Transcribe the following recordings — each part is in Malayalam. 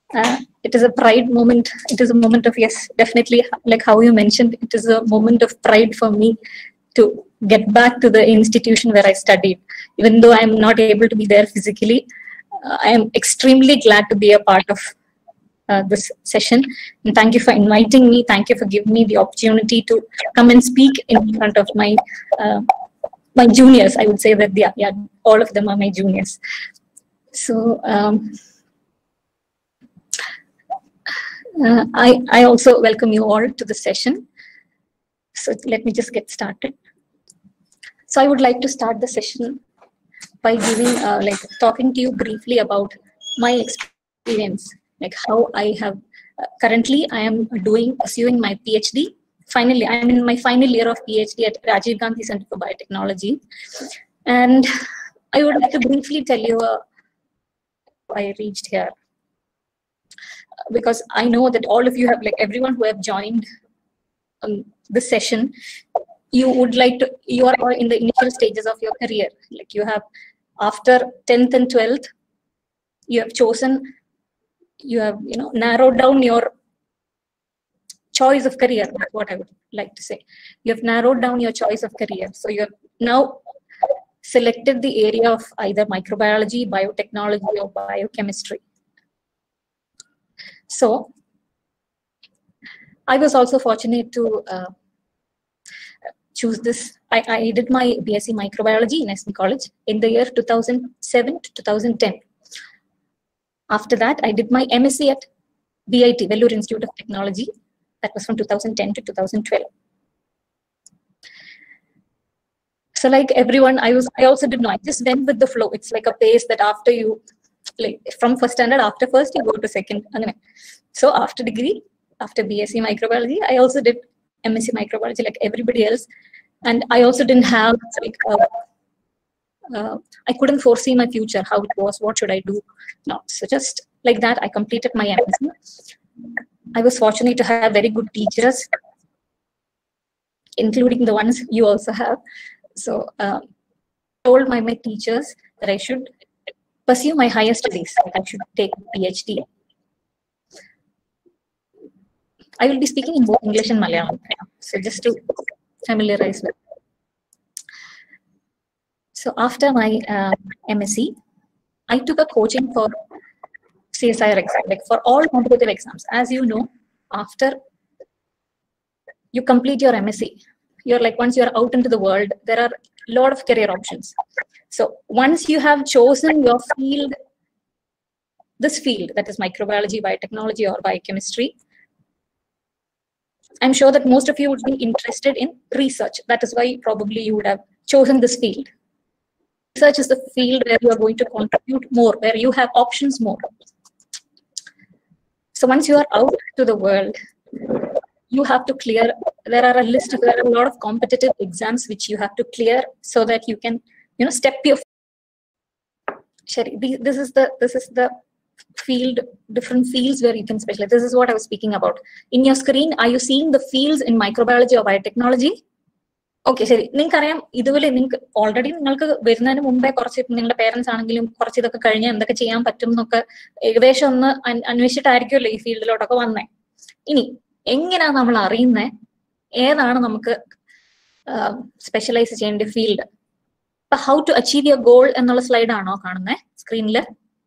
uh, it is a pride moment. It is a moment of, yes, definitely, like how you mentioned, it is a moment of pride for me to get back to the institution where I studied. Even though I'm not able to be there physically, uh, I am extremely glad to be a part of uh, this session. And thank you for inviting me. Thank you for giving me the opportunity to come and speak in front of my uh, my juniors. I would say that yeah, yeah, all of them are my juniors. So um, uh, I I also welcome you all to the session. So let me just get started. So I would like to start the session by giving uh, like talking to you briefly about my experience like how I have uh, currently I am doing pursuing my PhD. Finally, I'm in my final year of PhD at Rajiv Gandhi Center for Biotechnology, and I would like to briefly tell you uh, how I reached here because I know that all of you have like everyone who have joined um, this session, you would like to you are all in the initial stages of your career. Like you have after 10th and 12th, you have chosen you have you know narrowed down your choice of career that's what i would like to say you have narrowed down your choice of career so you have now selected the area of either microbiology biotechnology or biochemistry so i was also fortunate to uh, choose this I, I did my bsc microbiology in sm college in the year 2007 to 2010 after that, I did my MSc at BIT, Vellore Institute of Technology. That was from 2010 to 2012. So like everyone, I was, I also did not, I just went with the flow. It's like a pace that after you, like from first standard, after first, you go to second. So after degree, after BSc Microbiology, I also did MSc Microbiology like everybody else. And I also didn't have like a, uh, I couldn't foresee my future, how it was, what should I do. No, so just like that, I completed my MSc. I was fortunate to have very good teachers, including the ones you also have. So uh, told my, my teachers that I should pursue my higher studies. I should take a PhD. I will be speaking in both English and Malayalam. So just to familiarize with. So after my uh, MSc, I took a coaching for CSIR exam, like for all competitive exams. As you know, after you complete your MSc, you're like once you're out into the world, there are a lot of career options. So once you have chosen your field, this field that is microbiology, biotechnology, or biochemistry, I'm sure that most of you would be interested in research. That is why probably you would have chosen this field research is the field where you are going to contribute more, where you have options more. So once you are out to the world, you have to clear, there are a list of, there are a lot of competitive exams which you have to clear so that you can, you know, step your, Sherry, this is the, this is the field, different fields where you can specialize. This is what I was speaking about. In your screen, are you seeing the fields in microbiology or biotechnology? Okay ശരി നിങ്ങൾക്ക് അറിയാം ഇതുപോലെ നിങ്ങൾക്ക് ഓൾറെഡി നിങ്ങൾക്ക് വരുന്നതിന് മുമ്പേ കുറച്ച് നിങ്ങളുടെ പേരൻസ് ആണെങ്കിലും കുറച്ച് ഇതൊക്കെ കഴിഞ്ഞാൽ എന്തൊക്കെ ചെയ്യാൻ പറ്റും എന്നൊക്കെ ഏകദേശം ഒന്ന് അന്വേഷിച്ചിട്ടായിരിക്കുമല്ലോ ഈ ഫീൽഡിലോട്ടൊക്കെ വന്നേ ഇനി എങ്ങനെയാ നമ്മൾ അറിയുന്നത് ഏതാണ് നമുക്ക് സ്പെഷ്യലൈസ് ചെയ്യേണ്ട ഫീൽഡ് ഇപ്പൊ how to achieve your goal എന്നുള്ള സ്ലൈഡ് ആണോ കാണുന്നത് സ്ക്രീനിൽ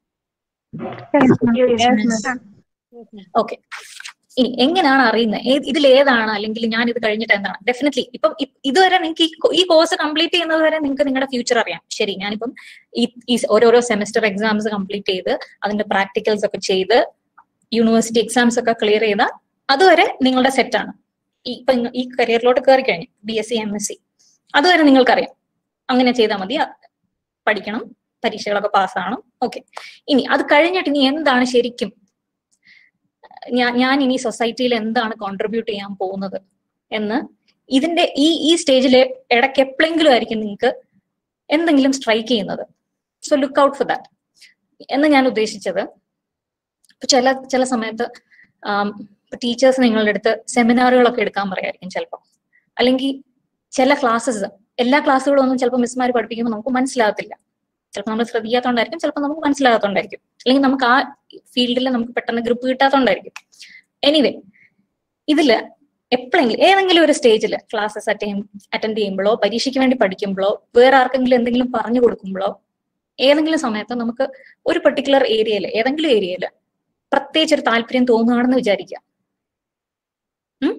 ഓക്കെ ഇനി എങ്ങനെയാണ് അറിയുന്നത് ഇതിൽ ഏതാണ് അല്ലെങ്കിൽ ഞാൻ ഇത് കഴിഞ്ഞിട്ട് എന്താണ് ഡെഫിനറ്റ്ലി ഇപ്പം ഇതുവരെ നിങ്ങൾക്ക് ഈ കോഴ്സ് കംപ്ലീറ്റ് ചെയ്യുന്നത് വരെ നിങ്ങൾക്ക് നിങ്ങളുടെ ഫ്യൂച്ചർ അറിയാം ശരി ഞാനിപ്പം ഈ ഓരോരോ സെമസ്റ്റർ എക്സാംസ് കംപ്ലീറ്റ് ചെയ്ത് അതിന്റെ പ്രാക്ടിക്കൽസ് ഒക്കെ ചെയ്ത് യൂണിവേഴ്സിറ്റി എക്സാംസ് ഒക്കെ ക്ലിയർ ചെയ്ത അതുവരെ നിങ്ങളുടെ സെറ്റാണ് ഈ ഇപ്പൊ ഈ കരിയറിലോട്ട് കയറി കഴിഞ്ഞു B S C M S C അതുവരെ നിങ്ങൾക്കറിയാം അങ്ങനെ ചെയ്താൽ മതി പഠിക്കണം പരീക്ഷകളൊക്കെ പാസ്സാവണം ഓക്കെ ഇനി അത് കഴിഞ്ഞിട്ട് ഇനി എന്താണ് ശരിക്കും ഞാൻ ഞാൻ ഇനി സൊസൈറ്റിയിൽ എന്താണ് കോൺട്രിബ്യൂട്ട് ചെയ്യാൻ പോകുന്നത് എന്ന് ഇതിന്റെ ഈ ഈ സ്റ്റേജിൽ ഇടയ്ക്ക് എപ്പോഴെങ്കിലും ആയിരിക്കും നിങ്ങൾക്ക് എന്തെങ്കിലും സ്ട്രൈക്ക് ചെയ്യുന്നത് so look out for that എന്ന് ഞാൻ ഉദ്ദേശിച്ചത് ഇപ്പൊ ചില ചില സമയത്ത് ടീച്ചേഴ്സ് നിങ്ങളുടെ അടുത്ത് സെമിനാറുകളൊക്കെ എടുക്കാൻ പറയായിരിക്കും ചിലപ്പോൾ അല്ലെങ്കിൽ ചില ക്ലാസ്സസ് എല്ലാ ക്ലാസ്സുകളും ഒന്നും ചിലപ്പോൾ മിസ്മാർ പഠിപ്പിക്കുമ്പോൾ നമുക്ക് മനസ്സിലാകത്തില്ല ചിലപ്പോൾ നമ്മൾ ശ്രദ്ധിക്കാത്തതുകൊണ്ടായിരിക്കും ചിലപ്പോൾ നമുക്ക് മനസ്സിലാകാത്തതുകൊണ്ടായിരിക്കും അല്ലെങ്കിൽ നമുക്ക് ആ ഫീൽഡിൽ നമുക്ക് പെട്ടെന്ന് ഗ്രൂപ്പ് കിട്ടാത്തതുകൊണ്ടായിരിക്കും എനിവേ ഇതില് എപ്പോഴെങ്കിലും ഏതെങ്കിലും ഒരു സ്റ്റേജിൽ ക്ലാസ്സസ് അറ്റൻഡ് അറ്റൻഡ് ചെയ്യുമ്പോഴോ പരീക്ഷയ്ക്ക് വേണ്ടി പഠിക്കുമ്പോഴോ വേറെ ആർക്കെങ്കിലും എന്തെങ്കിലും പറഞ്ഞു കൊടുക്കുമ്പോഴോ ഏതെങ്കിലും സമയത്ത് നമുക്ക് ഒരു പെർട്ടിക്കുലർ ഏരിയയിൽ ഏതെങ്കിലും ഏരിയയിൽ പ്രത്യേകിച്ച് ഒരു താല്പര്യം തോന്നുകയാണെന്ന് വിചാരിക്കുക ഉം?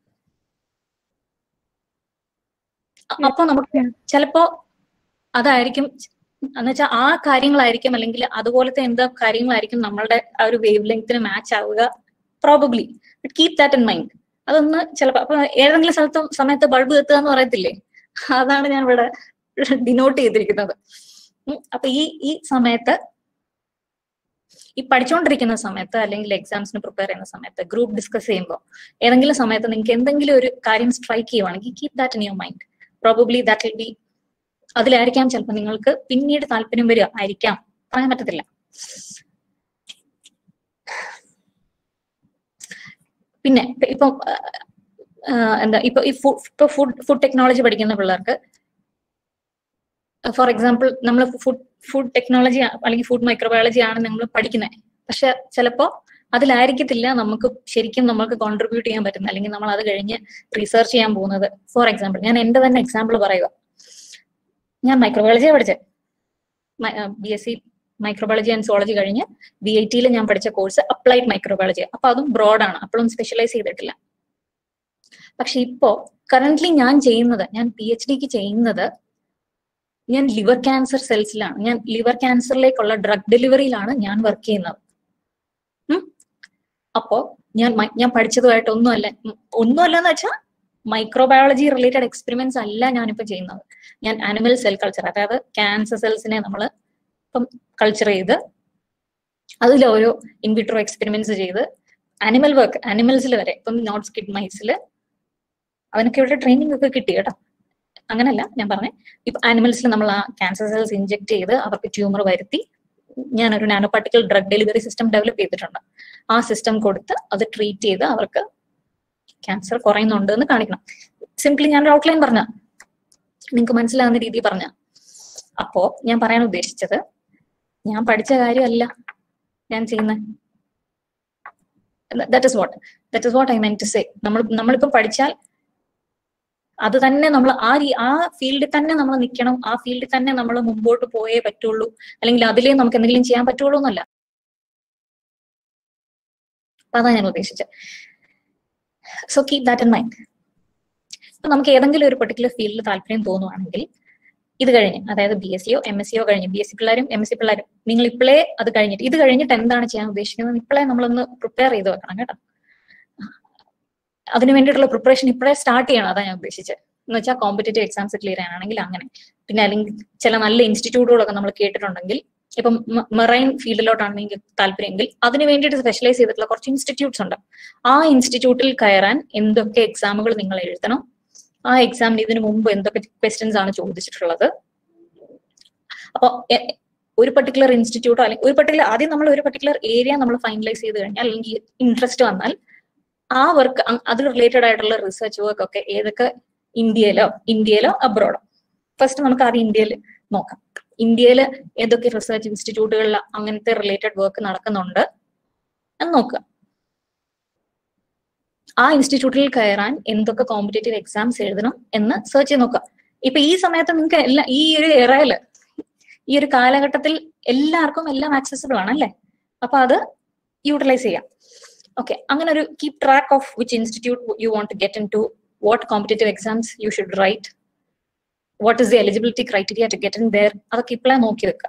അ- അപ്പൊ നമുക്ക് ചിലപ്പോ അതായിരിക്കും എന്നുവെച്ചാൽ ആ കാര്യങ്ങളായിരിക്കും അല്ലെങ്കിൽ അതുപോലത്തെ എന്താ കാര്യങ്ങളായിരിക്കും നമ്മളുടെ ആ ഒരു വേവ് ലെങ്ത്തിന് മാച്ച് ആവുക probably but keep that in mind അതൊന്ന് ചിലപ്പോ അപ്പൊ ഏതെങ്കിലും സ്ഥലത്ത് സമയത്ത് ബൾബ് എത്തുക എന്ന് പറയത്തില്ലേ അതാണ് ഞാൻ ഇവിടെ ഡിനോട്ട് ചെയ്തിരിക്കുന്നത് ഉം, അപ്പൊ ഈ ഈ സമയത്ത് ഈ പഠിച്ചുകൊണ്ടിരിക്കുന്ന സമയത്ത് അല്ലെങ്കിൽ എക്സാംസിന് പ്രിപ്പയർ ചെയ്യുന്ന സമയത്ത് ഗ്രൂപ്പ് ഡിസ്കസ് ചെയ്യുമ്പോൾ ഏതെങ്കിലും സമയത്ത് നിങ്ങൾക്ക് എന്തെങ്കിലും ഒരു കാര്യം സ്ട്രൈക്ക് ചെയ്യുവാണെങ്കിൽ keep that in your mind probably that will be അതിലായിരിക്കാം ചിലപ്പോൾ നിങ്ങൾക്ക് പിന്നീട് താല്പര്യം വരിക ആയിരിക്കാം പറയാൻ പറ്റത്തില്ല പിന്നെ ഇപ്പൊ എന്താ ഇപ്പൊ ഈ ഇപ്പൊ ഫുഡ് ഫുഡ് ടെക്നോളജി പഠിക്കുന്ന പിള്ളേർക്ക് ഫോർ എക്സാമ്പിൾ നമ്മൾ ഫുഡ് ഫുഡ് ടെക്നോളജി അല്ലെങ്കിൽ ഫുഡ് മൈക്രോബയോളജി ആണ് നമ്മൾ പഠിക്കുന്നത് പക്ഷെ ചിലപ്പോ അതിലായിരിക്കത്തില്ല നമുക്ക് ശരിക്കും നമ്മൾക്ക് കോൺട്രിബ്യൂട്ട് ചെയ്യാൻ പറ്റുന്നത് അല്ലെങ്കിൽ നമ്മൾ അത് കഴിഞ്ഞ് റിസർച്ച് ചെയ്യാൻ പോകുന്നത് ഫോർ എക്സാമ്പിൾ ഞാൻ എന്റെ തന്നെ എക്സാമ്പിൾ പറയുക ഞാൻ മൈക്രോബയോളജിയാണ് പഠിച്ചത് B S C microbiology and zoology കഴിഞ്ഞ് ബി ഐ ടിയിൽ ഞാൻ പഠിച്ച കോഴ്സ് അപ്ലൈഡ് മൈക്രോബയോളജി അപ്പൊ അതും ബ്രോഡാണ് അപ്പോഴും സ്പെഷ്യലൈസ് ചെയ്തിട്ടില്ല പക്ഷെ ഇപ്പോ കറന്റ്ലി ഞാൻ ചെയ്യുന്നത് ഞാൻ പി എച്ച് ഡിക്ക് ചെയ്യുന്നത് ഞാൻ ലിവർ ക്യാൻസർ സെൽസിലാണ് ഞാൻ ലിവർ ക്യാൻസറിലേക്കുള്ള ഡ്രഗ് ഡെലിവറിയിലാണ് ഞാൻ വർക്ക് ചെയ്യുന്നത് അപ്പോ ഞാൻ ഞാൻ പഠിച്ചതുമായിട്ട് ഒന്നുമല്ല ഒന്നുമല്ല എന്ന് വെച്ചാൽ മൈക്രോബയോളജി റിലേറ്റഡ് എക്സ്പെരിമെന്റ്സ് അല്ല ഞാനിപ്പോ ചെയ്യുന്നത് ഞാൻ ആനിമൽ സെൽ കൾച്ചർ അതായത് ക്യാൻസർ സെൽസിനെ നമ്മൾ ഇപ്പം കൾച്ചർ ചെയ്ത് അതിൽ ഓരോ ഇൻവിട്രോ എക്സ്പെരിമെന്റ്സ് ചെയ്ത് ആനിമൽ വർക്ക് ആനിമൽസിൽ വരെ ഇപ്പം നോട്ട് സ്കിഡ് മൈസിൽ അവനൊക്കെ ഇവിടെ ട്രെയിനിങ് ഒക്കെ കിട്ടി കേട്ടോ അങ്ങനല്ല ഞാൻ പറഞ്ഞേ ഇപ്പൊ ആനിമൽസിൽ നമ്മൾ ആ ക്യാൻസർ സെൽസ് ഇഞ്ചെക്ട് ചെയ്ത് അവർക്ക് ട്യൂമർ വരുത്തി ഞാനൊരു nano particle drug delivery system develop ചെയ്തിട്ടുണ്ട് ആ സിസ്റ്റം കൊടുത്ത് അത് ട്രീറ്റ് ചെയ്ത് അവർക്ക് ക്യാൻസർ കുറയുന്നുണ്ട് എന്ന് കാണിക്കണം സിംപ്ലി ഞാൻ ഔട്ട്ലൈൻ പറഞ്ഞ നിങ്ങൾക്ക് മനസ്സിലാകുന്ന രീതിയിൽ പറഞ്ഞ അപ്പോ ഞാൻ പറയാൻ ഉദ്ദേശിച്ചത് ഞാൻ പഠിച്ച കാര്യമല്ല ഞാൻ ചെയ്യുന്നത് that is what that is what I meant to say നമ്മൾ നമ്മളിപ്പം പഠിച്ചാൽ അത് തന്നെ നമ്മൾ ആ ആ ഫീൽഡിൽ തന്നെ നമ്മൾ നിൽക്കണം ആ ഫീൽഡിൽ തന്നെ നമ്മൾ മുമ്പോട്ട് പോയേ പറ്റുള്ളൂ അല്ലെങ്കിൽ അതിലേ നമുക്ക് എന്തെങ്കിലും ചെയ്യാൻ പറ്റുള്ളൂ എന്നല്ല അതാ ഞാൻ ഉദ്ദേശിച്ചത് so keep that in mind ഇപ്പൊ നമുക്ക് ഏതെങ്കിലും ഒരു പെർട്ടിക്കുലർ ഫീൽഡിൽ താല്പര്യം തോന്നുവാണെങ്കിൽ ഇത് കഴിഞ്ഞ് അതായത് ബി എസ് സിയോ എം എസ് സിയോ കഴിഞ്ഞ് ബി എസ് സി പിള്ളേരും എം എസ് സി പിള്ളേരും നിങ്ങൾ ഇപ്പോഴേ അത് കഴിഞ്ഞിട്ട് ഇത് കഴിഞ്ഞിട്ട് എന്താണ് ചെയ്യാൻ ഉദ്ദേശിക്കുന്നത് ഇപ്പോഴേ നമ്മളൊന്ന് പ്രിപ്പയർ ചെയ്ത് വെക്കണം കേട്ടോ അതിന് വേണ്ടിയിട്ടുള്ള പ്രിപ്പറേഷൻ ഇപ്പോഴേ സ്റ്റാർട്ട് ചെയ്യണം അതാ ഞാൻ ഉദ്ദേശിച്ചത് എന്ന് വെച്ചാൽ കോമ്പറ്റേറ്റീവ് എക്സാംസ് ക്ലിയർ ചെയ്യാനാണെങ്കിൽ അങ്ങനെ പിന്നെ അല്ലെങ്കിൽ ചില നല്ല ഇൻസ്റ്റിറ്റ്യൂട്ടുകളൊക്കെ നമ്മൾ കേട്ടിട്ടുണ്ടെങ്കിൽ ഇപ്പം മെറൈൻ ഫീൽഡിലോട്ടാണ് നിങ്ങൾക്ക് താല്പര്യമെങ്കിൽ അതിന് വേണ്ടിയിട്ട് സ്പെഷ്യലൈസ് ചെയ്തിട്ടുള്ള കുറച്ച് ഇൻസ്റ്റിറ്റ്യൂട്ട്സ് ഉണ്ട് ആ ഇൻസ്റ്റിറ്റ്യൂട്ടിൽ കയറാൻ എന്തൊക്കെ എക്സാമുകൾ നിങ്ങൾ എഴുതണം ആ എക്സാമിന് ഇതിനു മുമ്പ് എന്തൊക്കെ ക്വസ്റ്റ്യൻസ് ആണ് ചോദിച്ചിട്ടുള്ളത് അപ്പൊ ഒരു പെർട്ടിക്കുലർ ഇൻസ്റ്റിറ്റ്യൂട്ടോ അല്ലെങ്കിൽ ഒരു പെർട്ടിക്കുലർ ആദ്യം നമ്മൾ ഒരു പെർട്ടിക്കുലർ ഏരിയ നമ്മൾ ഫൈനലൈസ് ചെയ്ത് കഴിഞ്ഞാൽ അല്ലെങ്കിൽ ഇൻട്രസ്റ്റ് വന്നാൽ ആ വർക്ക് അത് റിലേറ്റഡ് ആയിട്ടുള്ള റിസർച്ച് വർക്ക് ഒക്കെ ഏതൊക്കെ ഇന്ത്യയിലോ ഇന്ത്യയിലോ അബ്രോഡോ ഫസ്റ്റ് നമുക്ക് ആദ്യം ഇന്ത്യയിൽ നോക്കാം ഇന്ത്യയിൽ ഏതൊക്കെ റിസർച്ച് ഇൻസ്റ്റിറ്റ്യൂട്ടുകളിൽ അങ്ങനത്തെ റിലേറ്റഡ് വർക്ക് നടക്കുന്നുണ്ട് എന്ന് നോക്കുക ആ ഇൻസ്റ്റിറ്റ്യൂട്ടിൽ കയറാൻ എന്തൊക്കെ കോമ്പറ്റേറ്റീവ് എക്സാംസ് എഴുതണം എന്ന് സെർച്ച് ചെയ്ത് നോക്കുക ഇപ്പൊ ഈ സമയത്ത് നിങ്ങൾക്ക് എല്ലാ ഈ ഒരു എറയില് ഈ ഒരു കാലഘട്ടത്തിൽ എല്ലാവർക്കും എല്ലാം ആക്സസിബിൾ ആണ് അല്ലേ അപ്പൊ അത് യൂട്ടിലൈസ് ചെയ്യാം ഓക്കെ അങ്ങനെ ഒരു keep track of which institute you want to get into what competitive exams you should write what is the eligibility criteria to get in there അതൊക്കെ ഇപ്പോഴേ നോക്കി വെക്കുക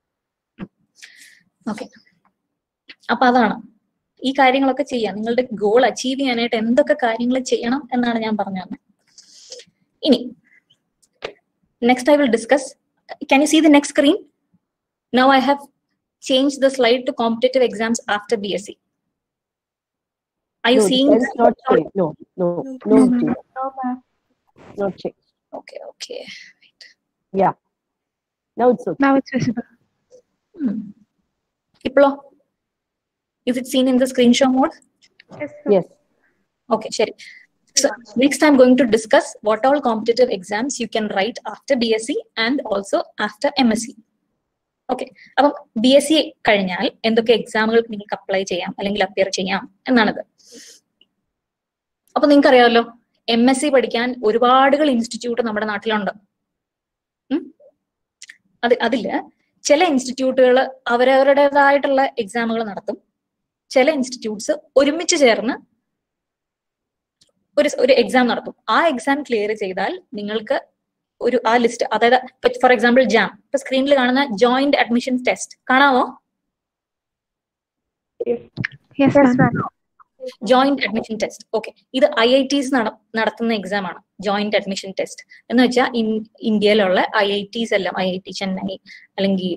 ഓക്കെ അപ്പൊ അതാണ് ഈ കാര്യങ്ങളൊക്കെ ചെയ്യാം നിങ്ങളുടെ ഗോൾ അച്ചീവ് ചെയ്യാനായിട്ട് എന്തൊക്കെ കാര്യങ്ങൾ ചെയ്യണം എന്നാണ് ഞാൻ പറഞ്ഞു തന്നെ ഇനി next I will discuss can you see the next screen now I have change the slide to competitive exams after B S C Are you no, seeing that is not changed. No, no, no, change. No, ma'am. not changed. Okay, okay. Yeah. Now it's okay. Now it's visible. Hmm. ഇപ്പോഴോ Is it seen in the screenshot mode? Yes. Yes. Okay, Sherry. So next I'm going to discuss what all competitive exams you can write after BSc and also after MSc. Okay അപ്പം ബി എസ് സി കഴിഞ്ഞാൽ എന്തൊക്കെ എക്സാമുകൾക്ക് നിങ്ങൾക്ക് അപ്ലൈ ചെയ്യാം അല്ലെങ്കിൽ അപ്പിയർ ചെയ്യാം എന്നാണിത് അപ്പൊ നിങ്ങൾക്ക് അറിയാമല്ലോ എം എസ് സി പഠിക്കാൻ ഒരുപാടുകൾ ഇൻസ്റ്റിറ്റ്യൂട്ട് നമ്മുടെ നാട്ടിലുണ്ട് ഉം. അത് അതില് ചില ഇൻസ്റ്റിറ്റ്യൂട്ടുകൾ അവരവരുടേതായിട്ടുള്ള എക്സാമുകൾ നടത്തും ചില ഇൻസ്റ്റിറ്റ്യൂട്ട്സ് ഒരുമിച്ച് ചേർന്ന് ഒരു ഒരു എക്സാം നടത്തും ആ എക്സാം ക്ലിയർ ചെയ്താൽ നിങ്ങൾക്ക് ഒരു ആ ലിസ്റ്റ് അതായത് ഫോർ എക്സാമ്പിൾ ജാം ഇപ്പൊ സ്ക്രീനിൽ കാണുന്ന ജോയിന്റ് അഡ്മിഷൻ ടെസ്റ്റ് കാണാമോ Yes, ma'am. Joint admission test okay ഇത് ഐ ഐ ടീസ് നടത്തുന്ന എക്സാം ആണ് ജോയിന്റ് അഡ്മിഷൻ ടെസ്റ്റ് എന്ന് വെച്ചാൽ ഇന്ത്യയിലുള്ള ഐ ഐ ടീസ് എല്ലാം ഐ ഐ ടി ചെന്നൈ അല്ലെങ്കിൽ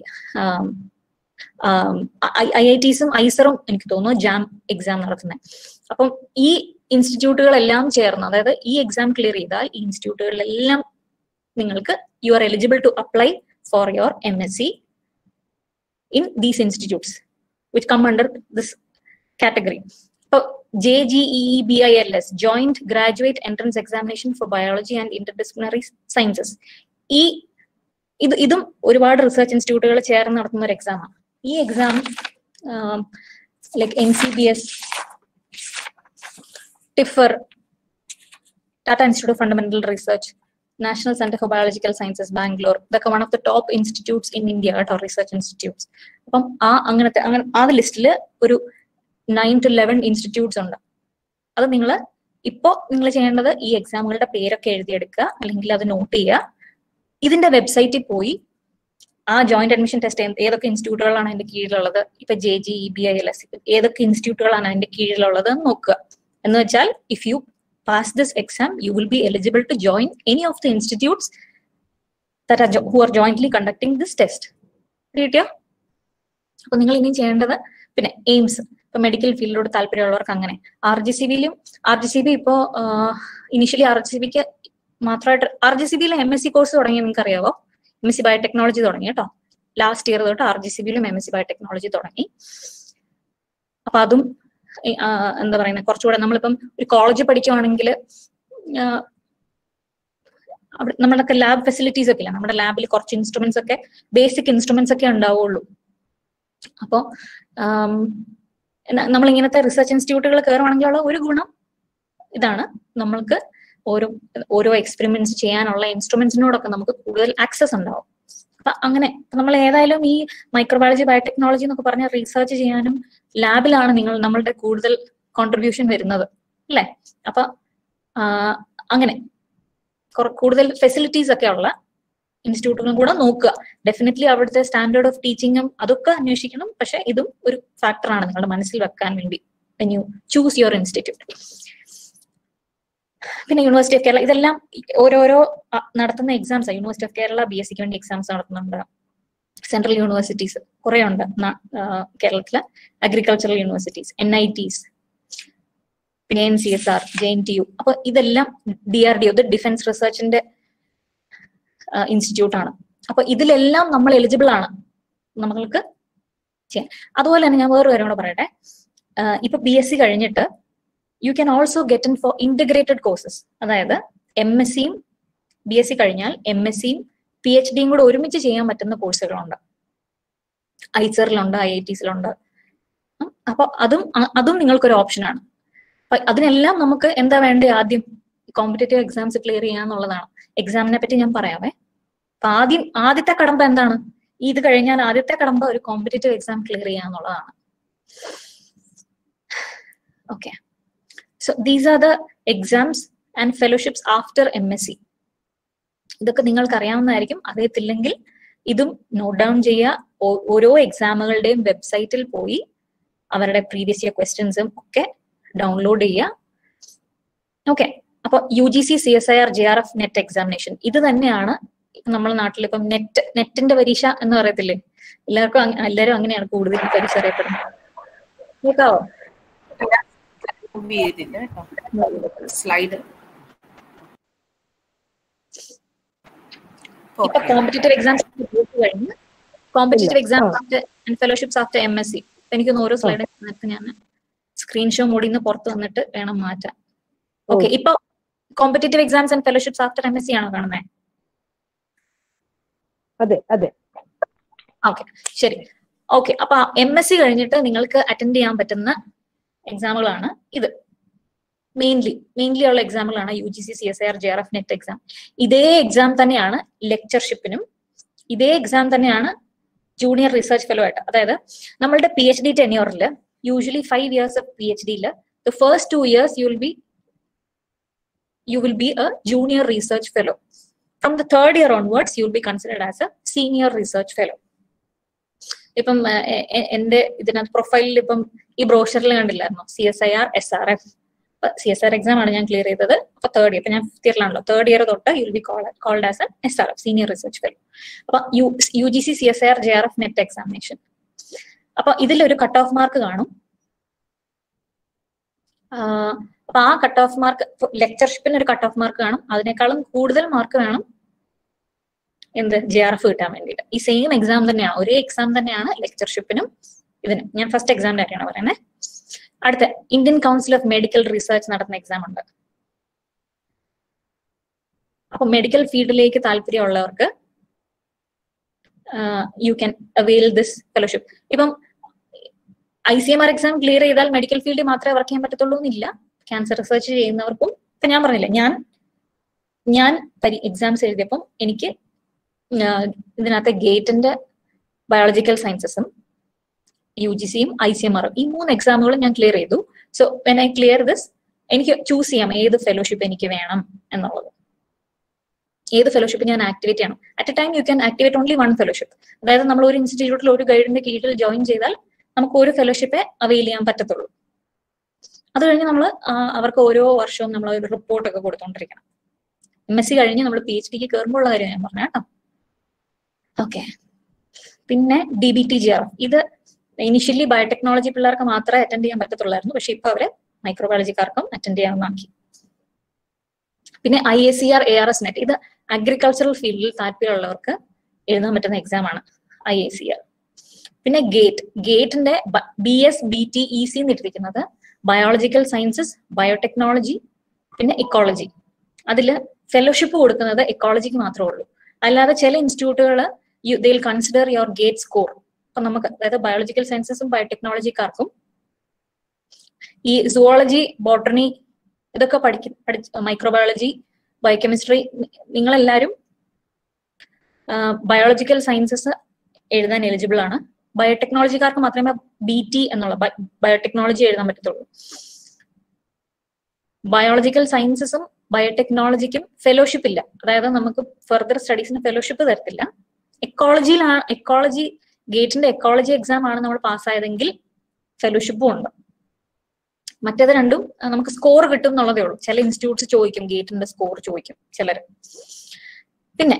ഐ ഐ ടീസും ഐസറും എനിക്ക് തോന്നുന്നു ജാം എക്സാം നടത്തുന്നത് അപ്പം ഈ ഇൻസ്റ്റിറ്റ്യൂട്ടുകളെല്ലാം ചേർന്ന് അതായത് ഈ എക്സാം ക്ലിയർ ചെയ്താൽ ഈ ഇൻസ്റ്റിറ്റ്യൂട്ടുകളിലെല്ലാം നിങ്ങൾക്ക് you are eligible to apply for your M S C in these institutes which come under this category ഇപ്പൊ J G E B I L S joint graduate entrance examination for biology and interdisciplinary sciences ഈ ഇത് ഇതും ഒരുപാട് റിസർച്ച് ഇൻസ്റ്റിറ്റ്യൂട്ടുകൾ ചേർന്ന് നടത്തുന്ന ഒരു എക്സാമാണ് ഈ exam like N C B S TIFR Tata institute of fundamental research national centre for biological sciences Bangalore ഇതൊക്കെ one of the top institutes in India കേട്ടോ റിസർച്ച് ഇൻസ്റ്റിറ്റ്യൂട്ട്സ് അപ്പം ആ അങ്ങനത്തെ അങ്ങനെ ആ ലിസ്റ്റിൽ ഒരു നയൻ ടു ലെവൻ ഇൻസ്റ്റിറ്റ്യൂട്ട്സ് ഉണ്ട് അത് നിങ്ങൾ ഇപ്പോ നിങ്ങൾ ചെയ്യേണ്ടത് ഈ എക്സാമുകളുടെ പേരൊക്കെ എഴുതിയെടുക്കുക അല്ലെങ്കിൽ അത് നോട്ട് ചെയ്യുക ഇതിന്റെ വെബ്സൈറ്റിൽ പോയി ആ ജോയിന്റ് അഡ്മിഷൻ ടെസ്റ്റ് ഏതൊക്കെ ഇൻസ്റ്റിറ്റ്യൂട്ടുകളാണ് അതിന്റെ കീഴിലുള്ളത് ഇപ്പൊ J G E B I L S ഏതൊക്കെ ഇൻസ്റ്റിറ്റ്യൂട്ടുകളാണ് അതിന്റെ കീഴിലുള്ളത് എന്ന് നോക്കുക എന്ന് വെച്ചാൽ if you pass this exam, you will be eligible to join any of the institutes that are jo- who are jointly conducting this test. കിട്ടിയോ അപ്പൊ നിങ്ങൾ ഇനി ചെയ്യേണ്ടത് പിന്നെ എയിംസ് ഇപ്പൊ മെഡിക്കൽ ഫീൽഡിലോട് താല്പര്യമുള്ളവർക്ക് അങ്ങനെ ആർ ജി സി ബിയിലും ആർ ജി സി ബി ഇപ്പോ ഇനിഷ്യലി ആർ ജി സി ബിക്ക് മാത്രമായിട്ട് ആർ ജി സി ബിയിലെ എം എസ് സി കോഴ്സ് തുടങ്ങി നിങ്ങൾക്ക് അറിയാവോ എം എസ് സി ബയോടെക്നോളജി തുടങ്ങി കേട്ടോ ലാസ്റ്റ് ഇയർ തൊട്ട് ആർ ജി സി ബിയിലും എം എസ് സി ബയോടെക്നോളജി തുടങ്ങി അപ്പൊ അതും ഈ, ആ, എന്താ പറയുന്നത് കുറച്ചുകൂടെ നമ്മളിപ്പം ഒരു കോളേജ് പഠിക്കുവാണെങ്കിൽ അവിടെ നമ്മളൊക്കെ ലാബ് ഫെസിലിറ്റീസ് ഒക്കെ ഇല്ല നമ്മുടെ ലാബിൽ കുറച്ച് ഇൻസ്ട്രുമെന്റ്സ് ഒക്കെ ബേസിക് ഇൻസ്ട്രുമെന്റ്സ് ഒക്കെ ഉണ്ടാവുള്ളൂ അപ്പോൾ നമ്മൾ ഇങ്ങനത്തെ റിസർച്ച് ഇൻസ്റ്റിറ്റ്യൂട്ടുകൾ കയറുവാണെങ്കിലുള്ള ഒരു ഗുണം ഇതാണ് നമ്മൾക്ക് ഓരോ ഓരോ എക്സ്പെരിമെന്റ്സ് ചെയ്യാനുള്ള ഇൻസ്ട്രുമെന്റ്സിനോടൊക്കെ നമുക്ക് കൂടുതൽ ആക്സസ് ഉണ്ടാവും അപ്പൊ അങ്ങനെ നമ്മൾ ഏതായാലും ഈ മൈക്രോബയോളജി ബയോടെക്നോളജി എന്നൊക്കെ പറഞ്ഞ റീസർച്ച് ചെയ്യാനും ലാബിലാണ് നിങ്ങൾ നമ്മളുടെ കൂടുതൽ കോൺട്രിബ്യൂഷൻ വരുന്നത് അല്ലേ അപ്പൊ ആ, അങ്ങനെ കുറ- കൂടുതൽ ഫെസിലിറ്റീസ് ഒക്കെ ഉള്ള ഇൻസ്റ്റിറ്റ്യൂട്ടുകളും കൂടെ നോക്കുക ഡെഫിനറ്റ്ലി അവിടുത്തെ സ്റ്റാൻഡേർഡ് ഓഫ് ടീച്ചിങ്ങും അതൊക്കെ അന്വേഷിക്കണം പക്ഷെ ഇതും ഒരു ഫാക്ടറാണ് നിങ്ങളുടെ മനസ്സിൽ വെക്കാൻ വേണ്ടി when you choose your institute പിന്നെ യൂണിവേഴ്സിറ്റി ഓഫ് കേരള ഇതെല്ലാം ഓരോരോ അ, നടത്തുന്ന exams university of Kerala B S സിക്ക് വേണ്ടി എക്സാംസ് നടത്തുന്നുണ്ട് സെൻട്രൽ യൂണിവേഴ്സിറ്റീസ് കുറെ ഉണ്ട് ന- ആ, കേരളത്തിലെ agricultural universities N I Ts പിന്നെ N C S R J N T U അപ്പൊ ഇതെല്ലാം D R D O defence റിസർച്ചിന്റെ ഇൻസ്റ്റിറ്റ്യൂട്ട് ആണ് അപ്പൊ ഇതിലെല്ലാം നമ്മൾ എലിജിബിൾ ആണ് നമ്മൾക്ക് ചെയ്യാൻ അതുപോലെ തന്നെ ഞാൻ വേറൊരു കാര്യം കൂടെ പറയട്ടെ ആ, ഇപ്പൊ ബി എസ് സി കഴിഞ്ഞിട്ട് you can also get in for integrated courses അതായത് എം എസ് സിയും ബി എസ് സി കഴിഞ്ഞാൽ എം എസ് സിയും പി എച്ച് ഡിയും കൂടെ ഒരുമിച്ച് ചെയ്യാൻ പറ്റുന്ന കോഴ്സുകളുണ്ട് ഐസറിലുണ്ട് ഐ ഐ ടിസിലുണ്ട് അപ്പൊ അതും അ- അതും നിങ്ങൾക്കൊരു ഓപ്ഷനാണ് അപ്പൊ അതിനെല്ലാം നമുക്ക് എന്താ വേണ്ടത് ആദ്യം കോമ്പറ്റേറ്റീവ് എക്സാംസ് ക്ലിയർ ചെയ്യാന്നുള്ളതാണ് എക്സാമിനെ പറ്റി ഞാൻ പറയാവേ അപ്പൊ ആദ്യം ആദ്യത്തെ കടമ്പ എന്താണ് ഇത് കഴിഞ്ഞാൽ ആദ്യത്തെ കടമ്പ ഒരു കോമ്പറ്റേറ്റീവ് എക്സാം ക്ലിയർ ചെയ്യാന്നുള്ളതാണ് okay so these are the exams and fellowships after M S C ഇതൊക്കെ നിങ്ങൾക്ക് അറിയാവുന്നതായിരിക്കും അറിയത്തില്ലെങ്കിൽ ഇതും നോട്ട് ഡൗൺ ചെയ്യുക ഓ- ഓരോ എക്സാമുകളുടെയും വെബ്സൈറ്റിൽ പോയി അവരുടെ പ്രീവിയസ് ഇയർ ക്വസ്റ്റ്യൻസും ഒക്കെ ഡൗൺലോഡ് ചെയ്യുക ഓക്കെ അപ്പൊ U G C C S I R J R F net examination ഇത് തന്നെയാണ് നമ്മുടെ നാട്ടിൽ ഇപ്പം നെറ്റ് നെറ്റിന്റെ പരീക്ഷ എന്ന് പറയത്തില്ലേ എല്ലാവർക്കും അങ്ങ- എല്ലാവരും അങ്ങനെയാണ് കൂടുതൽ ഈ പരീക്ഷ അറിയപ്പെടുന്നത് കേൾക്കാവോ മൂവ് ചെയ്തില്ല കേട്ടോ സ്ലൈഡ് ഇപ്പൊ കോമ്പറ്റേറ്റീവ് എക്സാംസ് കഴിഞ്ഞ് കോമ്പറ്റേറ്റീവ് ഇല്ല. എക്സാം ആ. And fellowships after M S C എനിക്കൊന്ന് ഓരോ സ്ലൈഡ് സമയത്ത് ഞാൻ സ്ക്രീൻഷോ മോഡിൽ നിന്ന് പുറത്ത് വന്നിട്ട് വേണം മാറ്റാൻ ഓക്കെ ഇപ്പൊ competitive exams and fellowships after M S C ആണോ കാണുന്നത് അതെ അതെ ഓക്കെ ശരി ഓക്കെ അപ്പൊ എം എസ് സി കഴിഞ്ഞിട്ട് നിങ്ങൾക്ക് അറ്റൻഡ് ചെയ്യാൻ പറ്റുന്ന എക്സാമുകളാണ് ഇത് മെയിൻലി മെയിൻലി ഉള്ള എക്സാമുകളാണ് U G C C S R J R F net exam ഇതേ എക്സാം തന്നെയാണ് ലെക്ചർഷിപ്പിനും ഇതേ എക്സാം തന്നെയാണ് ജൂനിയർ റിസർച്ച് ഫെലോ ആയിട്ട് അതായത് നമ്മളുടെ പി എച്ച് ഡി ടെന്യൂറിൽ usually five years of P H ഡിയിൽ the first two years you will be you will be a junior research fellow from the third year onwards you will be considered as a senior research fellow ഇപ്പം എ- എ- എന്റെ ഇതിനകത്ത് പ്രൊഫൈലിൽ ഇപ്പം ഈ ബ്രോഷറിൽ കണ്ടില്ലായിരുന്നു C S I R S R F C S R exam ആണ് ഞാൻ ക്ലിയർ ചെയ്തത് അപ്പൊ തേർഡ് ഇയർ ഇപ്പൊ ഞാൻ ഫിഫ്ത് ഇയറിലാണല്ലോ തേർഡ് ഇയർ തൊട്ട് you will be called as a S R F senior research fellow അപ്പൊ U U G C C S R J R F net examination അപ്പൊ ഇതിലൊരു കട്ട് ഓഫ് മാർക്ക് കാണും ആഹ് അപ്പൊ ആ കട്ട് ഓഫ് മാർക്ക് ലെക്ചർഷിപ്പിന് ഒരു കട്ട് ഓഫ് മാർക്ക് കാണും അതിനേക്കാളും കൂടുതൽ മാർക്ക് വേണം എന്ത് ജെ ആർ എഫ് കിട്ടാൻ വേണ്ടിയിട്ട് ഈ സെയിം എക്സാം തന്നെയാണ് ഒരേ എക്സാം തന്നെയാണ് ലെക്ചർഷിപ്പിനും ഇതിനും ഞാൻ ഫസ്റ്റ് എക്സാമിന്റെ കാര്യമാണ് പറയുന്നത് അടുത്ത Indian council of medical research നടത്തുന്ന എക്സാം ഉണ്ട് അപ്പൊ മെഡിക്കൽ ഫീൽഡിലേക്ക് താല്പര്യമുള്ളവർക്ക് you can avail this fellowship ഇപ്പം I C M R exam clear ചെയ്താൽ മെഡിക്കൽ ഫീൽഡിൽ മാത്രമേ വർക്ക് ചെയ്യാൻ പറ്റത്തുള്ളൂ എന്നില്ല ക്യാൻസർ റിസർച്ച് ചെയ്യുന്നവർക്കും ഇപ്പൊ ഞാൻ പറഞ്ഞില്ല ഞാൻ ഞാൻ എക്സാംസ് എഴുതിയപ്പം എനിക്ക് ആഹ് ഇതിനകത്ത് ഗേറ്റിന്റെ ബയോളജിക്കൽ സയൻസസും യു ജി സിയും ഐ സി എം ആറും ഈ മൂന്ന് എക്സാമുകളും ഞാൻ ക്ലിയർ ചെയ്തു so when I clear this എനിക്ക് ചൂസ് ചെയ്യാം ഏത് ഫെലോഷിപ്പ് എനിക്ക് വേണം എന്നുള്ളത് ഏത് ഫെലോഷിപ്പ് ഞാൻ ആക്ടിവേറ്റ് ചെയ്യണം at a time you can activate only one fellowship അതായത് നമ്മൾ ഒരു ഇൻസ്റ്റിറ്റ്യൂട്ടിൽ ഒരു ഗൈഡിന്റെ കീഴിൽ ജോയിൻ ചെയ്താൽ നമുക്ക് ഒരു ഫെലോഷിപ്പെ അവെയിൽ ചെയ്യാൻ പറ്റത്തുള്ളൂ അത് കഴിഞ്ഞ് നമ്മൾ അവർക്ക് ഓരോ വർഷവും നമ്മൾ ഒരു റിപ്പോർട്ട് ഒക്കെ കൊടുത്തോണ്ടിരിക്കണം എം എസ് സി കഴിഞ്ഞ് നമ്മൾ പി എച്ച് ഡിക്ക് കയറുമ്പോഴുള്ള കാര്യം ഞാൻ പറഞ്ഞ കേട്ടോ ഓക്കെ പിന്നെ D B T G R ഇത് ഇനിഷ്യലി ബയോടെക്നോളജി പിള്ളേർക്ക് മാത്രമേ അറ്റൻഡ് ചെയ്യാൻ പറ്റത്തുള്ളായിരുന്നു പക്ഷെ ഇപ്പൊ അവരെ മൈക്രോബയോളജിക്കാർക്കും അറ്റൻഡ് ചെയ്യാവുന്നതാക്കി പിന്നെ I S C R A R S NET ഇത് അഗ്രികൾച്ചറൽ ഫീൽഡിൽ താല്പര്യമുള്ളവർക്ക് എഴുതാൻ പറ്റുന്ന എക്സാം ആണ് ഐ എ സി ആർ പിന്നെ ഗേറ്റ് ഗേറ്റിന്റെ B S B T E C എന്നിട്ടിരിക്കുന്നത് ബയോളജിക്കൽ സയൻസസ് ബയോടെക്നോളജി പിന്നെ ഇക്കോളജി അതിൽ ഫെലോഷിപ്പ് കൊടുക്കുന്നത് എക്കോളജിക്ക് മാത്രമേ ഉള്ളൂ അല്ലാതെ ചില ഇൻസ്റ്റിറ്റ്യൂട്ടുകൾ you they'll consider your GATE score അപ്പൊ നമുക്ക് അതായത് ബയോളജിക്കൽ സയൻസസും ബയോടെക്നോളജിക്കാർക്കും ഈ സുവോളജി ബോട്ടണി ഇതൊക്കെ പഠിക്ക പഠിച്ച് മൈക്രോബയോളജി ബയോകെമിസ്ട്രി നിങ്ങളെല്ലാവരും ബയോളജിക്കൽ സയൻസസ് എഴുതാൻ എലിജിബിൾ ആണ് ബയോടെക്നോളജിക്കാർക്ക് മാത്രമേ ബി ടി എന്നുള്ള ബയോടെക്നോളജി എഴുതാൻ പറ്റത്തുള്ളൂ ബയോളജിക്കൽ സയൻസസും ബയോടെക്നോളജിക്കും ഫെലോഷിപ്പ് ഇല്ല അതായത് നമുക്ക് ഫെർദർ സ്റ്റഡീസിന് ഫെലോഷിപ്പ് തരത്തില്ല എക്കോളജിയിലാണ് എക്കോളജി ഗേറ്റിന്റെ എക്കോളജി എക്സാം ആണ് നമ്മൾ പാസ്സായതെങ്കിൽ ഫെലോഷിപ്പും ഉണ്ട് മറ്റേത് രണ്ടും ആ, നമുക്ക് സ്കോർ കിട്ടും എന്നുള്ളതേ ഉള്ളൂ ചില ഇൻസ്റ്റിറ്റ്യൂട്ട്സ് ചോദിക്കും ഗേറ്റിന്റെ സ്കോർ ചോദിക്കും ചിലര് പിന്നെ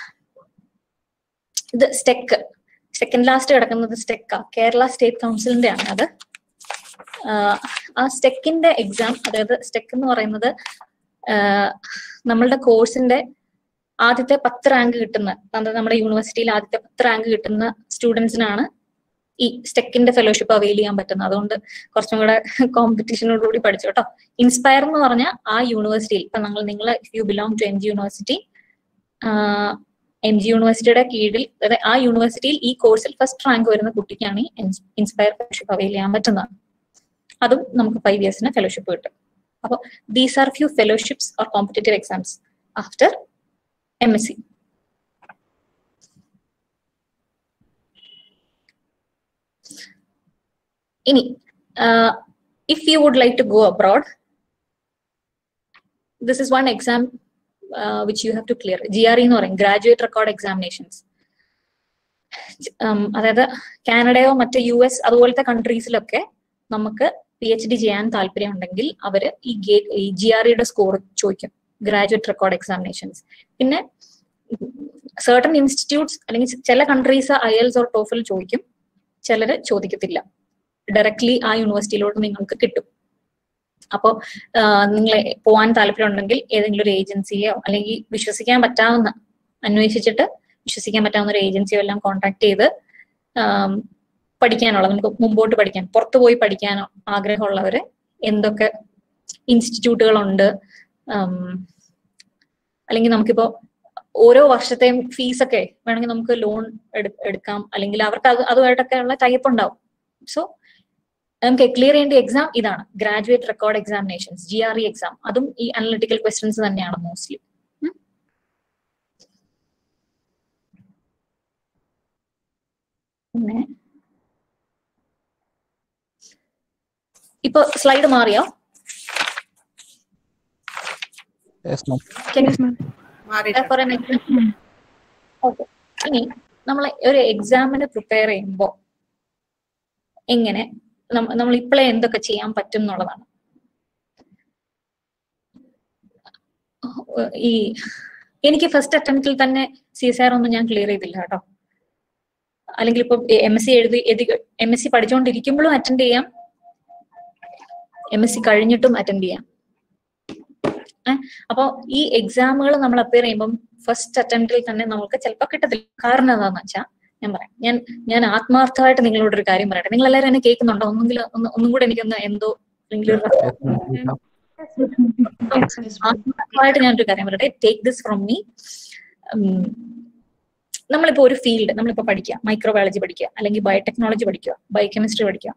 ഇത് സ്റ്റെക്ക് സെക്കൻഡ് ലാസ്റ്റ് കിടക്കുന്നത് സ്റ്റെക്ക കേരള സ്റ്റേറ്റ് കൗൺസിലിന്റെ ആണ് അത് ആഹ് ആ സ്റ്റെക്കിന്റെ എക്സാം അതായത് സ്റ്റെക്ക് എന്ന് പറയുന്നത് ആഹ് നമ്മളുടെ കോഴ്സിന്റെ ആദ്യത്തെ പത്ത് റാങ്ക് കിട്ടുന്ന അതായത് നമ്മുടെ യൂണിവേഴ്സിറ്റിയിൽ ആദ്യത്തെ പത്ത് റാങ്ക് കിട്ടുന്ന സ്റ്റുഡൻസിനാണ് ഈ സ്റ്റെക്കിന്റെ ഫെലോഷിപ്പ് അവെയിൽ ചെയ്യാൻ പറ്റുന്നത് അതുകൊണ്ട് കുറച്ചും കൂടെ കോമ്പറ്റീഷനോടുകൂടി പഠിച്ചു കേട്ടോ ഇൻസ്പയർ എന്ന് പറഞ്ഞ ആ യൂണിവേഴ്സിറ്റിയിൽ ഇപ്പൊ നിങ്ങൾ നിങ്ങൾ you belong to M G university M G യൂണിവേഴ്സിറ്റിയുടെ കീഴിൽ അതായത് ആ യൂണിവേഴ്സിറ്റിയിൽ ഈ കോഴ്സിൽ ഫസ്റ്റ് റാങ്ക് വരുന്ന കുട്ടിക്കാണ് ഈ ഇൻസ്പയർ ഫെലോഷിപ്പ് അവെയിൽ ചെയ്യാൻ പറ്റുന്നത് അതും നമുക്ക് ഫൈവ് ഇയേഴ്സിന് ഫെലോഷിപ്പ് കിട്ടും അപ്പോൾ these are few fellowships or competitive exams after M S C ഇനി if you would like to go abroad this is one exam which you have to clear G R E എന്ന് പറയും ഗ്രാജുവേറ്റ് റെക്കോർഡ് എക്സാമിനേഷൻസ് അതായത് കാനഡയോ മറ്റ് യു എസ് അതുപോലത്തെ കൺട്രീസിലൊക്കെ നമുക്ക് പി എച്ച് ഡി ചെയ്യാൻ താല്പര്യം ഉണ്ടെങ്കിൽ അവര് ഈ ഗേറ്റ് ഈ ജി ആർ ഇയുടെ സ്കോർ ചോദിക്കും ഗ്രാജുവേറ്റ് റെക്കോർഡ് എക്സാമിനേഷൻസ് പിന്നെ സർട്ടൺ ഇൻസ്റ്റിറ്റ്യൂട്ട്സ് അല്ലെങ്കിൽ ചില countries IELTS or TOEFL ചോദിക്കും ചിലര് ചോദിക്കത്തില്ല ഡയറക്ട്ലി ആ യൂണിവേഴ്സിറ്റിയിലോട്ട് നിങ്ങൾക്ക് കിട്ടും അപ്പോൾ നിങ്ങൾ പോകാൻ താല്പര്യം ഉണ്ടെങ്കിൽ ഏതെങ്കിലും ഒരു ഏജൻസിയോ അല്ലെങ്കിൽ വിശ്വസിക്കാൻ പറ്റാവുന്ന അന്വേഷിച്ചിട്ട് വിശ്വസിക്കാൻ പറ്റാവുന്ന ഒരു ഏജൻസിയോ എല്ലാം കോൺടാക്ട് ചെയ്ത് ആം, പഠിക്കാനുള്ള നമുക്ക് മുമ്പോട്ട് പഠിക്കാൻ പുറത്തു പോയി പഠിക്കാനോ ആഗ്രഹമുള്ളവര് എന്തൊക്കെ ഇൻസ്റ്റിറ്റ്യൂട്ടുകളുണ്ട് ആം, അല്ലെങ്കിൽ നമുക്കിപ്പോ ഓരോ വർഷത്തെയും ഫീസൊക്കെ വേണമെങ്കിൽ നമുക്ക് ലോൺ എടുക്കാം അല്ലെങ്കിൽ അവർക്ക് അത് അതുമായിട്ടൊക്കെ ഉള്ള ടൈപ്പ് ഉണ്ടാവും സോ നമുക്ക് ക്ലിയർ ചെയ്യേണ്ട എക്സാം ഇതാണ് graduate record examinations G R E exam അതും ഈ അനലിറ്റിക്കൽ ക്വസ്റ്റ്യൻസ് തന്നെയാണ് മോസ്റ്റ്ലി പിന്നെ ഇപ്പൊ സ്ലൈഡ് മാറിയോ Yes, ma'am. Yes, ma'am. മാറിയിട്ടുണ്ട് ഫോർ എൻ ഓക്കെ ഇനി നമ്മൾ ഒരു എക്സാമിന് പ്രിപ്പയർ ചെയ്യുമ്പോൾ എങ്ങനെ നമ്മൾ ഇപ്പോഴേ എന്തൊക്കെ ചെയ്യാൻ പറ്റും എന്നുള്ളതാണ് ഈ എനിക്ക് ഫസ്റ്റ് അറ്റംപ്റ്റിൽ തന്നെ സി എസ് ആർ ഒന്നും ഞാൻ ക്ലിയർ ചെയ്തില്ല കേട്ടോ അല്ലെങ്കിൽ ഇപ്പൊ എം എസ് സി എഴുതി എം എസ് സി പഠിച്ചുകൊണ്ടിരിക്കുമ്പോഴും അറ്റൻഡ് ചെയ്യാം എം എസ് സി കഴിഞ്ഞിട്ടും അറ്റൻഡ് ചെയ്യാം അപ്പോ ഈ എക്സാമുകൾ നമ്മൾ അപ്പിയർ ചെയ്യുമ്പം ഫസ്റ്റ് അറ്റംപ്റ്റിൽ തന്നെ നമുക്ക് ചിലപ്പോൾ കിട്ടത്തില്ല കാരണം എന്താന്ന് വെച്ചാൽ ഞാൻ പറയാം ഞാൻ ഞാൻ ആത്മാർത്ഥമായിട്ട് നിങ്ങളോട് ഒരു കാര്യം പറയട്ടെ നിങ്ങൾ എല്ലാവരും എന്നെ കേൾക്കുന്നുണ്ടോ ഒന്നെങ്കിൽ ഒന്ന് ഒന്നും കൂടെ എനിക്കൊന്ന് എന്തോ അല്ലെങ്കിൽ ഒരു Yes, ma'am. ആത്മാർത്ഥമായിട്ട് ഞാനൊരു കാര്യം പറയട്ടെ ടേക്ക് ദിസ് ഫ്രം മീ നമ്മളിപ്പോ ഒരു ഫീൽഡ് നമ്മളിപ്പോ പഠിക്കുക മൈക്രോബയോളജി പഠിക്കുക അല്ലെങ്കിൽ ബയോടെക്നോളജി പഠിക്കുക ബയോകെമിസ്ട്രി പഠിക്കുക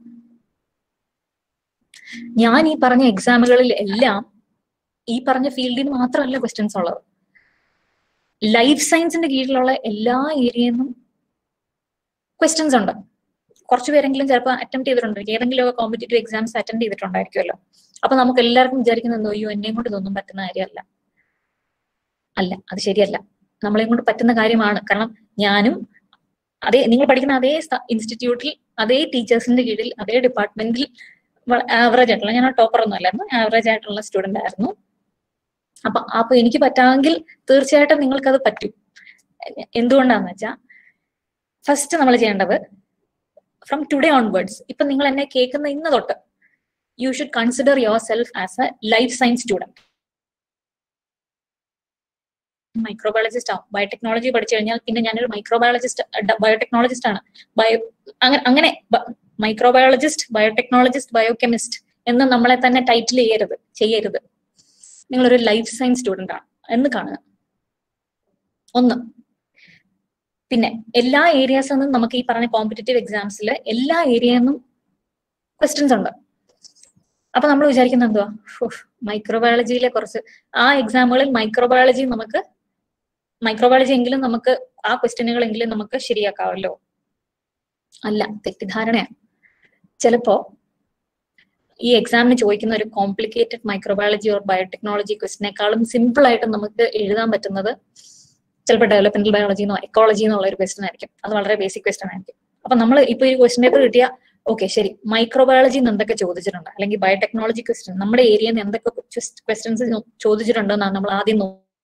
ഞാൻ ഈ പറഞ്ഞ എക്സാമുകളിൽ എല്ലാം ഈ പറഞ്ഞ ഫീൽഡിന് മാത്രമല്ല ക്വസ്റ്റ്യൻസ് ഉള്ളത് ലൈഫ് സയൻസിന്റെ കീഴിലുള്ള എല്ലാ ഏരിയയിൽ നിന്നും ക്വസ്റ്റ്യൻസ് ഉണ്ട് കുറച്ച് പേരെങ്കിലും ചിലപ്പോൾ അറ്റംപ്റ്റ് ചെയ്തിട്ടുണ്ടായിരിക്കും ഏതെങ്കിലും കോമ്പറ്റേറ്റീവ് എക്സാംസ് അറ്റൻഡ് ചെയ്തിട്ടുണ്ടായിരിക്കുമല്ലോ അപ്പൊ നമുക്ക് എല്ലാവർക്കും വിചാരിക്കുന്നത് എന്തോ അയ്യോ എന്നെയും കൊണ്ട് ഇതൊന്നും പറ്റുന്ന കാര്യമല്ല അല്ല അത് ശരിയല്ല നമ്മളെയും കൊണ്ട് പറ്റുന്ന കാര്യമാണ് കാരണം ഞാനും അതേ നിങ്ങൾ പഠിക്കുന്ന അതേ ഇൻസ്റ്റിറ്റ്യൂട്ടിൽ അതേ ടീച്ചേഴ്സിന്റെ കീഴിൽ അതേ ഡിപ്പാർട്ട്മെന്റിൽ ആവറേജ് ആയിട്ടുള്ള ഞാൻ ടോപ്പർ ഒന്നും അല്ലായിരുന്നു ആവറേജ് ആയിട്ടുള്ള സ്റ്റുഡന്റ് ആയിരുന്നു അപ്പൊ അപ്പൊ എനിക്ക് പറ്റാമെങ്കിൽ തീർച്ചയായിട്ടും നിങ്ങൾക്കത് പറ്റും എന്തുകൊണ്ടാന്ന് വെച്ചാൽ ഫസ്റ്റ് നമ്മൾ ചെയ്യേണ്ടത് ഫ്രം ടുഡേ ഓൺവേർഡ്സ് ഇപ്പൊ നിങ്ങൾ എന്നെ കേൾക്കുന്ന ഇന്ന് തൊട്ട് you should consider yourself as a life science student microbiologist ആവും ബയോടെക്നോളജി പഠിച്ചു കഴിഞ്ഞാൽ പിന്നെ ഞാനൊരു മൈക്രോബയോളജിസ്റ്റ് ബയോടെക്നോളജിസ്റ്റ് ആണ് ബയോ അങ്ങനെ അങ്ങനെ മൈക്രോബയോളജിസ്റ്റ് ബയോടെക്നോളജിസ്റ്റ് ബയോകെമിസ്റ്റ് എന്ന് നമ്മളെ തന്നെ ടൈറ്റിൽ ചെയ്യരുത് ചെയ്യരുത് നിങ്ങളൊരു ലൈഫ് സയൻസ് സ്റ്റുഡന്റ് ആണ് എന്ന് കാണുക ഒന്ന് പിന്നെ എല്ലാ ഏരിയാസിൽ നിന്നും നമുക്ക് ഈ പറഞ്ഞ കോമ്പറ്റേറ്റീവ് എക്സാംസിൽ എല്ലാ ഏരിയയിൽ നിന്നും ക്വസ്റ്റ്യൻസ് ഉണ്ട് അപ്പൊ നമ്മൾ വിചാരിക്കുന്നത് എന്തുവാ മൈക്രോബയോളജിയിലെ കുറച്ച് ആ എക്സാമുകളിൽ മൈക്രോബയോളജി നമുക്ക് മൈക്രോബയോളജി എങ്കിലും നമുക്ക് ആ ക്വസ്റ്റ്യനുകളെങ്കിലും നമുക്ക് ശരിയാക്കാമല്ലോ അല്ല തെറ്റിദ്ധാരണയാണ് ചിലപ്പോ ഈ എക്സാമിന് ചോദിക്കുന്ന ഒരു കോംപ്ലിക്കേറ്റഡ് മൈക്രോബയോളജി ഓർ ബയോടെക്നോളജി ക്വസ്റ്റിനേക്കാളും സിമ്പിൾ ആയിട്ട് നമുക്ക് എഴുതാൻ പറ്റുന്നത് ചിലപ്പോൾ ഡെവലപ്മെന്റൽ ബയോളജി എന്നോ എക്കോളജി എന്നുള്ള ഒരു ക്വസ്റ്റൻ ആയിരിക്കും അത് വളരെ ബേസിക് ക്വസ്റ്റൻ ആയിരിക്കും അപ്പൊ നമ്മൾ ഇപ്പൊ ഈ ക്വസ്റ്റൻ പേപ്പർ കിട്ടിയ ഓക്കെ ശരി മൈക്രോബയോളജി എന്തൊക്കെ ചോദിച്ചിട്ടുണ്ട് അല്ലെങ്കിൽ ബയോടെക്നോളജി ക്വസ്റ്റൻ നമ്മുടെ ഏരിയയിൽ നിന്ന് എന്തൊക്കെ ക്വസ്റ്റൻസ് ചോദിച്ചിട്ടുണ്ടെന്നാണ് നമ്മൾ ആദ്യം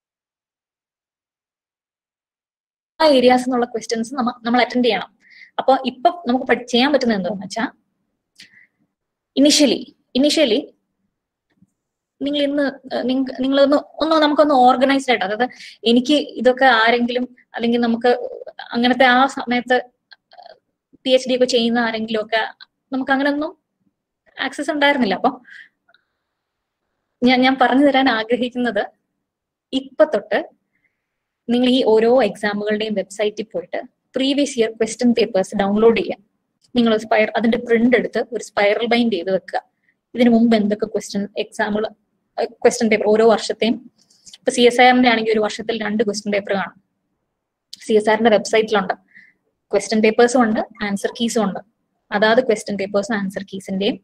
ആ ഏരിയാസ് എന്നുള്ള ക്വസ്റ്റ്യൻസ് നമ്മൾ അറ്റൻഡ് ചെയ്യണം അപ്പൊ ഇപ്പൊ നമുക്ക് ചെയ്യാൻ പറ്റുന്നത് എന്താണെന്ന് വെച്ചാൽ ഇനിഷ്യലി ഇനിഷ്യലി നിങ്ങൾ ഇന്ന് നിങ്ങളൊന്ന് ഒന്ന് നമുക്കൊന്ന് ഓർഗനൈസ്ഡ് ആയിട്ട് അതായത് എനിക്ക് ഇതൊക്കെ ആരെങ്കിലും അല്ലെങ്കിൽ നമുക്ക് അങ്ങനത്തെ ആ സമയത്ത് പി എച്ച് ഡി ഒക്കെ ചെയ്യുന്ന ആരെങ്കിലും ഒക്കെ നമുക്ക് അങ്ങനെയൊന്നും ആക്സസ് ഉണ്ടായിരുന്നില്ല അപ്പൊ ഞാൻ ഞാൻ പറഞ്ഞു തരാൻ ആഗ്രഹിക്കുന്നത് ഇപ്പൊ തൊട്ട് നിങ്ങൾ ഈ ഓരോ എക്സാമുകളുടെയും വെബ്സൈറ്റിൽ പോയിട്ട് previous year question papers download ചെയ്യാം നിങ്ങൾ സ്പൈർ അതിന്റെ പ്രിന്റ് എടുത്ത് ഒരു സ്പൈറൽ ബൈൻഡ് ചെയ്ത് വെക്കുക ഇതിനു മുമ്പ് എന്തൊക്കെ ക്വസ്റ്റ്യൻ എക്സാമുകൾ ക്വസ്റ്റ്യൻ പേപ്പർ ഓരോ വർഷത്തെയും ഇപ്പൊ സി എസ് ആറിന്റെ ആണെങ്കിൽ ഒരു വർഷത്തിൽ രണ്ട് ക്വസ്റ്റ്യൻ പേപ്പർ കാണും സി എസ് ആറിന്റെ വെബ്സൈറ്റിലുണ്ട് ക്വസ്റ്റ്യൻ പേപ്പേഴ്സും ഉണ്ട് ആൻസർ കീസും ഉണ്ട് അതാത് ക്വസ്റ്റ്യൻ പേപ്പേഴ്സും ആൻസർ കീസിന്റെയും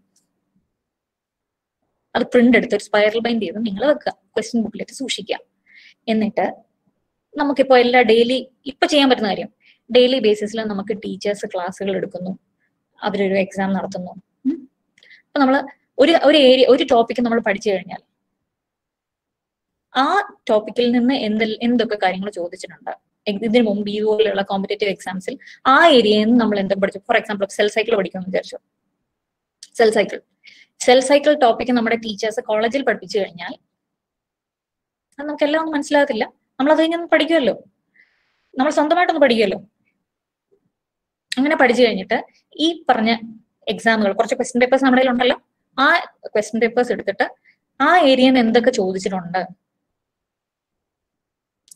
അത് പ്രിന്റ് എടുത്ത് ഒരു സ്പൈറൽ ബൈൻഡ് ചെയ്ത് നിങ്ങൾ വെക്കുക ക്വസ്റ്റ്യൻ ബുക്കിലേക്ക് സൂക്ഷിക്കുക എന്നിട്ട് നമുക്കിപ്പോ എല്ലാ ഡെയിലി ഇപ്പൊ ചെയ്യാൻ പറ്റുന്ന കാര്യം ഡെയിലി ബേസിസിൽ നമുക്ക് ടീച്ചേഴ്സ് ക്ലാസ്സുകൾ എടുക്കുന്നു അവരൊരു എക്സാം നടത്തുന്നു അപ്പൊ നമ്മൾ ഒരു ഒരു ഏരിയ ഒരു ടോപ്പിക്ക് നമ്മൾ പഠിച്ചു കഴിഞ്ഞാൽ ആ ടോപ്പിക്കിൽ നിന്ന് എന്ത് എന്തൊക്കെ കാര്യങ്ങൾ ചോദിച്ചിട്ടുണ്ട് ഇതിന് മുമ്പ് ഇതുപോലെയുള്ള കോമ്പറ്റേറ്റീവ് എക്സാംസിൽ ആ ഏരിയയിൽ നിന്ന് നമ്മൾ എന്തൊക്കെ പഠിച്ചു ഫോർ എക്സാമ്പിൾ സെൽ സൈക്കിൾ പഠിക്കുമെന്ന് വിചാരിച്ചു cell cycle cell cycle topic നമ്മുടെ ടീച്ചേഴ്സ് കോളേജിൽ പഠിപ്പിച്ചു കഴിഞ്ഞാൽ അത് നമുക്കെല്ലാം ഒന്നും മനസ്സിലാകത്തില്ല നമ്മൾ അത് കഴിഞ്ഞൊന്ന് പഠിക്കുമല്ലോ നമ്മൾ സ്വന്തമായിട്ടൊന്ന് പഠിക്കുമല്ലോ അങ്ങനെ പഠിച്ചു കഴിഞ്ഞിട്ട് ഈ പറഞ്ഞ എക്സാമുകൾ കുറച്ച് ക്വസ്റ്റ്യൻ പേപ്പേഴ്സ് നമ്മുടെ ഉണ്ടല്ലോ ആ ക്വസ്റ്റ്യൻ പേപ്പേഴ്സ് എടുത്തിട്ട് ആ ഏരിയയിൽ നിന്ന് എന്തൊക്കെ ചോദിച്ചിട്ടുണ്ട്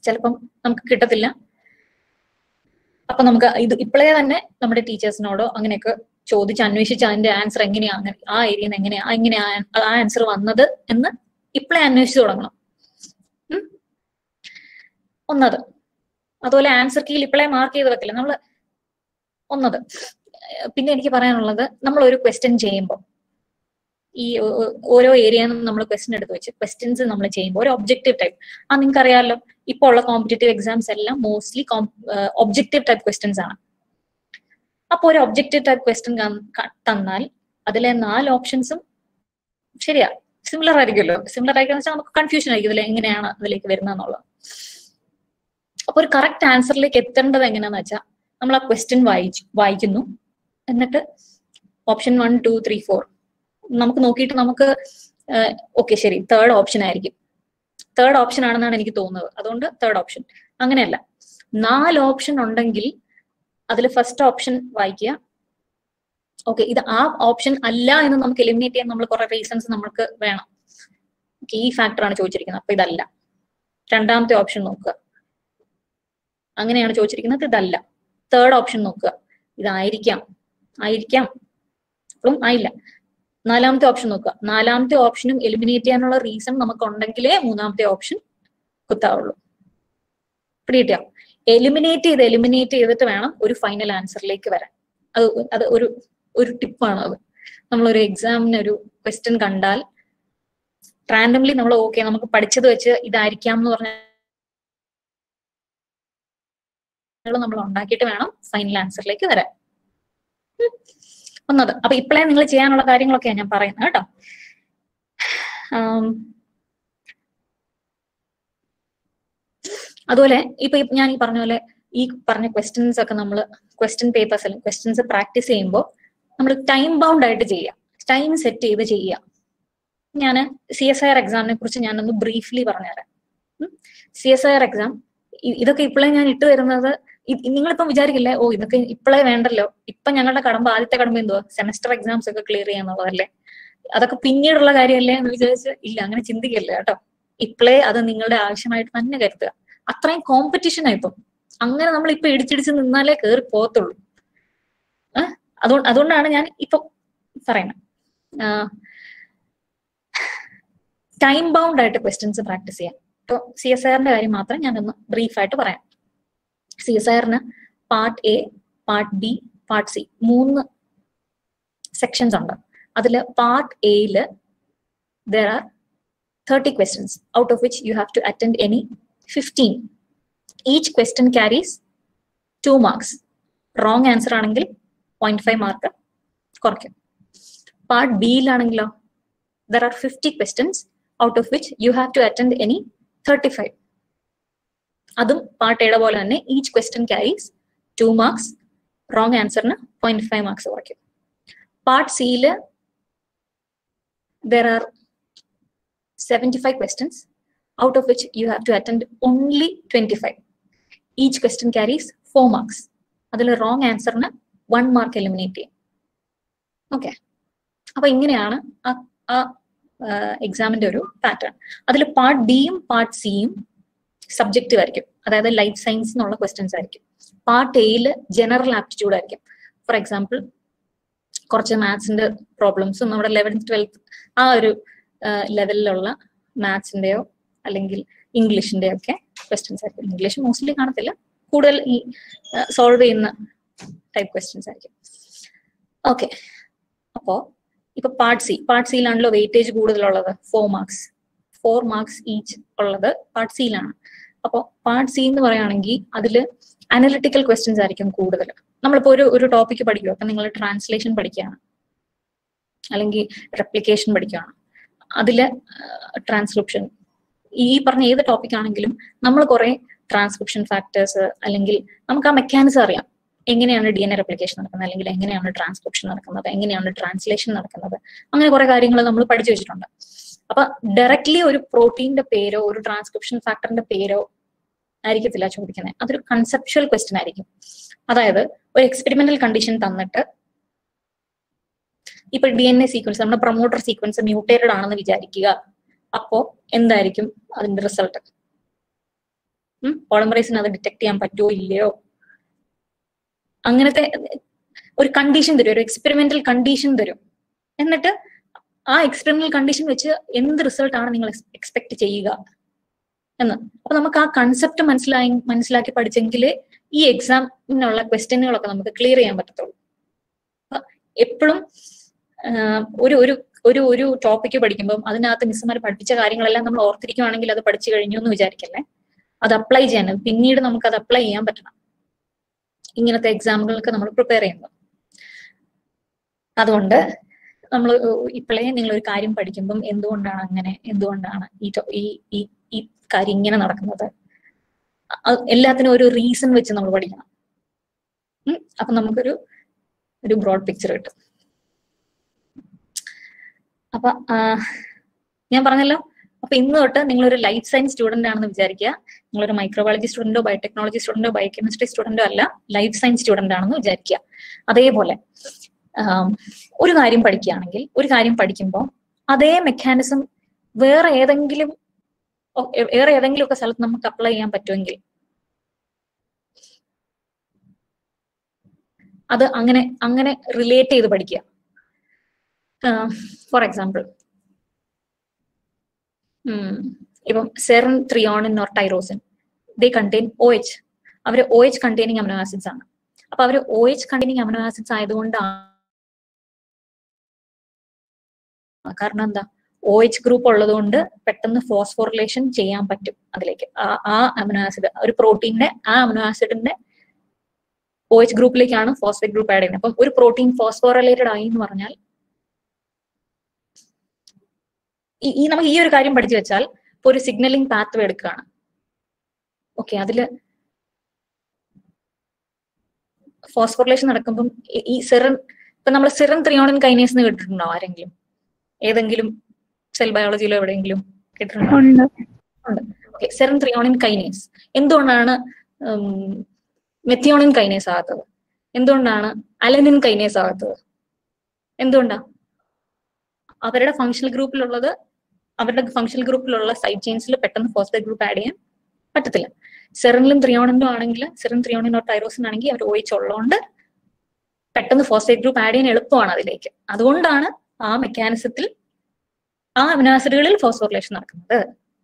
ചിലപ്പം നമുക്ക് കിട്ടത്തില്ല അപ്പൊ നമുക്ക് ഇത് ഇപ്പോഴേ തന്നെ നമ്മുടെ ടീച്ചേഴ്സിനോടോ അങ്ങനെയൊക്കെ ചോദിച്ച് അന്വേഷിച്ച് അതിന്റെ ആൻസർ എങ്ങനെയാ അങ്ങനെ ആ ഏരിയയിൽ നിന്ന് എങ്ങനെയാ എങ്ങനെയാ ആ ആൻസർ വന്നത് എന്ന് ഇപ്പോഴേ അന്വേഷിച്ചു തുടങ്ങണം ഉം. ഒന്നത് അതുപോലെ ആൻസർ കീയിൽ ഇപ്പോഴേ മാർക്ക് ചെയ്ത് വെക്കില്ല നമ്മൾ ഒന്നത് ഏർ പിന്നെ എനിക്ക് പറയാനുള്ളത് നമ്മൾ ഒരു ക്വസ്റ്റ്യൻ ചെയ്യുമ്പോൾ ഈ ഓ- ഓ- ഓരോ ഏരിയയിൽ നിന്നും നമ്മൾ ക്വസ്റ്റ്യൻ എടുത്ത് വെച്ച് ക്വസ്റ്റ്യൻസ് നമ്മൾ ചെയ്യുമ്പോൾ ഒരു ഒബ്ജക്റ്റീവ് ടൈപ്പ് ആ നിങ്ങൾക്ക് അറിയാമല്ലോ ഇപ്പോൾ ഉള്ള കോമ്പറ്റേറ്റീവ് എക്സാംസ് എല്ലാം മോസ്റ്റ്ലി ഒബ്ജക്റ്റീവ് ടൈപ്പ് ക്വസ്റ്റ്യൻസ് ആണ് അപ്പൊ ഒരു ഒബ്ജക്റ്റീവ് ടൈപ്പ് ക്വസ്റ്റ്യൻ തന്നാൽ അതിലെ നാല് ഓപ്ഷൻസും ശരിയാ സിമിലർ ആയിരിക്കുമല്ലോ സിമിലർ ആയിരിക്കും വെച്ചാൽ നമുക്ക് കൺഫ്യൂഷൻ ആയിരിക്കും ഇതിൽ എങ്ങനെയാണ് അതിലേക്ക് വരുന്നതെന്നുള്ളത് അപ്പൊ ഒരു കറക്റ്റ് ആൻസറിലേക്ക് എത്തേണ്ടത് എങ്ങനെയാന്ന് വെച്ചാൽ നമ്മൾ ആ ക്വസ്റ്റ്യൻ വായിച്ചു വായിക്കുന്നു എന്നിട്ട് option one two three four നമുക്ക് നോക്കിയിട്ട് നമുക്ക് ഓക്കെ ശരി തേർഡ് ഓപ്ഷൻ ആയിരിക്കും തേർഡ് ഓപ്ഷൻ ആണെന്നാണ് എനിക്ക് തോന്നുന്നത് അതുകൊണ്ട് തേർഡ് ഓപ്ഷൻ അങ്ങനെയല്ല നാല് ഓപ്ഷൻ ഉണ്ടെങ്കിൽ അതിൽ ഫസ്റ്റ് ഓപ്ഷൻ വായിക്കുക ഓക്കെ ഇത് ആ ഓപ്ഷൻ അല്ല എന്ന് നമുക്ക് എലിമിനേറ്റ് ചെയ്യാൻ നമ്മൾ കുറെ റീസൺസ് നമുക്ക് വേണം Okay, ഈ ഫാക്ടർ ആണ് ചോദിച്ചിരിക്കുന്നത് അപ്പൊ ഇതല്ല രണ്ടാമത്തെ ഓപ്ഷൻ നോക്കുക അങ്ങനെയാണ് ചോദിച്ചിരിക്കുന്നത് ഇതല്ല തേർഡ് ഓപ്ഷൻ നോക്കുക ഇതായിരിക്കാം ആയിരിക്കാം അപ്പോഴും ആയില്ല നാലാമത്തെ ഓപ്ഷൻ നോക്കുക നാലാമത്തെ ഓപ്ഷനും എലിമിനേറ്റ് ചെയ്യാനുള്ള റീസൺ നമുക്ക് ഉണ്ടെങ്കിലേ മൂന്നാമത്തെ ഓപ്ഷൻ കുത്താവുള്ളൂ പിടികിട്ടിയോ എലിമിനേറ്റ് ചെയ്ത് എലിമിനേറ്റ് ചെയ്തിട്ട് വേണം ഒരു ഫൈനൽ ആൻസറിലേക്ക് വരാൻ അത് അത് ഒരു ഒരു ടിപ്പാണ് അത് നമ്മളൊരു എക്സാമിന് ഒരു ക്വസ്റ്റ്യൻ കണ്ടാൽ റാൻഡംലി നമ്മൾ ഓക്കെ നമുക്ക് പഠിച്ചത് വെച്ച് ഇതായിരിക്കാം എന്ന് പറഞ്ഞാൽ നമ്മൾ ഉണ്ടാക്കിയിട്ട് വേണം ഫൈനൽ ആൻസറിലേക്ക് വരാൻ ഉം. ഒന്നത് അപ്പൊ ഇപ്പോഴേ നിങ്ങൾ ചെയ്യാനുള്ള കാര്യങ്ങളൊക്കെയാണ് ഞാൻ പറയുന്നത് കേട്ടോ ആം, അതുപോലെ ഇപ്പൊ ഈ ഞാൻ ഈ പറഞ്ഞ പോലെ ഈ പറഞ്ഞ ക്വസ്റ്റ്യൻസ് ഒക്കെ നമ്മൾ ക്വസ്റ്റ്യൻ പേപ്പേഴ്സിൽ ക്വസ്റ്റ്യൻസ് പ്രാക്ടീസ് ചെയ്യുമ്പോൾ നമ്മൾ ടൈം ബൗണ്ട് ആയിട്ട് ചെയ്യുക ടൈം സെറ്റ് ചെയ്ത് ചെയ്യുക ഞാൻ സി എസ് ഐ ആർ എക്സാമിനെ കുറിച്ച് ഞാനൊന്ന് ബ്രീഫ്ലി പറഞ്ഞുതരാം C S I R exam ഇതൊക്കെ ഇപ്പോഴേ ഞാൻ ഇട്ട് തരുന്നത് ഇ- നിങ്ങളിപ്പം വിചാരിക്കില്ലേ ഓ ഇതൊക്കെ ഇപ്പോഴേ വേണ്ടല്ലോ ഇപ്പൊ ഞങ്ങളുടെ കടമ്പ ആദ്യത്തെ കടമ്പ എന്തുവാ സെമസ്റ്റർ എക്സാംസ് ഒക്കെ ക്ലിയർ ചെയ്യാന്നുള്ളതല്ലേ അതൊക്കെ പിന്നീടുള്ള കാര്യമല്ലേ എന്ന് വിചാരിച്ച് ഇല്ല അങ്ങനെ ചിന്തിക്കല്ലേ കേട്ടോ ഇപ്പോഴേ അത് നിങ്ങളുടെ ആവശ്യമായിട്ട് തന്നെ കരുതുക അത്രയും കോമ്പറ്റീഷൻ ആയിപ്പം അങ്ങനെ നമ്മൾ ഇപ്പൊ ഇടിച്ചിടിച്ച് നിന്നാലേ കയറി പോകത്തുള്ളൂ ഏഹ് അതുകൊണ്ട് അതുകൊണ്ടാണ് ഞാൻ ഇപ്പൊ പറയുന്നത് ടൈം ബൗണ്ട് ആയിട്ട് ക്വസ്റ്റ്യൻസ് പ്രാക്ടീസ് ചെയ്യാം ഇപ്പൊ സി എസ് ആറിന്റെ കാര്യം മാത്രം ഞാനൊന്ന് ബ്രീഫ് ആയിട്ട് പറയാം സി എസ് ആറിന് part A part B part C മൂന്ന് സെക്ഷൻസ് ഉണ്ട് അതിൽ പാർട്ട് എയില് there are thirty questions out of which you have to attend any fifteen each question carries two marks wrong answer ആണെങ്കിൽ പോയിന്റ് ഫൈവ് മാർക്ക് കുറയ്ക്കും പാർട്ട് ബിയിലാണെങ്കിലോ there are fifty questions out of which you have to attend any thirty five അതും പാർട്ട് എയുടെ പോലെ തന്നെ each question carries two marks wrong ആൻസറിന് പോയിന്റ് ഫൈവ് മാർക്സ് കുറയ്ക്കും പാർട്ട് സിയില് there are 75 questions out of which you have to attend only 25 each question carries 4 marks അതിൽ റോങ് ആൻസറിന് വൺ മാർക്ക് എലിമിനേറ്റ് ചെയ്യും ഓക്കെ അപ്പൊ ഇങ്ങനെയാണ് ആ ആ എക്സാമിന്റെ ഒരു പാറ്റേൺ അതിൽ പാർട്ട് ബിയും പാർട്ട് സിയും സബ്ജക്റ്റീവ് ആയിരിക്കും അതായത് ലൈഫ് സയൻസ് എന്നുള്ള ക്വസ്റ്റ്യൻസ് ആയിരിക്കും പാർട്ട് എയിൽ ജനറൽ ആപ്റ്റിറ്റ്യൂഡ് ആയിരിക്കും ഫോർ എക്സാമ്പിൾ കുറച്ച് മാത്സിന്റെ പ്രോബ്ലംസും നമ്മുടെ ലെവൻത്ത് ട്വൽത്ത് ആ ഒരു ലെവലിലുള്ള മാത്സിന്റെയോ അല്ലെങ്കിൽ ഇംഗ്ലീഷിന്റെയോ ഒക്കെ ക്വസ്റ്റ്യൻസ് ആയിരിക്കും ഇംഗ്ലീഷ് മോസ്റ്റ്ലി കാണത്തില്ല കൂടുതൽ ഈ സോൾവ് ചെയ്യുന്ന ടൈപ്പ് ക്വസ്റ്റ്യൻസ് ആയിരിക്കും ഓക്കെ അപ്പോ ഇപ്പൊ പാർട്ട് സി പാർട്ട് സിയിലാണല്ലോ വെയിറ്റേജ് കൂടുതലുള്ളത് four marks four marks each ഉള്ളത് പാർട്ട് സിയിലാണ് അപ്പോൾ പാർട്ട് സി എന്ന് പറയുകയാണെങ്കിൽ അതിൽ അനലിറ്റിക്കൽ ക്വസ്റ്റ്യൻസ് ആയിരിക്കും കൂടുതൽ നമ്മളിപ്പോ ഒരു ഒരു ടോപ്പിക്ക് പഠിക്കുക അപ്പൊ നിങ്ങൾ ട്രാൻസ്ലേഷൻ പഠിക്കുകയാണ് അല്ലെങ്കിൽ റെപ്ലിക്കേഷൻ പഠിക്കുകയാണ് അതില് ട്രാൻസ്ക്രിപ്ഷൻ ഈ പറഞ്ഞ ഏത് ടോപ്പിക് ആണെങ്കിലും നമ്മൾ കുറെ ട്രാൻസ്ക്രിപ്ഷൻ ഫാക്ടേഴ്സ് അല്ലെങ്കിൽ നമുക്ക് ആ മെക്കാനിസം അറിയാം എങ്ങനെയാണ് ഡി എൻ എ റെപ്ലിക്കേഷൻ നടക്കുന്നത് അല്ലെങ്കിൽ എങ്ങനെയാണ് ട്രാൻസ്ക്രിപ്ഷൻ നടക്കുന്നത് എങ്ങനെയാണ് ട്രാൻസ്ലേഷൻ നടക്കുന്നത് അങ്ങനെ കുറെ കാര്യങ്ങൾ നമ്മൾ പഠിച്ചു വെച്ചിട്ടുണ്ട് അപ്പൊ ഡയറക്ട്ലി ഒരു പ്രോട്ടീന്റെ പേരോ ഒരു ട്രാൻസ്ക്രിപ്ഷൻ ഫാക്ടറിന്റെ പേരോ ആയിരിക്കത്തില്ല ചോദിക്കുന്നത് അതൊരു കൺസെപ്ച്വൽ ക്വസ്റ്റ്യൻ ആയിരിക്കും അതായത് ഒരു എക്സ്പെരിമെന്റൽ കണ്ടീഷൻ തന്നിട്ട് ഇപ്പൊ ഡി എൻ എ സീക്വൻസ് നമ്മുടെ പ്രൊമോട്ടർ സീക്വൻസ് മ്യൂട്ടേറ്റഡ് ആണെന്ന് വിചാരിക്കുക അപ്പോ എന്തായിരിക്കും അതിന്റെ റിസൾട്ട് പോളിമറൈസിന് അത് ഡിറ്റക്ട് ചെയ്യാൻ പറ്റുമോ ഇല്ലയോ അങ്ങനത്തെ ഒരു കണ്ടീഷൻ തരും ഒരു എക്സ്പെരിമെന്റൽ കണ്ടീഷൻ തരും എന്നിട്ട് ആ എക്സ്പെരിമെന്റൽ കണ്ടീഷൻ വെച്ച് എന്ത് റിസൾട്ട് ആണ് നിങ്ങൾ എക്സ്പെക്ട് ചെയ്യുക എന്ന് അപ്പൊ നമുക്ക് ആ കൺസെപ്റ്റ് മനസ്സിലായി മനസ്സിലാക്കി പഠിച്ചെങ്കിൽ ഈ എക്സാമിനുള്ള ക്വസ്റ്റ്യനുകളൊക്കെ നമുക്ക് ക്ലിയർ ചെയ്യാൻ പറ്റത്തുള്ളൂ എപ്പോഴും ഒരു ഒരു ഒരു ഒരു ടോപ്പിക്ക് പഠിക്കുമ്പോൾ അതിനകത്ത് മിസ്സുമാർ പഠിപ്പിച്ച കാര്യങ്ങളെല്ലാം നമ്മൾ ഓർത്തിരിക്കുവാണെങ്കിൽ അത് പഠിച്ചു കഴിഞ്ഞു എന്ന് വിചാരിക്കല്ലേ അത് അപ്ലൈ ചെയ്യാൻ പിന്നീട് നമുക്ക് അത് അപ്ലൈ ചെയ്യാൻ പറ്റണം ഇങ്ങനത്തെ എക്സാമുകൾക്ക് നമ്മൾ പ്രിപ്പയർ ചെയ്യുമ്പോൾ അതുകൊണ്ട് നമ്മൾ ഇപ്പോഴേ നിങ്ങൾ ഒരു കാര്യം പഠിക്കുമ്പം എന്തുകൊണ്ടാണ് അങ്ങനെ എന്തുകൊണ്ടാണ് ഈ ഈ ഈ ഈ കാര്യം ഇങ്ങനെ നടക്കുന്നത് എല്ലാത്തിനും ഒരു റീസൺ വെച്ച് നമ്മൾ പഠിക്കണം അപ്പൊ നമുക്കൊരു ഒരു ബ്രോഡ് പിക്ചർ കിട്ടും അപ്പൊ ഞാൻ പറഞ്ഞല്ലോ അപ്പൊ ഇന്ന് തൊട്ട് നിങ്ങളൊരു ലൈഫ് സയൻസ് സ്റ്റുഡന്റ് ആണെന്ന് വിചാരിക്കുക നിങ്ങളൊരു മൈക്രോബയോളജി സ്റ്റുഡന്റോ ബയോടെക്നോളജി സ്റ്റുഡന്റോ ബയോകെമിസ്ട്രി സ്റ്റുഡന്റോ അല്ല ലൈഫ് സയൻസ് സ്റ്റുഡന്റ് ആണെന്ന് വിചാരിക്കുക അതേപോലെ ഒരു കാര്യം പഠിക്കുകയാണെങ്കിൽ ഒരു കാര്യം പഠിക്കുമ്പോൾ അതേ മെക്കാനിസം വേറെ ഏതെങ്കിലും വേറെ ഏതെങ്കിലും ഒക്കെ സ്ഥലത്ത് നമുക്ക് അപ്ലൈ ചെയ്യാൻ പറ്റുമെങ്കിൽ അത് അങ്ങനെ അങ്ങനെ റിലേറ്റ് ചെയ്ത് പഠിക്കുക ഫോർ എക്സാമ്പിൾ ഇപ്പം serine threonine or tyrosine they contain O H അവർ O H containing amino acids ആണ് അപ്പൊ അവർ O H containing amino acids ആയതുകൊണ്ടാണ് കാരണം എന്താ ഒ എച്ച് ഗ്രൂപ്പ് ഉള്ളതുകൊണ്ട് പെട്ടെന്ന് ഫോസ്ഫോറിലേഷൻ ചെയ്യാൻ പറ്റും അതിലേക്ക് ആ അമിനോ ആസിഡ് ഒരു പ്രോട്ടീന്റെ ആ അമിനോ ആസിഡിന്റെ ഒ എച്ച് ഗ്രൂപ്പിലേക്കാണ് ഫോസ്ഫേറ്റ് ഗ്രൂപ്പ് ആഡ് ചെയ്യുന്നത് അപ്പം ഒരു പ്രോട്ടീൻ ഫോസ്ഫോറിലേറ്റഡ് ആയി എന്ന് പറഞ്ഞാൽ ഈ നമുക്ക് ഈ ഒരു കാര്യം പഠിച്ചു വെച്ചാൽ ഇപ്പൊ ഒരു സിഗ്നലിംഗ് പാത്ത് വേ എടുക്കുകയാണ് ഓക്കെ അതില് ഫോസ്ഫോറിലേഷൻ നടക്കുമ്പം ഈ സിറൻ ഇപ്പൊ നമ്മൾ സിറൻ ത്രിയോണിൻ കൈനേസ് എന്ന് കേട്ടിട്ടുണ്ടോ ആരെങ്കിലും ഏതെങ്കിലും സെൽ ബയോളജിയിലോ എവിടെയെങ്കിലും കേട്ടിട്ടുണ്ടോ ഉണ്ട് ഓക്കെ സെറൻ ത്രിയോണിൻ കൈനേസ് എന്തുകൊണ്ടാണ് മെത്തിയോണിൻ കൈനേസ് ആകാത്തത് എന്തുകൊണ്ടാണ് അലനിൻ കൈനേസ് ആകാത്തത് എന്തുകൊണ്ടാ അവരുടെ ഫങ്ഷണൽ ഗ്രൂപ്പിലുള്ളത് അവരുടെ ഫങ്ഷണൽ ഗ്രൂപ്പിലുള്ള സൈഡ് ചെയിൻസിൽ പെട്ടെന്ന് ഫോസ്ഫേറ്റ് ഗ്രൂപ്പ് ആഡ് ചെയ്യാൻ പറ്റത്തില്ല സെറനിലും ത്രിയോണിനും ആണെങ്കിൽ സെറൻ ത്രിയോണിനോ ടൈറോസിൻ ആണെങ്കിൽ അവർ ഒഴിച്ച് ഉള്ളതുകൊണ്ട് പെട്ടെന്ന് ഫോസ്ഫേറ്റ് ഗ്രൂപ്പ് ആഡ് ചെയ്യാൻ എളുപ്പമാണ് അതിലേക്ക് അതുകൊണ്ടാണ് ആ മെക്കാനിസത്തിൽ ആ അമിനാസിഡുകളിൽ ഫോസ്ഫോറിലേഷൻ നടക്കുന്നത്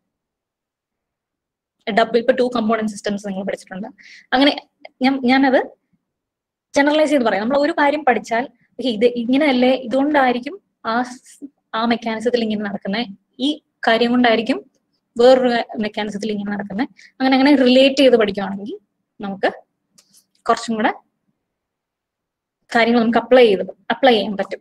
ഡബിൾ ഇപ്പൊ ടു കമ്പോണന്റ് സിസ്റ്റംസ് നിങ്ങൾ പഠിച്ചിട്ടുണ്ട് അങ്ങനെ ഞാൻ ഞാനത് ജനറലൈസ് ചെയ്ത് പറയാം നമ്മൾ ഒരു കാര്യം പഠിച്ചാൽ ഇത് ഇങ്ങനെയല്ലേ ഇതുകൊണ്ടായിരിക്കും ആ ആ മെക്കാനിസത്തിൽ ഇങ്ങനെ നടക്കുന്നത് ഈ കാര്യം കൊണ്ടായിരിക്കും വേറൊരു മെക്കാനിസത്തിൽ ഇങ്ങനെ നടക്കുന്നത് അങ്ങനെ അങ്ങനെ റിലേറ്റ് ചെയ്ത് പഠിക്കുകയാണെങ്കിൽ നമുക്ക് കുറച്ചും കൂടെ കാര്യങ്ങൾ നമുക്ക് അപ്ലൈ ചെയ്ത് അപ്ലൈ ചെയ്യാൻ പറ്റും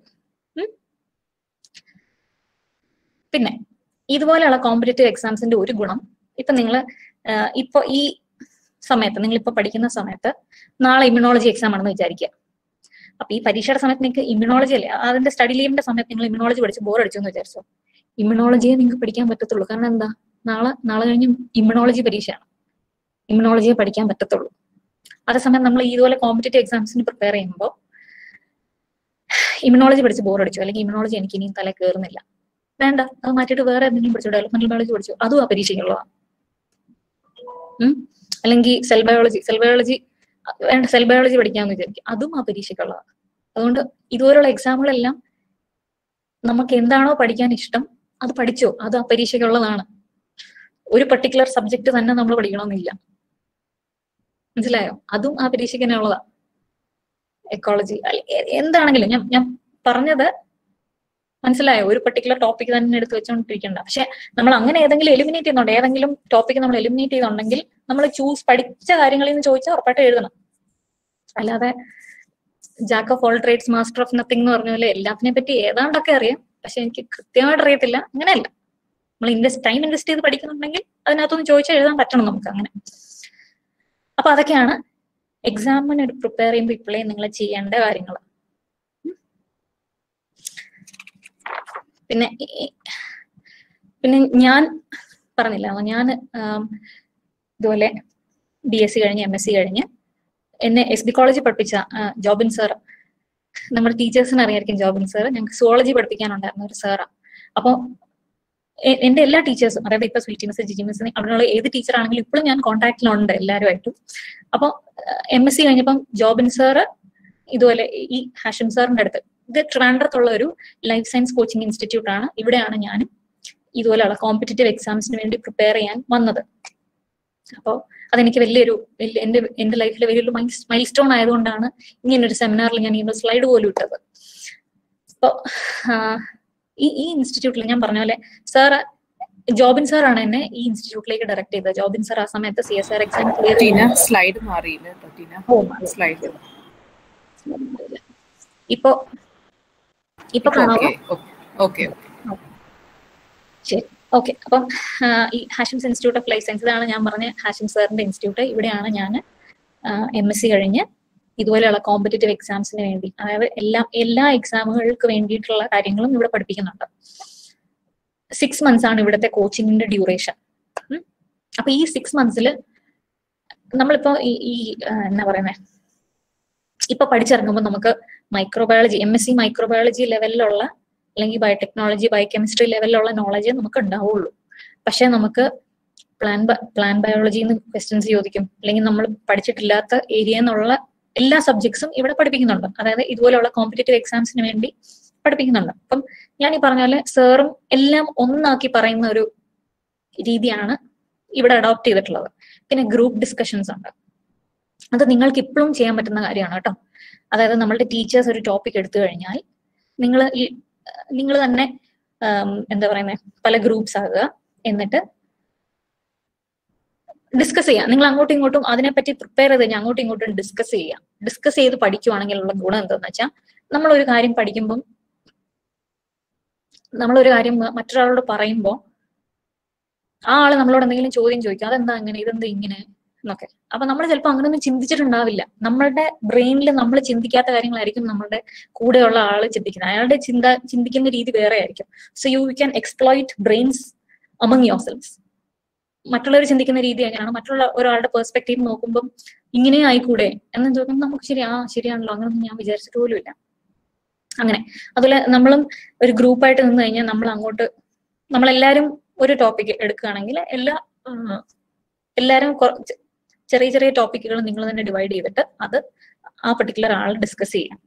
പിന്നെ ഇതുപോലെയുള്ള കോമ്പറ്റേറ്റീവ് എക്സാംസിന്റെ ഒരു ഗുണം ഇപ്പൊ നിങ്ങൾ ഇപ്പൊ ഈ സമയത്ത് നിങ്ങൾ ഇപ്പൊ പഠിക്കുന്ന സമയത്ത് നാളെ ഇമ്മ്യൂണോളജി എക്സാം ആണെന്ന് വിചാരിക്കുക അപ്പൊ ഈ പരീക്ഷയുടെ സമയത്ത് നിങ്ങൾക്ക് ഇമ്മ്യൂണോളജി അല്ലേ അതിന്റെ സ്റ്റഡി ലീവിന്റെ സമയത്ത് നിങ്ങൾ ഇമ്മ്യൂണോളജി പഠിച്ച് ബോർ അടിച്ചു എന്ന് വിചാരിച്ചോ ഇമ്മ്യൂണോളജിയെ നിങ്ങൾക്ക് പഠിക്കാൻ പറ്റത്തുള്ളൂ കാരണം എന്താ നാളെ നാളെ കഴിഞ്ഞ് ഇമ്മ്യൂണോളജി പരീക്ഷയാണ് ഇമ്മ്യൂണോളജിയെ പഠിക്കാൻ പറ്റത്തുള്ളൂ അതേസമയം നമ്മൾ ഇതുപോലെ കോമ്പറ്റേറ്റീവ് എക്സാംസിന് പ്രിപ്പയർ ചെയ്യുമ്പോൾ ഇമ്മ്യൂണോളജി പഠിച്ച് ബോർ അടിച്ചു അല്ലെങ്കിൽ ഇമ്മ്യൂണോളജി എനിക്ക് ഇനിയും തല കയറുന്നില്ല വേണ്ട അത് മാറ്റിയിട്ട് വേറെ എന്തെങ്കിലും പഠിച്ചു ഡെവലപ്മെന്റൽ ബയോളജി പഠിച്ചു അതും ആ പരീക്ഷയ്ക്കുള്ളതാണ് അല്ലെങ്കിൽ സെൽ ബയോളജി സെൽ ബയോളജി വേണ്ട സെൽ ബയോളജി പഠിക്കാമെന്ന് വിചാരിക്കും അതും ആ പരീക്ഷയ്ക്കുള്ളതാണ് അതുകൊണ്ട് ഇതുപോലുള്ള എക്സാമുകളെല്ലാം നമുക്ക് എന്താണോ പഠിക്കാൻ ഇഷ്ടം അത് പഠിച്ചോ അത് ആ പരീക്ഷയ്ക്കുള്ളതാണ് ഒരു പർട്ടിക്കുലർ സബ്ജക്ട് തന്നെ നമ്മൾ പഠിക്കണമെന്നില്ല മനസ്സിലായോ അതും ആ പരീക്ഷയ്ക്ക് തന്നെ ഉള്ളതാ എക്കോളജി എന്താണെങ്കിലും ഞാൻ ഞാൻ പറഞ്ഞത് മനസ്സിലായോ ഒരു പർട്ടിക്കുലർ ടോപ്പിക് തന്നെ എടുത്ത് വെച്ചുകൊണ്ടിരിക്കണ്ട പക്ഷെ നമ്മൾ അങ്ങനെ ഏതെങ്കിലും എലിമിനേറ്റ് ചെയ്യുന്നുണ്ട് ഏതെങ്കിലും ടോപ്പിക് നമ്മൾ എലിമിനേറ്റ് ചെയ്തുണ്ടെങ്കിൽ നമ്മൾ ചൂസ് പഠിച്ച കാര്യങ്ങളിൽ നിന്ന് ചോദിച്ചാൽ ഉറപ്പായിട്ട് എഴുതണം അല്ലാതെ jack of all trades master of nothing എന്ന് പറഞ്ഞ പോലെ എല്ലാത്തിനെ പറ്റി ഏതാണ്ടൊക്കെ അറിയാം പക്ഷെ എനിക്ക് കൃത്യമായിട്ട് അറിയത്തില്ല അങ്ങനെയല്ല നമ്മൾ ഇൻവെസ്റ്റ് ടൈം ഇൻവെസ്റ്റ് ചെയ്ത് പഠിക്കുന്നുണ്ടെങ്കിൽ അതിനകത്തൊന്ന് ചോദിച്ചാൽ എഴുതാൻ പറ്റണം നമുക്ക് അങ്ങനെ അപ്പൊ അതൊക്കെയാണ് എക്സാമിന് പ്രിപ്പയർ ചെയ്യുമ്പോൾ ഇപ്പോഴേ നിങ്ങൾ ചെയ്യേണ്ട കാര്യങ്ങൾ പിന്നെ പിന്നെ ഞാൻ പറഞ്ഞില്ല ഞാൻ ഇതുപോലെ ബി എസ് സി കഴിഞ്ഞ് എം എസ് സി കഴിഞ്ഞ് എന്നെ എസ് ബി കോളേജിൽ പഠിപ്പിച്ച ജോബിൻ സാർ നമ്മുടെ ടീച്ചേഴ്സിന് അറിയായിരിക്കും ജോബിൻ സാർ ഞങ്ങൾക്ക് സുവോളജി പഠിപ്പിക്കാനുണ്ടായിരുന്ന ഒരു സാറാണ് അപ്പോൾ എ- എന്റെ എല്ലാ ടീച്ചേഴ്സും അതായത് ഇപ്പൊ സ്വീറ്റി മിസ് ജിജി മിസ് അവിടെയുള്ള ഏത് ടീച്ചർ ആണെങ്കിലും ഇപ്പോഴും ഞാൻ കോൺടാക്റ്റിലുണ്ട് എല്ലാവരുമായിട്ടും അപ്പൊ എം എസ് സി കഴിഞ്ഞപ്പം ജോബിൻ സാറ് ഇതുപോലെ ഈ ഹാഷിം സാറിന്റെ അടുത്ത് ഇത് ട്രിവാൻഡ്രത്തുള്ള ഒരു ലൈഫ് സയൻസ് കോച്ചിങ് ഇൻസ്റ്റിറ്റ്യൂട്ട് ആണ് ഇവിടെയാണ് ഞാൻ ഇതുപോലെയുള്ള കോമ്പറ്റേറ്റീവ് എക്സാംസിന് വേണ്ടി പ്രിപ്പയർ ചെയ്യാൻ വന്നത് അപ്പോൾ അതെനിക്ക് വലിയൊരു വലിയ എന്റെ എന്റെ ലൈഫിലെ വലിയൊരു മൈൽ സ്റ്റോൺ ആയതുകൊണ്ടാണ് ഇങ്ങനൊരു സെമിനാറിൽ ഞാൻ ഈ സ്ലൈഡ് പോലും ഇട്ടത് അപ്പോ ഈ ഈ ഇൻസ്റ്റിറ്റ്യൂട്ടിൽ ഞാൻ പറഞ്ഞ പോലെ സാർ ജോബിൻ സാറാണ് എന്നെ ഈ ഇൻസ്റ്റിറ്റ്യൂട്ടിലേക്ക് ഡയറക്ട് ചെയ്തത് ജോബിൻ സാർ ആ സമയത്ത് C S R exam clear Tina slide മാറിയില്ല കേട്ടോ ടീന സ്ലൈഡ് ഇപ്പൊ ഇപ്പൊ കാണാമോ ഓക്കെ ഓക്കെ ശരി ഓക്കെ അപ്പം ആ, ഈ ഹാഷിംസ് ഇൻസ്റ്റിറ്റ്യൂട്ട് ഓഫ് ലൈഫ് സയൻസ് ഇതാണ് ഞാൻ പറഞ്ഞ ഹാഷിം സാറിന്റെ ഇൻസ്റ്റിറ്റ്യൂട്ട് ഇവിടെയാണ് ഞാൻ എം എസ് സി കഴിഞ്ഞ് ഇതുപോലെയുള്ള കോമ്പറ്റേറ്റീവ് എക്സാംസിന് വേണ്ടി അതായത് എല്ലാ എല്ലാ എക്സാമുകൾക്ക് വേണ്ടിയിട്ടുള്ള കാര്യങ്ങളും ഇവിടെ പഠിപ്പിക്കുന്നുണ്ട് സിക്സ് മന്ത്സ് ആണ് ഇവിടുത്തെ കോച്ചിങ്ങിന്റെ ഡ്യൂറേഷൻ അപ്പൊ ഈ സിക്സ് മന്ത്സിൽ നമ്മളിപ്പോ ഈ ഈ ആ, എന്നാ പറയുന്നത് ഇപ്പൊ പഠിച്ചിറങ്ങുമ്പോൾ നമുക്ക് microbiology M S C microbiology ലെവലിലുള്ള അല്ലെങ്കിൽ ബയോടെക്നോളജി ബയോകെമിസ്ട്രി ലെവലിലുള്ള നോളജ് നമുക്ക് ഉണ്ടാവുള്ളൂ പക്ഷെ നമുക്ക് പ്ലാൻ പ്ലാൻ ബയോളജി എന്ന് ക്വസ്റ്റ്യൻസ് ചോദിക്കും അല്ലെങ്കിൽ നമ്മൾ പഠിച്ചിട്ടില്ലാത്ത ഏരിയ എന്നുള്ള എല്ലാ സബ്ജക്ട്സും ഇവിടെ പഠിപ്പിക്കുന്നുണ്ട് അതായത് ഇതുപോലെയുള്ള കോമ്പറ്റേറ്റീവ് എക്സാംസിന് വേണ്ടി പഠിപ്പിക്കുന്നുണ്ട് അപ്പം ഞാൻ ഈ പറഞ്ഞ പോലെ സാറും എല്ലാം ഒന്നാക്കി പറയുന്ന ഒരു രീതിയാണ് ഇവിടെ അഡോപ്റ്റ് ചെയ്തിട്ടുള്ളത് പിന്നെ ഗ്രൂപ്പ് ഡിസ്കഷൻസ് ഉണ്ട് അത് നിങ്ങൾക്ക് ഇപ്പോഴും ചെയ്യാൻ പറ്റുന്ന കാര്യമാണ് കേട്ടോ അതായത് നമ്മളുടെ ടീച്ചേഴ്സ് ഒരു ടോപ്പിക് എടുത്തു കഴിഞ്ഞാൽ നിങ്ങൾ ഈ നിങ്ങൾ തന്നെ ആം, എന്താ പറയുന്നത് പല ഗ്രൂപ്പ്സ് ആകുക എന്നിട്ട് ഡിസ്കസ് ചെയ്യാം നിങ്ങൾ അങ്ങോട്ടും ഇങ്ങോട്ടും അതിനെപ്പറ്റി പ്രിപ്പയർ ചെയ്ത് കഴിഞ്ഞാൽ അങ്ങോട്ടും ഇങ്ങോട്ടും ഡിസ്കസ് ചെയ്യാം ഡിസ്കസ് ചെയ്ത് പഠിക്കുവാണെങ്കിലുള്ള ഗുണം എന്താന്ന് വെച്ചാൽ നമ്മൾ ഒരു കാര്യം പഠിക്കുമ്പം നമ്മൾ ഒരു കാര്യം മ- മറ്റൊരാളോട് പറയുമ്പോൾ ആ ആള് നമ്മളോട് എന്തെങ്കിലും ചോദ്യം ചോദിക്കും അതെന്താ അങ്ങനെ ഇതെന്താ ഇങ്ങനെ എന്നൊക്കെ അപ്പൊ നമ്മൾ ചിലപ്പോൾ അങ്ങനെയൊന്നും ചിന്തിച്ചിട്ടുണ്ടാവില്ല നമ്മളുടെ ബ്രെയിനിൽ നമ്മൾ ചിന്തിക്കാത്ത കാര്യങ്ങളായിരിക്കും നമ്മളുടെ കൂടെയുള്ള ആള് ചിന്തിക്കുന്നത് അയാളുടെ ചിന്ത ചിന്തിക്കുന്ന രീതി വേറെ ആയിരിക്കും so you can exploit brains among your selves മറ്റുള്ളവർ ചിന്തിക്കുന്ന രീതി എങ്ങനെയാണ് മറ്റുള്ള ഒരാളുടെ പെർസ്പെക്റ്റീവ് നോക്കുമ്പോൾ ഇങ്ങനെ ആയിക്കൂടെ എന്ന് ചോദിക്കുമ്പോൾ നമുക്ക് ശരി ആ ശരിയാണല്ലോ അങ്ങനൊന്നും ഞാൻ വിചാരിച്ചിട്ട് പോലുമില്ല അങ്ങനെ അതുപോലെ നമ്മളും ഒരു ഗ്രൂപ്പായിട്ട് നിന്ന് കഴിഞ്ഞാൽ നമ്മൾ അങ്ങോട്ട് നമ്മളെല്ലാരും ഒരു ടോപ്പിക് എടുക്കുകയാണെങ്കിൽ എല്ലാ ഉം, എല്ലാരും കൊ- ചെ- ചെറിയ ചെറിയ ടോപ്പിക്കുകൾ നിങ്ങൾ തന്നെ ഡിവൈഡ് ചെയ്തിട്ട് അത് ആ പെർട്ടിക്കുലർ ആൾ ഡിസ്കസ് ചെയ്യാം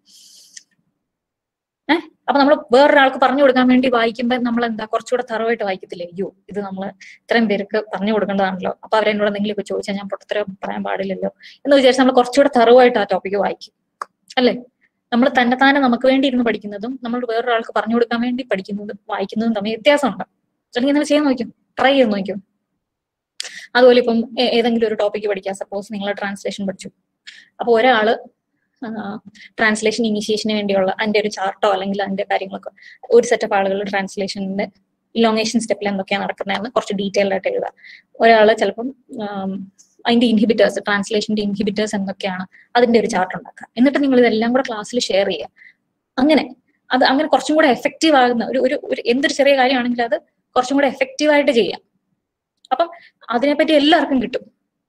ഏഹ് അപ്പൊ നമ്മൾ വേറൊരാൾക്ക് പറഞ്ഞു കൊടുക്കാൻ വേണ്ടി വായിക്കുമ്പോൾ നമ്മൾ എന്താ കുറച്ചുകൂടെ തറവായിട്ട് വായിക്കത്തില്ലേ അയ്യോ ഇത് നമ്മൾ ഇത്രയും പേർക്ക് പറഞ്ഞു കൊടുക്കേണ്ടതാണല്ലോ അപ്പൊ അവരെന്നോട് എന്തെങ്കിലുമൊക്കെ ചോദിച്ചാൽ ഞാൻ പൊട്ടത്തരം പറയാൻ പാടില്ലല്ലോ എന്ന് വിചാരിച്ച് നമ്മൾ കുറച്ചുകൂടെ തറവായിട്ട് ആ ടോപ്പിക്ക് വായിക്കും അല്ലേ നമ്മൾ തന്നെ താനെ നമുക്ക് വേണ്ടി ഇരുന്ന് പഠിക്കുന്നതും നമ്മൾ വേറൊരാൾക്ക് പറഞ്ഞു കൊടുക്കാൻ വേണ്ടി പഠിക്കുന്നതും വായിക്കുന്നതും തമ്മിൽ വ്യത്യാസമുണ്ട് അല്ലെങ്കിൽ നിങ്ങൾ ചെയ്യാൻ നോക്കും ട്രൈ ചെയ്ത് നോക്കും അതുപോലെ ഇപ്പം ഏ- ഏതെങ്കിലും ഒരു ടോപ്പിക്ക് പഠിക്കുക സപ്പോസ് നിങ്ങൾ ട്രാൻസ്ലേഷൻ പഠിച്ചു അപ്പൊ ഒരാള് ട്രാൻസ്ലേഷൻ ഇനിഷ്യേഷന് വേണ്ടിയുള്ള അതിന്റെ ഒരു ചാർട്ടോ അല്ലെങ്കിൽ അതിന്റെ കാര്യങ്ങളൊക്കെ ഒരു സെറ്റപ്പ് ആളുകൾ ട്രാൻസ്ലേഷന്റെ ഇലോങ്ങേഷൻ സ്റ്റെപ്പിൽ എന്തൊക്കെയാണ് നടക്കുന്നതെന്ന് കുറച്ച് ഡീറ്റെയിൽ ആയിട്ട് എഴുതുക ഒരാള് ചിലപ്പം ആം, അതിന്റെ ഇൻഹിബിറ്റേഴ്സ് ട്രാൻസ്ലേഷന്റെ ഇൻഹിബിറ്റേഴ്സ് എന്തൊക്കെയാണ് അതിന്റെ ഒരു ചാർട്ട് ഉണ്ടാക്കുക എന്നിട്ട് നിങ്ങൾ ഇതെല്ലാം കൂടെ ക്ലാസ്സിൽ ഷെയർ ചെയ്യുക അങ്ങനെ അത് അങ്ങനെ കുറച്ചും കൂടെ എഫക്റ്റീവ് ആകുന്ന ഒരു ഒരു ഒരു എന്തൊരു ചെറിയ കാര്യമാണെങ്കിൽ അത് കുറച്ചും കൂടെ എഫക്റ്റീവ് ആയിട്ട് ചെയ്യാം അപ്പം അതിനെപ്പറ്റി എല്ലാവർക്കും കിട്ടും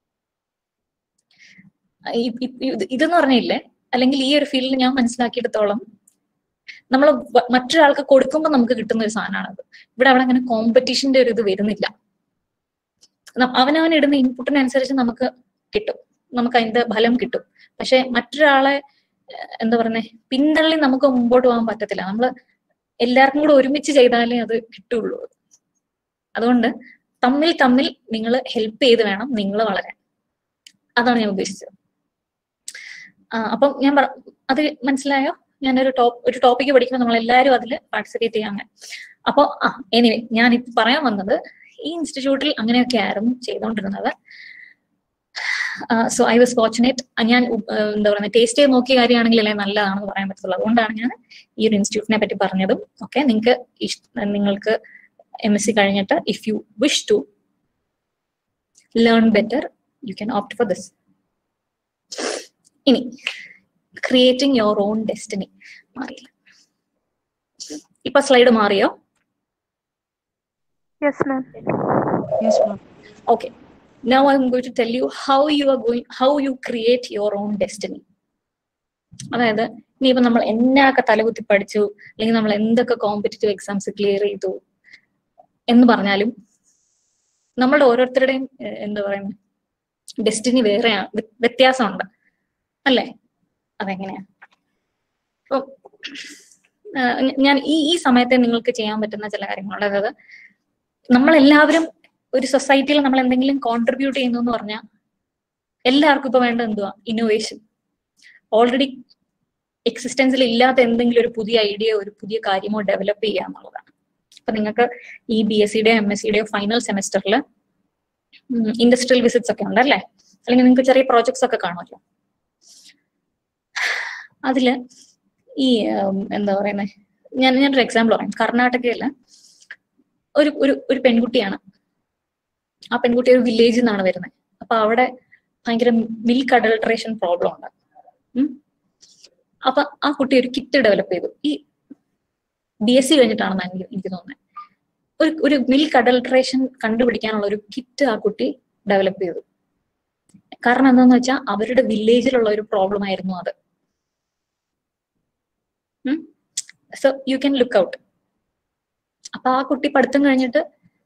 ഈ- ഈ- ഇത് ഇതെന്ന് പറഞ്ഞില്ലേ അല്ലെങ്കിൽ ഈ ഒരു ഫീൽഡിൽ ഞാൻ മനസ്സിലാക്കിയെടുത്തോളം നമ്മൾ മറ്റൊരാൾക്ക് കൊടുക്കുമ്പോൾ നമുക്ക് കിട്ടുന്ന ഒരു സാധനമാണത് ഇവിടെ അവിടെ അങ്ങനെ കോമ്പറ്റീഷന്റെ ഒരു ഇത് വരുന്നില്ല ന- അവനവൻ ഇടുന്ന ഇൻപുട്ടിനനുസരിച്ച് നമുക്ക് കിട്ടും നമുക്ക് അതിന്റെ ഫലം കിട്ടും പക്ഷെ മറ്റൊരാളെ ഏഹ്, എന്താ പറയുന്നത് പിന്തള്ളി നമുക്ക് മുമ്പോട്ട് പോകാൻ പറ്റത്തില്ല നമ്മൾ എല്ലാവർക്കും കൂടെ ഒരുമിച്ച് ചെയ്താലേ അത് കിട്ടുള്ളൂ അതുകൊണ്ട് തമ്മിൽ തമ്മിൽ നിങ്ങൾ ഹെൽപ്പ് ചെയ്ത് വേണം നിങ്ങൾ വളരാൻ അതാണ് ഞാൻ ഉദ്ദേശിച്ചത് ആ, അപ്പം ഞാൻ പറ അത് മനസ്സിലായോ ഞാനൊരു ടോപ്പ് ഒരു ടോപ്പിക്ക് പഠിക്കുമ്പോൾ നമ്മൾ എല്ലാവരും അതിൽ പാർട്ടിസിപ്പേറ്റ് ചെയ്യാൻ അങ്ങനെ അപ്പോൾ ആ എനിവേ ഞാൻ ഇപ്പൊ പറയാൻ വന്നത് ഈ ഇൻസ്റ്റിറ്റ്യൂട്ടിൽ അങ്ങനെയൊക്കെ ആയിരുന്നു ചെയ്തുകൊണ്ടിരുന്നത് സോ ഐ വാസ് ഫോർച്ചുനേറ്റ് ഞാൻ ഉ- ആ, എന്താ പറയുക ടേസ്റ്റ് ചെയ്ത് നോക്കിയ കാര്യമാണെങ്കിൽ അല്ലേ നല്ലതാണെന്ന് പറയാൻ പറ്റത്തുള്ളൂ അതുകൊണ്ടാണ് ഞാൻ ഈ ഒരു ഇൻസ്റ്റിറ്റ്യൂട്ടിനെ പറ്റി പറഞ്ഞതും ഓക്കെ നിങ്ങൾക്ക് ഇഷ്ട നിങ്ങൾക്ക് എം എസ് സി കഴിഞ്ഞിട്ട് if you wish to learn better you can opt for this ഇനി ക്രിയേറ്റിംഗ് യുവർ ഓൺ ഡെസ്റ്റിനി മാറിയില്ല ഇപ്പൊ സ്ലൈഡ് മാറിയോ Yes, ma'am. Yes, ma'am. okay now i'm going to tell you how you are going how you create your own destiny അതായത് ഇനിയിപ്പോ നമ്മൾ എന്നൊക്കെ തലകുത്തി പഠിച്ചു അല്ലെങ്കിൽ നമ്മൾ എന്തൊക്കെ കോമ്പറ്റേറ്റീവ് എക്സാംസ് ക്ലിയർ ചെയ്തു എന്ന് പറഞ്ഞാലും നമ്മളുടെ ഓരോരുത്തരുടെയും ഏഹ്, എന്താ പറയുന്നത് ഡെസ്റ്റിനി വേറെയാണ് വ്യ- വ്യത്യാസമുണ്ട് അല്ലേ അതെങ്ങനെയാ അപ്പൊ ആഹ് ഞ- ഞാൻ ഈ ഈ സമയത്തെ നിങ്ങൾക്ക് ചെയ്യാൻ പറ്റുന്ന ചില കാര്യങ്ങളുണ്ട് അതായത് നമ്മളെല്ലാവരും ഒരു സൊസൈറ്റിയിൽ നമ്മൾ എന്തെങ്കിലും കോൺട്രിബ്യൂട്ട് ചെയ്യുന്നു എന്ന് പറഞ്ഞാൽ എല്ലാവർക്കും ഇപ്പൊ വേണ്ട എന്തുവാ ഇന്നോവേഷൻ ഓൾറെഡി എക്സിസ്റ്റൻസിൽ ഇല്ലാത്ത എന്തെങ്കിലും ഒരു പുതിയ ഐഡിയ ഒരു പുതിയ കാര്യമോ ഡെവലപ്പ് ചെയ്യുക എന്നുള്ളതാണ് അപ്പൊ നിങ്ങൾക്ക് ഈ ബി എസ് സിയുടെയോ എം എസ് സിയുടെയോ ഫൈനൽ സെമസ്റ്ററിൽ ഇൻഡസ്ട്രിയൽ വിസിറ്റ്സ് ഒക്കെ ഉണ്ട് അല്ലേ അല്ലെങ്കിൽ നിങ്ങൾക്ക് ചെറിയ പ്രോജക്ട്സ് ഒക്കെ കാണുമല്ലോ അതില് ഈ ഉം, എന്താ പറയുന്നത് ഞാൻ ഞാനൊരു എക്സാമ്പിൾ പറയാം കർണാടകയില് ഒരു ഒരു ഒരു പെൺകുട്ടിയാണ് ആ പെൺകുട്ടി ഒരു വില്ലേജിൽ നിന്നാണ് വരുന്നത് അപ്പൊ അവിടെ ഭയങ്കര മിൽക്ക് അഡൾട്രേഷൻ പ്രോബ്ലം ഉണ്ട് ഉം. അപ്പൊ ആ കുട്ടി ഒരു കിറ്റ് ഡെവലപ്പ് ചെയ്തു ഈ ബി എസ് സി കഴിഞ്ഞിട്ടാണെന്ന് എനിക്ക് എനിക്ക് തോന്നുന്നത് ഒരു ഒരു മിൽക്ക് അഡൾട്രേഷൻ കണ്ടുപിടിക്കാനുള്ള ഒരു കിറ്റ് ആ കുട്ടി ഡെവലപ്പ് ചെയ്തു കാരണം എന്താന്ന് വെച്ചാൽ അവരുടെ വില്ലേജിലുള്ള ഒരു പ്രോബ്ലം ആയിരുന്നു അത് so you can look out അപ്പൊ ആ കുട്ടി പഠിത്തം കഴിഞ്ഞിട്ട്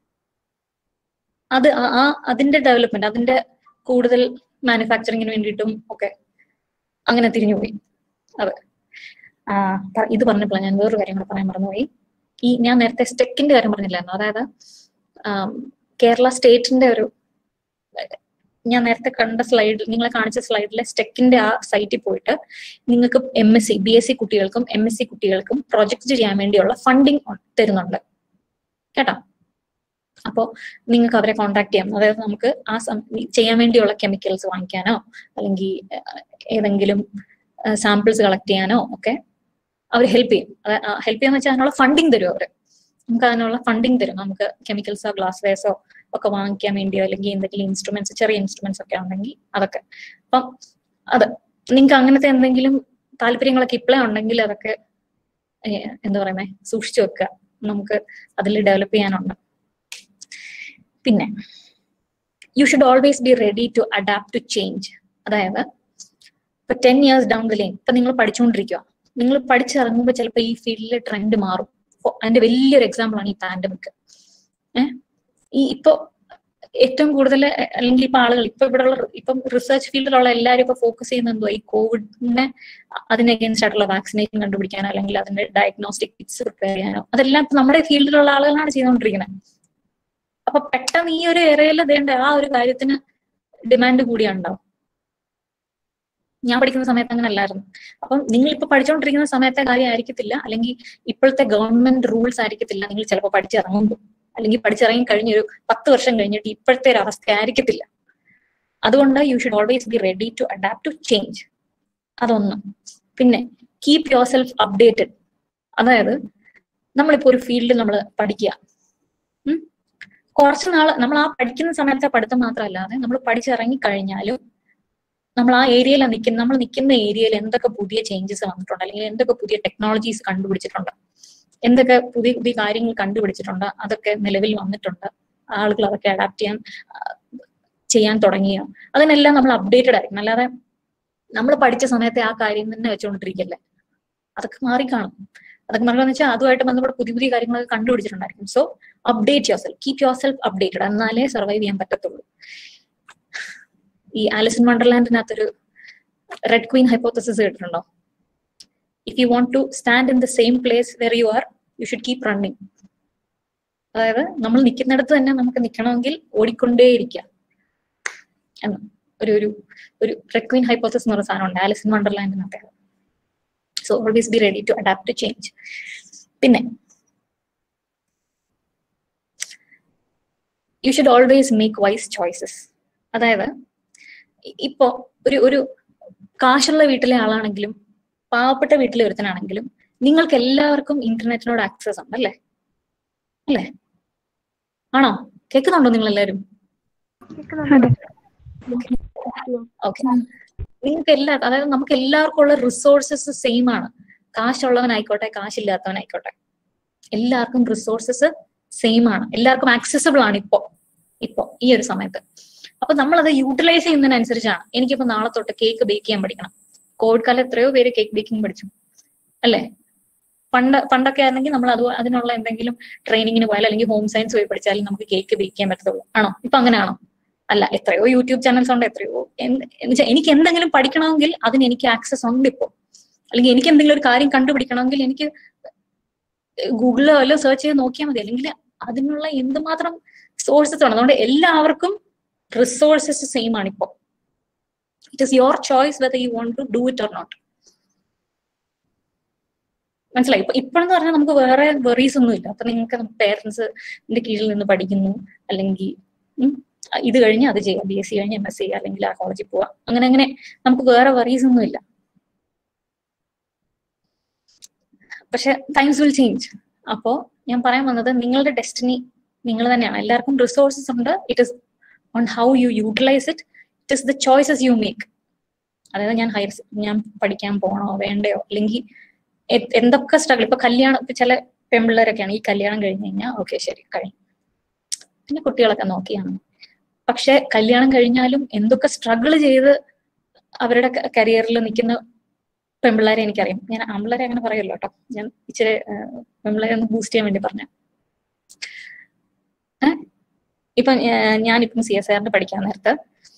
അത് ആ- ആ അതിന്റെ ഡെവലപ്മെന്റ് അതിന്റെ കൂടുതൽ മാനുഫാക്ചറിങ്ങിന് വേണ്ടിയിട്ടും ഒക്കെ അങ്ങനെ തിരിഞ്ഞുപോയി അത് ആ, പ- ഇത് പറഞ്ഞപ്പോൾ ഞാൻ വേറൊരു കാര്യം കൂടെ പറയാൻ മറന്നുപോയി ഈ ഞാൻ നേരത്തെ സ്റ്റെക്കിന്റെ കാര്യം പറഞ്ഞില്ലായിരുന്നു അതായത് ആം, കേരള സ്റ്റേറ്റിന്റെ ഒരു ഞാൻ നേരത്തെ കണ്ട സ്ലൈഡ് നിങ്ങളെ കാണിച്ച സ്ലൈഡിലെ സ്റ്റെക്കിന്റെ ആ സൈറ്റിൽ പോയിട്ട് നിങ്ങൾക്ക് M S C B S C കുട്ടികൾക്കും എം എസ് സി കുട്ടികൾക്കും പ്രൊജക്ട് ചെയ്യാൻ വേണ്ടിയുള്ള ഫണ്ടിങ് തരുന്നുണ്ട് കേട്ടോ അപ്പോ നിങ്ങൾക്ക് അവരെ കോൺടാക്ട് ചെയ്യാം അതായത് നമുക്ക് ആ സം- ചെയ്യാൻ വേണ്ടിയുള്ള കെമിക്കൽസ് വാങ്ങിക്കാനോ അല്ലെങ്കിൽ ഏഹ്, ഏതെങ്കിലും സാമ്പിൾസ് കളക്ട് ചെയ്യാനോ ഒക്കെ അവർ ഹെൽപ്പ് ചെയ്യും ഹെൽപ്പ് ചെയ്യാന്ന് വെച്ചാൽ അതിനുള്ള ഫണ്ടിങ് തരും അവര് നമുക്ക് അതിനുള്ള ഫണ്ടിങ് തരും നമുക്ക് കെമിക്കൽസോ ഗ്ലാസ് വെയർസോ ഒക്കെ വാങ്ങിക്കാൻ വേണ്ടിയോ അല്ലെങ്കിൽ എന്തെങ്കിലും ഇൻസ്ട്രുമെന്റ്സ് ചെറിയ ഇൻസ്ട്രുമെന്റ്സ് ഒക്കെ ഉണ്ടെങ്കിൽ അതൊക്കെ അപ്പം അത് നിങ്ങൾക്ക് അങ്ങനത്തെ എന്തെങ്കിലും താല്പര്യങ്ങളൊക്കെ ഇപ്പോഴേ ഉണ്ടെങ്കിൽ അതൊക്കെ ഏഹ്, എന്താ പറയുന്നത് സൂക്ഷിച്ചു വെക്കുക നമുക്ക് അതിൽ ഡെവലപ്പ് ചെയ്യാനുണ്ട് പിന്നെ you should always be ready to adapt to change അതായത് ഇപ്പൊ ten years down the line ഇപ്പൊ നിങ്ങൾ പഠിച്ചുകൊണ്ടിരിക്കുക നിങ്ങൾ പഠിച്ചിറങ്ങുമ്പോൾ ചിലപ്പോൾ ഈ ഫീൽഡിലെ ട്രെൻഡ് മാറും അപ്പൊ അതിന്റെ വലിയൊരു എക്സാമ്പിൾ ആണ് ഈ പാൻഡമിക് ഏഹ് ഈ ഇപ്പൊ ഏറ്റവും കൂടുതൽ അല്ലെങ്കിൽ ഇപ്പൊ ആളുകൾ ഇപ്പൊ ഇവിടെയുള്ള ഇപ്പം റിസർച്ച് ഫീൽഡിലുള്ള എല്ലാവരും ഇപ്പൊ ഫോക്കസ് ചെയ്യുന്നത് എന്തുവാ ഈ കോവിഡിനെ അതിന് അഗേൻസ്റ്റ് ആയിട്ടുള്ള വാക്സിനേഷൻ കണ്ടുപിടിക്കാനോ അല്ലെങ്കിൽ അതിന്റെ ഡയഗ്നോസ്റ്റിക് കിറ്റ്സ് പ്രിപ്പയർ ചെയ്യാനോ അതെല്ലാം ഇപ്പൊ നമ്മുടെ ഫീൽഡിലുള്ള ആളുകളാണ് ചെയ്തുകൊണ്ടിരിക്കുന്നത് അപ്പൊ പെട്ടെന്ന് ഈ ഒരു ഏരിയയിൽ വേണ്ട ആ ഒരു കാര്യത്തിന് ഡിമാൻഡ് കൂടിയുണ്ടാവും ഞാൻ പഠിക്കുന്ന സമയത്ത് അങ്ങനെ അല്ലായിരുന്നു അപ്പം നിങ്ങൾ ഇപ്പൊ പഠിച്ചുകൊണ്ടിരിക്കുന്ന സമയത്തെ കാര്യം ആയിരിക്കത്തില്ല അല്ലെങ്കിൽ ഇപ്പോഴത്തെ ഗവൺമെന്റ് റൂൾസ് ആയിരിക്കത്തില്ല നിങ്ങൾ ചിലപ്പോൾ പഠിച്ചിറങ്ങുമ്പോൾ അല്ലെങ്കിൽ പഠിച്ചിറങ്ങി കഴിഞ്ഞൊരു പത്ത് വർഷം കഴിഞ്ഞിട്ട് ഇപ്പോഴത്തെ ഒരു അവസ്ഥ ആയിരിക്കത്തില്ല അതുകൊണ്ട് you should always be ready to adapt to change അതൊന്ന് പിന്നെ കീപ് യുവർ സെൽഫ് അപ്ഡേറ്റഡ് അതായത് നമ്മളിപ്പോ ഒരു ഫീൽഡിൽ നമ്മൾ പഠിക്കുക ഉം. കുറച്ച് നാൾ നമ്മൾ ആ പഠിക്കുന്ന സമയത്തെ പഠിത്തം മാത്രമല്ലാതെ നമ്മൾ പഠിച്ചിറങ്ങി കഴിഞ്ഞാലും നമ്മൾ ആ ഏരിയയിലാണ് നിൽക്കുന്ന നമ്മൾ നിൽക്കുന്ന ഏരിയയിൽ എന്തൊക്കെ പുതിയ ചേഞ്ചസ് വന്നിട്ടുണ്ട് അല്ലെങ്കിൽ എന്തൊക്കെ പുതിയ ടെക്നോളജീസ് കണ്ടുപിടിച്ചിട്ടുണ്ട് എന്തൊക്കെ പുതിയ പുതിയ കാര്യങ്ങൾ കണ്ടുപിടിച്ചിട്ടുണ്ട് അതൊക്കെ നിലവിൽ വന്നിട്ടുണ്ട് ആളുകൾ അതൊക്കെ അഡാപ്റ്റ് ചെയ്യാൻ ആ, ചെയ്യാൻ തുടങ്ങിയോ അതിനെല്ലാം നമ്മൾ അപ്ഡേറ്റഡ് ആയിരിക്കണം അല്ലാതെ നമ്മൾ പഠിച്ച സമയത്തെ ആ കാര്യം തന്നെ വെച്ചുകൊണ്ടിരിക്കല്ലേ അതൊക്കെ മാറിക്കാണും അതൊക്കെ മാറിക്കാന്ന് വെച്ചാൽ അതുമായിട്ട് ബന്ധപ്പെട്ട പുതിയ പുതിയ കാര്യങ്ങളൊക്കെ കണ്ടുപിടിച്ചിട്ടുണ്ടായിരിക്കും so update yourself keep yourself updated എന്നാലേ സർവൈവ് ചെയ്യാൻ പറ്റത്തുള്ളൂ ഈ ആലിസൺ വണ്ടർലാൻഡിനകത്തൊരു റെഡ് ക്വീൻ ഹൈപ്പോത്തസിസ് കേട്ടിട്ടുണ്ടോ if you want to stand in the same place where you are you should keep running അതായത് നമ്മൾ നിൽക്കുന്നിടത്ത് തന്നെ നമുക്ക് നിൽക്കണമെങ്കിൽ ഓടിക്കൊണ്ടേയിരിക്കുക എന്ന് ഒരു ഒരു ഒരു റെഡ് ക്വീൻ ഹൈപ്പോത്തസിസ് എന്ന് പറയുന്ന സാധനമുണ്ട് ആലിസൺ വണ്ടർലാൻഡിനകത്തെ so always be ready to adapt to change പിന്നെ you should always make wise choices അതായത് ഇ- ഇപ്പോ ഒരു ഒരു കാശുള്ള വീട്ടിലെ ആളാണെങ്കിലും പാവപ്പെട്ട വീട്ടിലെ ഒരുത്തനാണെങ്കിലും നിങ്ങൾക്ക് എല്ലാവർക്കും ഇന്റർനെറ്റിനോട് ആക്സസ് ഉണ്ട് അല്ലേ അല്ലേ ആണോ കേൾക്കുന്നുണ്ടോ നിങ്ങൾ എല്ലാവരും അതെ ഓക്കെ നിങ്ങൾക്ക് എല്ലാ അതായത് നമുക്ക് എല്ലാവർക്കും ഉള്ള റിസോഴ്സസ് സെയിം ആണ് കാശുള്ളവനായിക്കോട്ടെ കാശില്ലാത്തവനായിക്കോട്ടെ എല്ലാവർക്കും റിസോഴ്സസ് സെയിം ആണ് എല്ലാവർക്കും ആക്സസിബിൾ ആണ് ഇപ്പോ ഇപ്പോ ഈ ഒരു സമയത്ത് അപ്പൊ നമ്മൾ അത് യൂട്ടിലൈസ് ചെയ്യുന്നതിനനുസരിച്ചാണ് എനിക്കിപ്പോ നാളെ തൊട്ട് കേക്ക് ബേക്ക് ചെയ്യാൻ പഠിക്കണം കോവിഡ് കാലം എത്രയോ പേര് കേക്ക് ബേക്കിംഗ് പഠിച്ചു അല്ലേ പണ്ട് പണ്ടൊക്കെ ആയിരുന്നെങ്കിൽ നമ്മൾ അത് അതിനുള്ള എന്തെങ്കിലും ട്രെയിനിങ്ങിന് പോയാൽ അല്ലെങ്കിൽ ഹോം സയൻസ് പോയി പഠിച്ചാലും നമുക്ക് കേക്ക് ബേക്ക് ചെയ്യാൻ പറ്റത്തുള്ളൂ ആണോ ഇപ്പൊ അങ്ങനെയാണോ അല്ല എത്രയോ യൂട്യൂബ് ചാനൽസ് ഉണ്ട് എത്രയോ എന്ത് എന്ന് വെച്ചാൽ എനിക്ക് എന്തെങ്കിലും പഠിക്കണമെങ്കിൽ അതിന് എനിക്ക് ആക്സസ് ഉണ്ട് ഇപ്പോൾ അല്ലെങ്കിൽ എനിക്ക് എന്തെങ്കിലും ഒരു കാര്യം കണ്ടുപിടിക്കണമെങ്കിൽ എനിക്ക് ഗൂഗിളിലോ വല്ലോ സെർച്ച് ചെയ്ത് നോക്കിയാൽ മതി അല്ലെങ്കിൽ അതിനുള്ള എന്തുമാത്രം സോഴ്സസ് ആണ് അതുകൊണ്ട് എല്ലാവർക്കും റിസോഴ്സസ് സെയിം ആണ് ഇപ്പോൾ it is your choice whether you want to do it or not മനസ്സിലായി ഇപ്പൊ ഇപ്പോഴെന്ന് പറഞ്ഞാൽ നമുക്ക് വേറെ വെറീസ് ഒന്നും ഇല്ല അപ്പൊ നിങ്ങൾക്ക് പേരൻസിന്റെ കീഴിൽ നിന്ന് പഠിക്കുന്നു അല്ലെങ്കിൽ ഉം, ഇത് കഴിഞ്ഞ് അത് ചെയ്യാം ബി എസ് സി കഴിഞ്ഞ് എം എസ് സി അല്ലെങ്കിൽ ആ കോളേജിൽ പോവാം അങ്ങനെ അങ്ങനെ നമുക്ക് വേറെ വെറീസ് ഒന്നും ഇല്ല പക്ഷെ ടൈംസ് വിൽ ചേഞ്ച് അപ്പോ ഞാൻ പറയാൻ വന്നത് നിങ്ങളുടെ ഡെസ്റ്റിനി നിങ്ങൾ തന്നെയാണ് എല്ലാവർക്കും റിസോഴ്സസ് ഉണ്ട് it is on how you utilise it it is the choices you make അതായത് ഞാൻ ഹയർ ഞാൻ പഠിക്കാൻ പോകണോ വേണ്ടയോ അല്ലെങ്കിൽ എ- എന്തൊക്കെ സ്ട്രഗിൾ ഇപ്പൊ കല്യാണം ഇപ്പൊ ചില പെൺപിള്ളേരൊക്കെയാണ് ഈ കല്യാണം കഴിഞ്ഞ് കഴിഞ്ഞാൽ ഓക്കെ ശരി കഴിഞ്ഞു പിന്നെ കുട്ടികളൊക്കെ നോക്കിയാണ് പക്ഷെ കല്യാണം കഴിഞ്ഞാലും എന്തൊക്കെ സ്ട്രഗിൾ ചെയ്ത് അവരുടെ കരിയറിൽ നിൽക്കുന്ന പെൺപിള്ളേരെ എനിക്കറിയാം ഞാൻ ആമ്പിള്ളേരെ അങ്ങനെ പറയല്ലോ കേട്ടോ ഞാൻ ഇച്ചിരി ഏഹ്, പെൺപിള്ളേരെ ഒന്ന് ബൂസ്റ്റ് ചെയ്യാൻ വേണ്ടി പറഞ്ഞ ഇപ്പൊ ഏഹ്, ഞാനിപ്പം സി എസ് ആറിന് പഠിക്കാൻ നേരത്ത്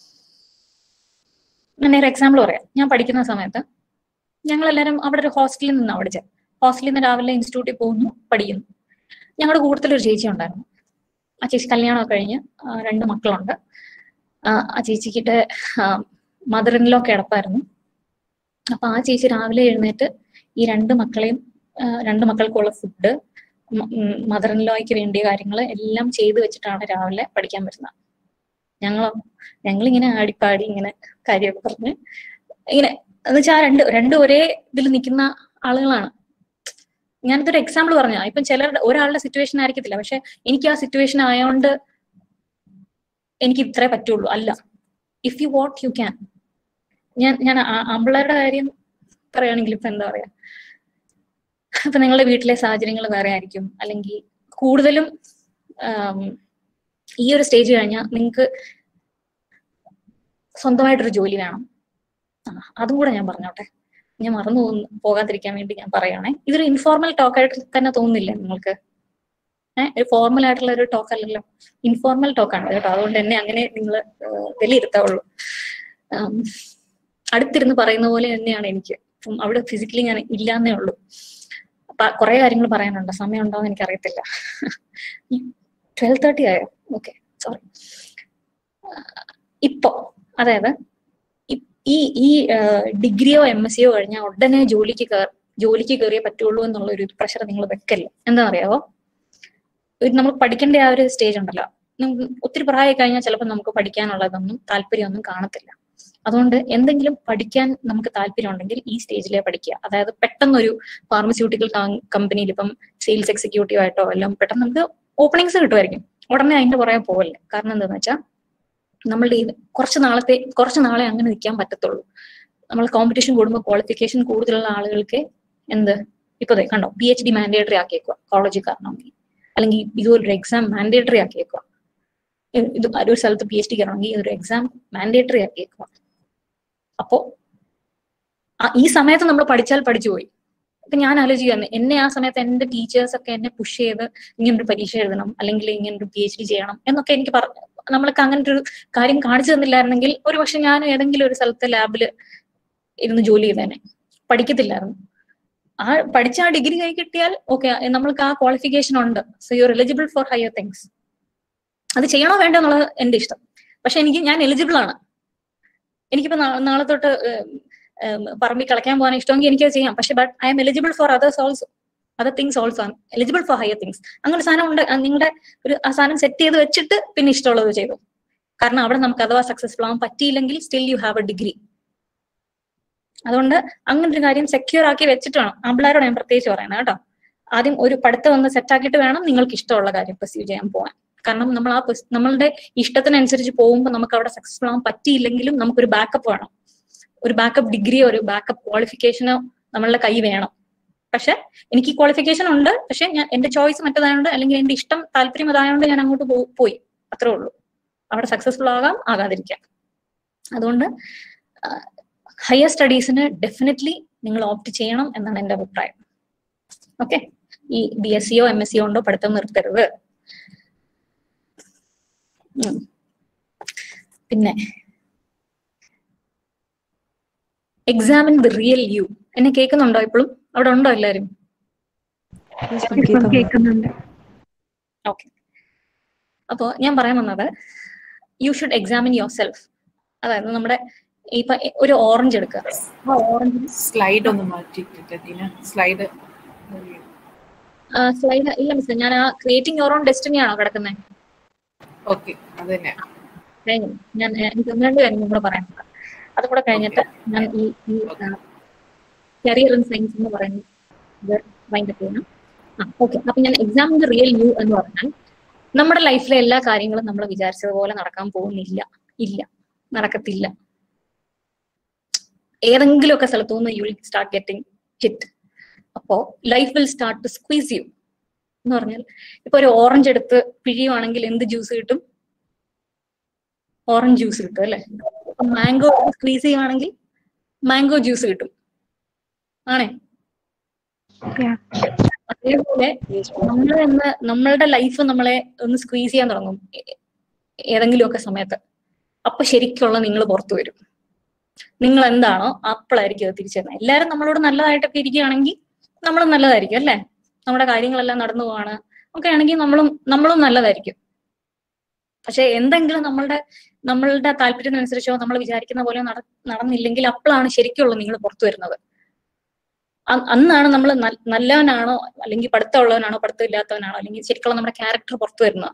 ഞാൻ നേരെ എക്സാമ്പിൾ പറയാം ഞാൻ പഠിക്കുന്ന സമയത്ത് ഞങ്ങൾ എല്ലാവരും അവിടെ ഒരു ഹോസ്റ്റലിൽ നിന്നാണ് പഠിച്ചത് ഹോസ്റ്റലിൽ നിന്ന് രാവിലെ ഇൻസ്റ്റിറ്റ്യൂട്ടിൽ പോകുന്നു പഠിക്കുന്നു ഞങ്ങളുടെ കൂട്ടത്തിൽ ഒരു ചേച്ചി ഉണ്ടായിരുന്നു ആ ചേച്ചി കല്യാണമൊക്കെ കഴിഞ്ഞ് ആ, രണ്ട് മക്കളുണ്ട് ആ ആ ചേച്ചിക്കിട്ട് മദർ ഇൻ ലോ കിടപ്പായിരുന്നു അപ്പൊ ആ ചേച്ചി രാവിലെ എഴുന്നേറ്റ് ഈ രണ്ട് മക്കളെയും ആ, രണ്ട് മക്കൾക്കുള്ള ഫുഡ് മദർ ഇൻ ലോയ്ക്ക് വേണ്ടിയ കാര്യങ്ങൾ എല്ലാം ചെയ്തു വെച്ചിട്ടാണ് രാവിലെ പഠിക്കാൻ വരുന്നത് ഞങ്ങളോ ഞങ്ങളിങ്ങനെ ആടിപ്പാടി ഇങ്ങനെ കാര്യമൊക്കെ പറഞ്ഞ് ഇങ്ങനെ എന്ന് വെച്ചാൽ രണ്ട് രണ്ടും ഒരേ ഇതിൽ നിൽക്കുന്ന ആളുകളാണ് ഞാനിതൊരു എക്സാമ്പിൾ പറഞ്ഞ ഇപ്പം ചിലരുടെ ഒരാളുടെ സിറ്റുവേഷൻ ആയിരിക്കത്തില്ല പക്ഷെ എനിക്ക് ആ സിറ്റുവേഷൻ ആയതുകൊണ്ട് എനിക്ക് ഇത്രേ പറ്റുള്ളൂ അല്ല if you what you can ഞാൻ ഞാൻ ആ- ആമ്പിള്ളേരുടെ കാര്യം പറയുകയാണെങ്കിൽ ഇപ്പൊ എന്താ പറയാ ഇപ്പൊ നിങ്ങളുടെ വീട്ടിലെ സാഹചര്യങ്ങൾ വേറെ ആയിരിക്കും അല്ലെങ്കിൽ കൂടുതലും ആം, ഈ ഒരു സ്റ്റേജ് കഴിഞ്ഞാൽ നിങ്ങൾക്ക് സ്വന്തമായിട്ടൊരു ജോലി വേണം ആ അതും കൂടെ ഞാൻ പറഞ്ഞോട്ടെ ഞാൻ മറന്നു പോകുന്നു പോകാതിരിക്കാൻ വേണ്ടി ഞാൻ പറയുകയാണെ ഇതൊരു ഇൻഫോർമൽ ടോക്ക് ആയിട്ട് തന്നെ തോന്നുന്നില്ലേ നിങ്ങൾക്ക് ഏഹ് ഒരു ഫോർമൽ ആയിട്ടുള്ള ഒരു ടോക്ക് അല്ലല്ലോ ഇൻഫോർമൽ ടോക്കാണ് കേട്ടോ അതുകൊണ്ട് എന്നെ അങ്ങനെ നിങ്ങൾ വിലയിരുത്താവുള്ളൂ ആം, അടുത്തിരുന്ന് പറയുന്ന പോലെ തന്നെയാണ് എനിക്ക് അപ്പം അവിടെ ഫിസിക്കലി ഞാൻ ഇല്ലാന്നേ ഉള്ളൂ അപ്പൊ കുറെ കാര്യങ്ങൾ പറയാനുണ്ട് സമയം ഉണ്ടോ എന്ന് എനിക്കറിയത്തില്ല ട്വൽവ് തേർട്ടി ആയോ ഓക്കെ സോറി ഇപ്പോ അതായത് ഇ- ഈ ഈ ഡിഗ്രിയോ എം എസ് സിയോ കഴിഞ്ഞാൽ ഉടനെ ജോലിക്ക് കയർ ജോലിക്ക് കയറിയേ പറ്റുള്ളൂ എന്നുള്ള ഒരു പ്രഷർ നിങ്ങൾ വെക്കല്ലേ എന്താണെന്നറിയാവോ ഒരു നമ്മൾ പഠിക്കേണ്ട ആ ഒരു സ്റ്റേജ് ഉണ്ടല്ലോ നമുക്ക് ഒത്തിരി പ്രായം കഴിഞ്ഞാൽ ചിലപ്പോൾ നമുക്ക് പഠിക്കാനുള്ളതൊന്നും താല്പര്യമൊന്നും കാണത്തില്ല അതുകൊണ്ട് എന്തെങ്കിലും പഠിക്കാൻ നമുക്ക് താല്പര്യം ഉണ്ടെങ്കിൽ ഈ സ്റ്റേജിലേ പഠിക്കുക അതായത് പെട്ടെന്നൊരു ഫാർമസ്യൂട്ടിക്കൽ കമ്പനിയിൽ ഇപ്പം സെയിൽസ് എക്സിക്യൂട്ടീവ് ആയിട്ടോ എല്ലാം പെട്ടെന്ന് നമുക്ക് ഓപ്പണിങ്സ് കിട്ടുമായിരിക്കും ഉടനെ അതിന്റെ പുറകെ പോകല്ലേ കാരണം എന്താണെന്ന് വെച്ചാൽ നമ്മളുടെ ഈ കുറച്ച് നാളത്തെ കുറച്ച് നാളെ അങ്ങനെ നിൽക്കാൻ പറ്റത്തുള്ളൂ നമ്മൾ കോമ്പറ്റീഷൻ കൂടുമ്പോൾ ക്വാളിഫിക്കേഷൻ കൂടുതലുള്ള ആളുകൾക്ക് എന്ത് ഇപ്പൊ ദേ കണ്ടോ പി എച്ച് ഡി മാൻഡേറ്ററി ആക്കിയേക്കുക കോളേജിൽ കയറണമെങ്കിൽ അല്ലെങ്കിൽ ഇതുപോലൊരു എക്സാം മാൻഡേറ്ററി ആക്കിയേക്കുക ഇ- ഇത് ഒരു സ്ഥലത്ത് പി എച്ച് ഡി കയറണമെങ്കിൽ ഇതൊരു എക്സാം മാൻഡേറ്ററി ആക്കിയേക്കുക അപ്പോ ആ- ഈ സമയത്ത് നമ്മൾ പഠിച്ചാൽ പഠിച്ചു പോയി ഇപ്പൊ ഞാൻ ആലോചിക്കുകയാണ് എന്നെ ആ സമയത്ത് എന്റെ ടീച്ചേഴ്സ് ഒക്കെ എന്നെ പുഷ് ചെയ്ത് ഇങ്ങനൊരു പരീക്ഷ എഴുതണം അല്ലെങ്കിൽ ഇങ്ങനൊരു പി എച്ച് ഡി ചെയ്യണം എന്നൊക്കെ എനിക്ക് പറ നമ്മൾക്ക് അങ്ങനത്തെ ഒരു കാര്യം കാണിച്ചു തന്നില്ലായിരുന്നെങ്കിൽ ഒരു പക്ഷെ ഞാൻ ഏതെങ്കിലും ഒരു സ്ഥലത്തെ ലാബിൽ ഇരുന്ന് ജോലി ചെയ്തേനെ പഠിക്കത്തില്ലായിരുന്നു ആ പഠിച്ച ആ ഡിഗ്രി കൈ കിട്ടിയാൽ ഓക്കെ നമ്മൾക്ക് ആ ക്വാളിഫിക്കേഷൻ ഉണ്ട് so you eligible for higher things അത് ചെയ്യണോ വേണ്ടോ എന്നുള്ളത് എന്റെ ഇഷ്ടം പക്ഷെ എനിക്ക് ഞാൻ എലിജിബിൾ ആണ് എനിക്കിപ്പോ നാ- നാളെ തൊട്ട് ഏം, ഏം, പറമ്പിൽ കളയ്ക്കാൻ പോകാൻ ഇഷ്ടമെങ്കിൽ എനിക്കത് ചെയ്യാം പക്ഷെ but I'm eligible for others also other things also eligible for higher things അങ്ങനെ ഒരു സാധനം ഉണ്ട് അത് നിങ്ങളുടെ ഒരു ആ സാധനം സെറ്റ് ചെയ്ത് വെച്ചിട്ട് പിന്നെ ഇഷ്ടമുള്ളത് ചെയ്തു കാരണം അവിടെ നമുക്ക് അഥവാ സക്സസ്ഫുൾ ആവാൻ പറ്റിയില്ലെങ്കിൽ still you have a degree അതുകൊണ്ട് അങ്ങനെ ഒരു കാര്യം സെക്യൂർ ആക്കി വെച്ചിട്ട് വേണം ആമ്പിളാരോട് ഞാൻ പ്രത്യേകിച്ച് പറയുന്നത് കേട്ടോ ആദ്യം ഒരു പഠിത്തം ഒന്ന് സെറ്റ് ആക്കിയിട്ട് വേണം നിങ്ങൾക്ക് ഇഷ്ടമുള്ള കാര്യം പെർസ്യൂ ചെയ്യാൻ പോകാൻ കാരണം നമ്മൾ ആ pers- നമ്മളുടെ ഇഷ്ടത്തിനനുസരിച്ച് പോകുമ്പോൾ നമുക്ക് അവിടെ സക്സസ്ഫുൾ ആവാൻ പറ്റിയില്ലെങ്കിലും നമുക്കൊരു ബാക്കപ്പ് വേണം ഒരു ബാക്കപ്പ് ഡിഗ്രിയോ ഒരു ബാക്കപ്പ് ക്വാളിഫിക്കേഷനോ നമ്മളുടെ കൈ വേണം പക്ഷെ എനിക്ക് ക്വാളിഫിക്കേഷൻ ഉണ്ട് പക്ഷെ ഞാൻ എന്റെ ചോയ്സ് മറ്റേതായതുകൊണ്ട് അല്ലെങ്കിൽ എന്റെ ഇഷ്ടം താല്പര്യം അതായതുകൊണ്ട് ഞാൻ അങ്ങോട്ട് പോ- പോയി അത്രേ ഉള്ളൂ അവിടെ സക്സസ്ഫുൾ ആകാം ആകാതിരിക്കാം അതുകൊണ്ട് ഹയർ സ്റ്റഡീസിന് ഡെഫിനറ്റ്ലി നിങ്ങൾ ഓപ്റ്റ് ചെയ്യണം എന്നാണ് എന്റെ അഭിപ്രായം ഓക്കെ ഈ ബി എസ് സിയോ എം എസ് സിയോ ഉണ്ടോ പഠിത്തം നിർത്തരുത് ഉം. പിന്നെ എക്സാമിൻ ദി റിയൽ യു എന്നെ കേൾക്കുന്നുണ്ടോ ഇപ്പോഴും അവിടെ ഉണ്ടോ എല്ലാരും ഇപ്പം കേൾക്കുന്നുണ്ട് ഓക്കെ അപ്പോ ഞാൻ പറയാൻ വന്നത് you should examine yourself അതായത് നമ്മുടെ ഇപ്പൊ ഒരു ഓറഞ്ച് എടുക്കുക ആ ഓറഞ്ച് സ്ലൈഡ് ഒന്ന് മാറ്റിയിട്ടിട്ട് ടീന സ്ലൈഡ് സ്ലൈഡ് ഇല്ല മിസ് ഞാൻ ആ ക്രിയേറ്റിംഗ് യുവർ ഓൺ ഡെസ്റ്റിനി ആണോ കിടക്കുന്നത് ഓക്കെ അത് തന്നെ കഴിഞ്ഞു ഞാൻ ഏ, എനിക്ക് ഒന്ന് രണ്ട് കാര്യം കൂടെ പറയാനുണ്ട് അതും കൂടെ കഴിഞ്ഞിട്ട് ഞാൻ ഈ ഈ കരിയർ ഇൻ സയൻസ് എന്ന് പറയുന്നത് വൈൻഡ് അപ്പ് ചെയ്യണം ആ ഓക്കെ അപ്പൊ ഞാൻ എക്സാം ദ റിയൽ യു എന്ന് പറഞ്ഞാൽ നമ്മുടെ ലൈഫിലെ എല്ലാ കാര്യങ്ങളും നമ്മൾ വിചാരിച്ചതുപോലെ നടക്കാൻ പോകുന്നില്ല ഇല്ല നടക്കത്തില്ല ഏതെങ്കിലുമൊക്കെ സ്ഥലത്തു നിന്ന് you will start getting hit അപ്പോ life will start to squeeze you എന്ന് പറഞ്ഞാൽ ഇപ്പൊ ഒരു ഓറഞ്ച് എടുത്ത് പിഴിയുവാണെങ്കിൽ എന്ത് ജ്യൂസ് കിട്ടും ഓറഞ്ച് ജ്യൂസ് കിട്ടും അല്ലെ മാംഗോ സ്ക്വീസ് ചെയ്യുവാണെങ്കിൽ മാംഗോ ജ്യൂസ് കിട്ടും ആണേ Yeah. അതേപോലെ നമ്മൾ എന്ന് നമ്മളുടെ ലൈഫ് നമ്മളെ ഒന്ന് സ്ക്വീസ് ചെയ്യാൻ തുടങ്ങും ഏ- ഏതെങ്കിലുമൊക്കെ സമയത്ത് അപ്പൊ ശരിക്കുള്ള നിങ്ങൾ പുറത്തു വരും നിങ്ങൾ എന്താണോ അപ്പോഴായിരിക്കും അത് തിരിച്ചറിയുന്നത് എല്ലാവരും നമ്മളോട് നല്ലതായിട്ടൊക്കെ ഇരിക്കുകയാണെങ്കിൽ നമ്മളും നല്ലതായിരിക്കും അല്ലേ നമ്മുടെ കാര്യങ്ങളെല്ലാം നടന്നു പോവാണ് ഒക്കെ ആണെങ്കിൽ നമ്മളും നമ്മളും നല്ലതായിരിക്കും പക്ഷെ എന്തെങ്കിലും നമ്മളുടെ നമ്മളുടെ താല്പര്യത്തിനനുസരിച്ചോ നമ്മൾ വിചാരിക്കുന്ന പോലെ നട നടന്നില്ലെങ്കിൽ അപ്പോഴാണ് ശരിക്കുള്ള നിങ്ങൾ പുറത്തു വരുന്നത് അ- അന്നാണ് നമ്മൾ നല്ലവനാണോ അല്ലെങ്കിൽ പഠിത്തമുള്ളവനാണോ പഠിത്തം ഇല്ലാത്തവനാണോ അല്ലെങ്കിൽ ശരിക്കുള്ള നമ്മുടെ ക്യാരക്ടർ പുറത്തു വരുന്നത്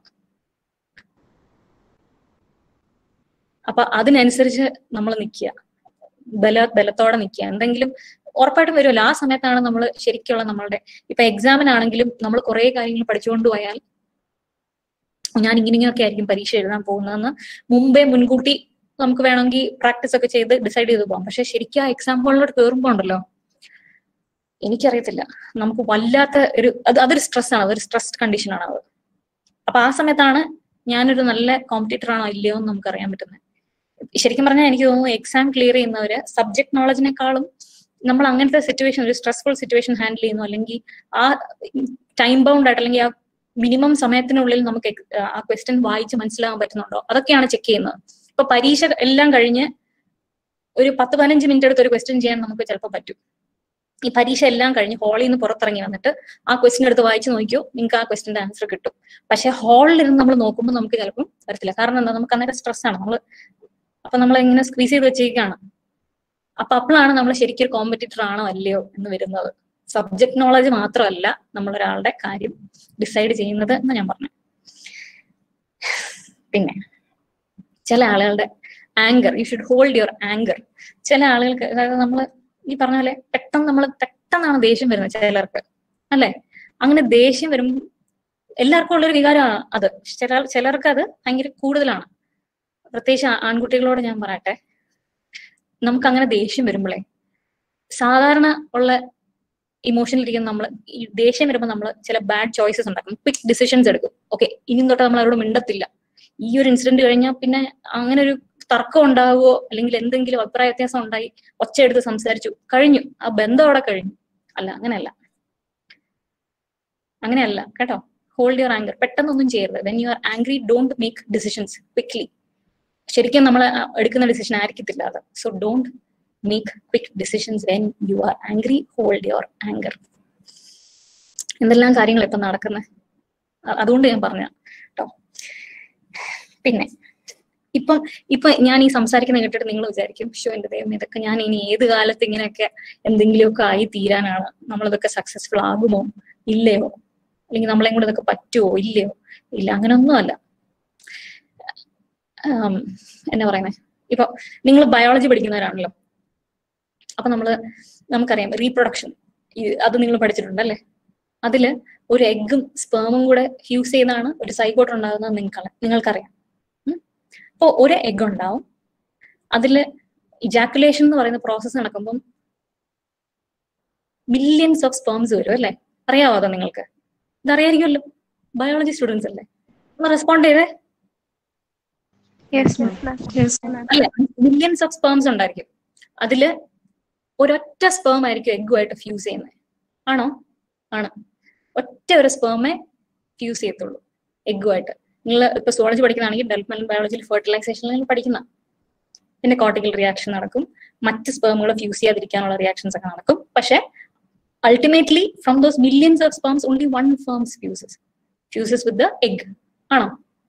അപ്പൊ അതിനനുസരിച്ച് നമ്മൾ നിൽക്കുക ബല ബലത്തോടെ നിൽക്കുക എന്തെങ്കിലും ഉറപ്പായിട്ടും വരുമല്ലോ ആ സമയത്താണ് നമ്മൾ ശരിക്കുള്ള നമ്മളുടെ ഇപ്പൊ എക്സാമിനാണെങ്കിലും നമ്മൾ കുറെ കാര്യങ്ങൾ പഠിച്ചുകൊണ്ട് പോയാൽ ഞാൻ ഇങ്ങനെ ഇങ്ങനെയൊക്കെ ആയിരിക്കും പരീക്ഷ എഴുതാൻ പോകുന്നതെന്ന് മുമ്പേ മുൻകൂട്ടി നമുക്ക് വേണമെങ്കിൽ പ്രാക്ടീസ് ഒക്കെ ചെയ്ത് ഡിസൈഡ് ചെയ്ത് പോകാം പക്ഷെ ശരിക്കും ആ എക്സാം ഹോളിലോട്ട് കയറുമ്പോ ഉണ്ടല്ലോ എനിക്കറിയത്തില്ല നമുക്ക് വല്ലാത്ത ഒരു അത് അതൊരു സ്ട്രെസ് ആണ് അതൊരു സ്ട്രെസ്ഡ് കണ്ടീഷൻ ആണ് അത് അപ്പൊ ആ സമയത്താണ് ഞാനൊരു നല്ല കോമ്പറ്റീറ്റർ ആണോ ഇല്ലയോ എന്ന് നമുക്ക് അറിയാൻ പറ്റുന്നത് ശരിക്കും പറഞ്ഞാൽ എനിക്ക് തോന്നുന്നു എക്സാം ക്ലിയർ ചെയ്യുന്നവര് സബ്ജക്ട് നോളജിനെക്കാളും നമ്മൾ അങ്ങനത്തെ സിറ്റുവേഷൻ ഒരു സ്ട്രെസ്ഫുൾ സിറ്റുവേഷൻ ഹാൻഡിൽ ചെയ്യുന്നു അല്ലെങ്കിൽ ആ ടൈം ബൗണ്ട് ആയിട്ട് അല്ലെങ്കിൽ ആ മിനിമം സമയത്തിനുള്ളിൽ നമുക്ക് ex- ആ ക്വസ്റ്റ്യൻ വായിച്ച് മനസ്സിലാകാൻ പറ്റുന്നുണ്ടോ അതൊക്കെയാണ് ചെക്ക് ചെയ്യുന്നത് ഇപ്പൊ പരീക്ഷ എല്ലാം കഴിഞ്ഞ് ഒരു പത്ത് പതിനഞ്ച് മിനിറ്റ് എടുത്ത് ഒരു ക്വസ്റ്റ്യൻ ചെയ്യാൻ നമുക്ക് ചിലപ്പോൾ പറ്റും ഈ പരീക്ഷ എല്ലാം കഴിഞ്ഞ് ഹാളിൽ നിന്ന് പുറത്തിറങ്ങി വന്നിട്ട് ആ ക്വസ്റ്റ്യൻ എടുത്ത് വായിച്ച് നോക്കിയോ നിങ്ങൾക്ക് ആ ക്വസ്റ്റിന്റെ ആൻസർ കിട്ടും പക്ഷെ ഹാളിൽ ഇരുന്ന് നമ്മൾ നോക്കുമ്പോൾ നമുക്ക് ചിലപ്പം വരത്തില്ല കാരണം എന്താ നമുക്ക് അന്നേരം സ്ട്രെസ് ആണ് നമ്മൾ അപ്പൊ നമ്മൾ ഇങ്ങനെ സ്ക്വീസ് ചെയ്ത് വെച്ചേക്കാണ് അപ്പൊ അപ്പോഴാണ് നമ്മൾ ശരിക്കും ഒരു കോമ്പറ്റീറ്റർ ആണോ അല്ലയോ എന്ന് വരുന്നത് സബ്ജക്ട് നോളജ് മാത്രമല്ല നമ്മൾ ഒരാളുടെ കാര്യം ഡിസൈഡ് ചെയ്യുന്നത് എന്ന് ഞാൻ പറഞ്ഞു പിന്നെ ചില ആളുകളുടെ anger you should hold your anger ചില ആളുകൾക്ക് അതായത് നമ്മൾ ഈ പറഞ്ഞ പോലെ പെട്ടെന്ന് നമ്മൾ പെട്ടെന്നാണ് ദേഷ്യം വരുന്നത് ചിലർക്ക് അല്ലെ അങ്ങനെ ദേഷ്യം വരുമ്പോൾ എല്ലാവർക്കും ഉള്ളൊരു വികാരമാണ് അത് ചില ചിലർക്ക് അത് ഭയങ്കര കൂടുതലാണ് പ്രത്യേകിച്ച് ആ- ആൺകുട്ടികളോട് ഞാൻ പറയട്ടെ നമുക്ക് അങ്ങനെ ദേഷ്യം വരുമ്പോഴേ സാധാരണ ഉള്ള ഇമോഷനിൽ ഇരിക്കുന്ന നമ്മൾ ഈ ദേഷ്യം വരുമ്പോൾ നമ്മൾ ചില ബാഡ് ചോയ്സസ് ഉണ്ടാക്കും ക്വിക്ക് ഡിസിഷൻസ് എടുക്കും ഓക്കെ ഇനി തൊട്ട് നമ്മൾ അവരോട് മിണ്ടത്തില്ല ഈ ഒരു ഇൻസിഡന്റ് കഴിഞ്ഞാൽ പിന്നെ അങ്ങനെ ഒരു തർക്കം ഉണ്ടാവുകയോ അല്ലെങ്കിൽ എന്തെങ്കിലും അഭിപ്രായ വ്യത്യാസം ഉണ്ടായി ഒച്ചയെടുത്ത് സംസാരിച്ചു കഴിഞ്ഞു ആ ബന്ധം അവിടെ കഴിഞ്ഞു അല്ല അങ്ങനെയല്ല അങ്ങനെയല്ല കേട്ടോ ഹോൾഡ് യുവർ ആങ്കർ പെട്ടെന്നൊന്നും ചെയ്യരുത് when you are angry don't make decisions quickly ശരിക്കും നമ്മൾ എടുക്കുന്ന ഡിസിഷൻ ആയിരിക്കത്തില്ല അത് so don't make quick decisions when you are angry hold your anger എന്തെല്ലാം കാര്യങ്ങൾ ഇപ്പൊ നടക്കുന്നത് അതുകൊണ്ട് ഞാൻ പറഞ്ഞ കേട്ടോ പിന്നെ ഇപ്പം ഇപ്പൊ ഞാൻ ഈ സംസാരിക്കുന്ന കേട്ടിട്ട് നിങ്ങൾ വിചാരിക്കും ഷോ എന്റെ ദൈവം ഇതൊക്കെ ഞാൻ ഇനി ഏത് കാലത്ത് ഇങ്ങനെയൊക്കെ എന്തെങ്കിലുമൊക്കെ ആയി തീരാനാണ് നമ്മളിതൊക്കെ സക്സസ്ഫുൾ ആകുമോ ഇല്ലയോ അല്ലെങ്കിൽ നമ്മളെ കൂടെ ഇതൊക്കെ പറ്റുമോ ഇല്ലയോ ഇല്ല അങ്ങനെയൊന്നും അല്ല ആം, എന്നാ പറയുന്നത് ഇപ്പൊ നിങ്ങൾ ബയോളജി പഠിക്കുന്നവരാണല്ലോ അപ്പൊ നമ്മള് നമുക്കറിയാം റീപ്രൊഡക്ഷൻ അത് നിങ്ങൾ പഠിച്ചിട്ടുണ്ടല്ലേ അതില് ഒരു എഗ്ഗും സ്പേമും കൂടെ ഫ്യൂസ് ചെയ്താണ് ഒരു സൈക്കോട്ട് ഉണ്ടാകുന്നത് നിങ്ങൾക്ക് നിങ്ങൾക്കറിയാം ഉം. അപ്പൊ ഒരു എഗ് ഉണ്ടാവും അതില് ഇജാക്കുലേഷൻ എന്ന് പറയുന്ന പ്രോസസ്സ് നടക്കുമ്പം മില്യൺസ് ഓഫ് സ്പേംസ് വരും അല്ലേ അറിയാവോ അതോ നിങ്ങൾക്ക് ഇതറിയായിരിക്കുമല്ലോ ബയോളജി സ്റ്റുഡൻസ് അല്ലേ ഒന്ന് റെസ്പോണ്ട് ചെയ്തേ യെസ് മാം അല്ല മില്യൺസ് ഓഫ് സ്പേംസ് ഉണ്ടായിരിക്കും അതില് ഒരൊറ്റ സ്പേം ആയിരിക്കും എഗ്ഗുമായിട്ട് ഫ്യൂസ് ചെയ്യുന്നത് ആണോ ആണ് ഒറ്റ ഒരു സ്പേമേ ഫ്യൂസ് ചെയ്യത്തുള്ളൂ എഗ്ഗുമായിട്ട് നിങ്ങൾ ഇപ്പൊ സുവോളജി പഠിക്കുന്നതാണെങ്കിൽ ഡെവലപ്മെന്റ് ബയോളജിയിൽ ഫെർട്ടിലൈസേഷനിൽ പഠിക്കുന്ന പിന്നെ കോർട്ടിക്കൽ റിയാക്ഷൻ നടക്കും മറ്റ് സ്പേമുകൾ ഫ്യൂസ് ചെയ്യാതിരിക്കാനുള്ള റിയാക്ഷൻസ് ഒക്കെ നടക്കും പക്ഷെ ultimately from those millions of sperms only one sperms fuses fuses with the egg ആണോ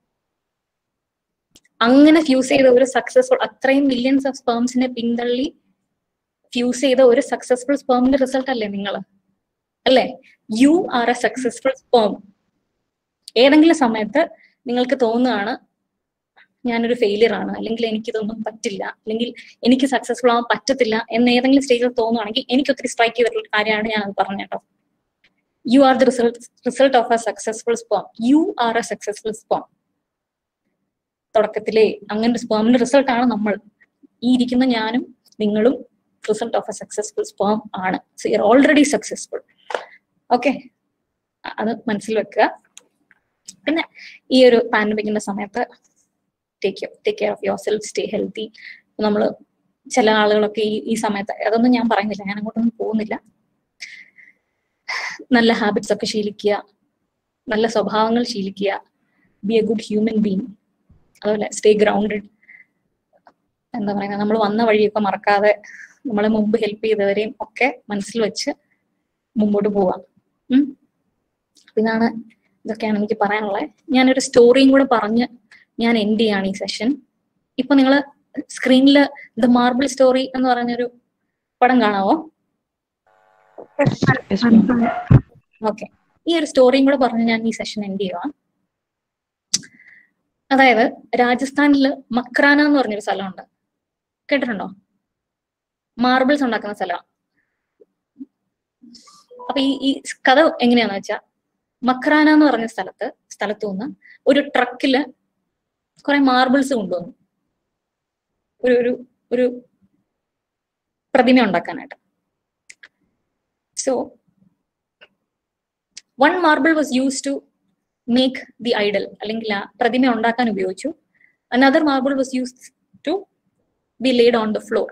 അങ്ങനെ ഫ്യൂസ് ചെയ്ത ഒരു സക്സസ്ഫുൾ അത്രയും മില്യൺസ് ഓഫ് സ്പേംസിനെ പിന്തള്ളി ഫ്യൂസ് ചെയ്ത ഒരു സക്സസ്ഫുൾ സ്പേമിന്റെ റിസൾട്ട് അല്ലേ നിങ്ങൾ അല്ലേ you are a successful sperm ഏതെങ്കിലും സമയത്ത് നിങ്ങൾക്ക് തോന്നുകയാണ് ഞാനൊരു ഫെയിലിയർ ആണ് അല്ലെങ്കിൽ എനിക്കിതൊന്നും പറ്റില്ല അല്ലെങ്കിൽ എനിക്ക് സക്സസ്ഫുൾ ആവാൻ പറ്റത്തില്ല എന്ന് ഏതെങ്കിലും സ്റ്റേജിൽ തോന്നുവാണെങ്കിൽ എനിക്ക് ഒത്തിരി സ്ട്രൈക്ക് ചെയ്തിട്ടുള്ള കാര്യമാണ് ഞാൻ അത് പറഞ്ഞ കേട്ടോ you are the result result of a successful sperm you are a successful sperm തുടക്കത്തിലെ അങ്ങനെ ഒരു സ്പോമിന്റെ റിസൾട്ട് ആണ് നമ്മൾ ഈ ഇരിക്കുന്ന ഞാനും നിങ്ങളും result of a successful sperm ആണ് so you already successful okay അത് മനസ്സിൽ വെക്കുക പിന്നെ ഈ ഒരു പാൻഡമിക്കിന്റെ സമയത്ത് take take care of yourself stay healthy നമ്മൾ ചില ആളുകളൊക്കെ ഈ ഈ സമയത്ത് അതൊന്നും ഞാൻ പറയുന്നില്ല ഞാൻ അങ്ങോട്ടൊന്നും പോകുന്നില്ല നല്ല ഹാബിറ്റ്സ് ഒക്കെ ശീലിക്കുക നല്ല സ്വഭാവങ്ങൾ ശീലിക്കുക be a good human being അതുപോലെ സ്റ്റേ ഗ്രൗണ്ടഡ് എന്താ പറയുക നമ്മൾ വന്ന വഴിയൊക്കെ മറക്കാതെ നമ്മളെ മുമ്പ് ഹെൽപ്പ് ചെയ്തവരെയും ഒക്കെ മനസ്സിൽ വെച്ച് മുമ്പോട്ട് പോവാം ഉം ഇതാണ് ഇതൊക്കെയാണ് എനിക്ക് പറയാനുള്ളത് ഞാനൊരു സ്റ്റോറിയും കൂടെ പറഞ്ഞ് ഞാൻ എൻഡ് ചെയ്യാണ് ഈ സെഷൻ ഇപ്പൊ നിങ്ങൾ സ്ക്രീനിൽ ദ മാർബിൾ സ്റ്റോറി എന്ന് പറഞ്ഞൊരു പടം കാണാവോ Yes, ma'am. ഓക്കെ ഈ ഒരു സ്റ്റോറിയും കൂടെ പറഞ്ഞ് ഞാൻ ഈ സെഷൻ എൻഡ് ചെയ്യുക അതായത് രാജസ്ഥാനിൽ മക്രാന എന്ന് പറഞ്ഞൊരു സ്ഥലമുണ്ട് കേട്ടിട്ടുണ്ടോ മാർബിൾസ് ഉണ്ടാക്കുന്ന സ്ഥലമാണ് അപ്പൊ ഈ ഈ കഥ എങ്ങനെയാന്ന് വെച്ചാ മക്രാന എന്ന് പറഞ്ഞ സ്ഥലത്ത് സ്ഥലത്തു നിന്ന് ഒരു ട്രക്കില് കുറെ മാർബിൾസ് കൊണ്ടുവന്നു ഒരു ഒരു ഒരു പ്രതിമ ഉണ്ടാക്കാനായിട്ട് so one marble was used to make the idol അല്ലെങ്കിൽ ആ പ്രതിമ ഉണ്ടാക്കാൻ ഉപയോഗിച്ചു another marble was used to be laid on the floor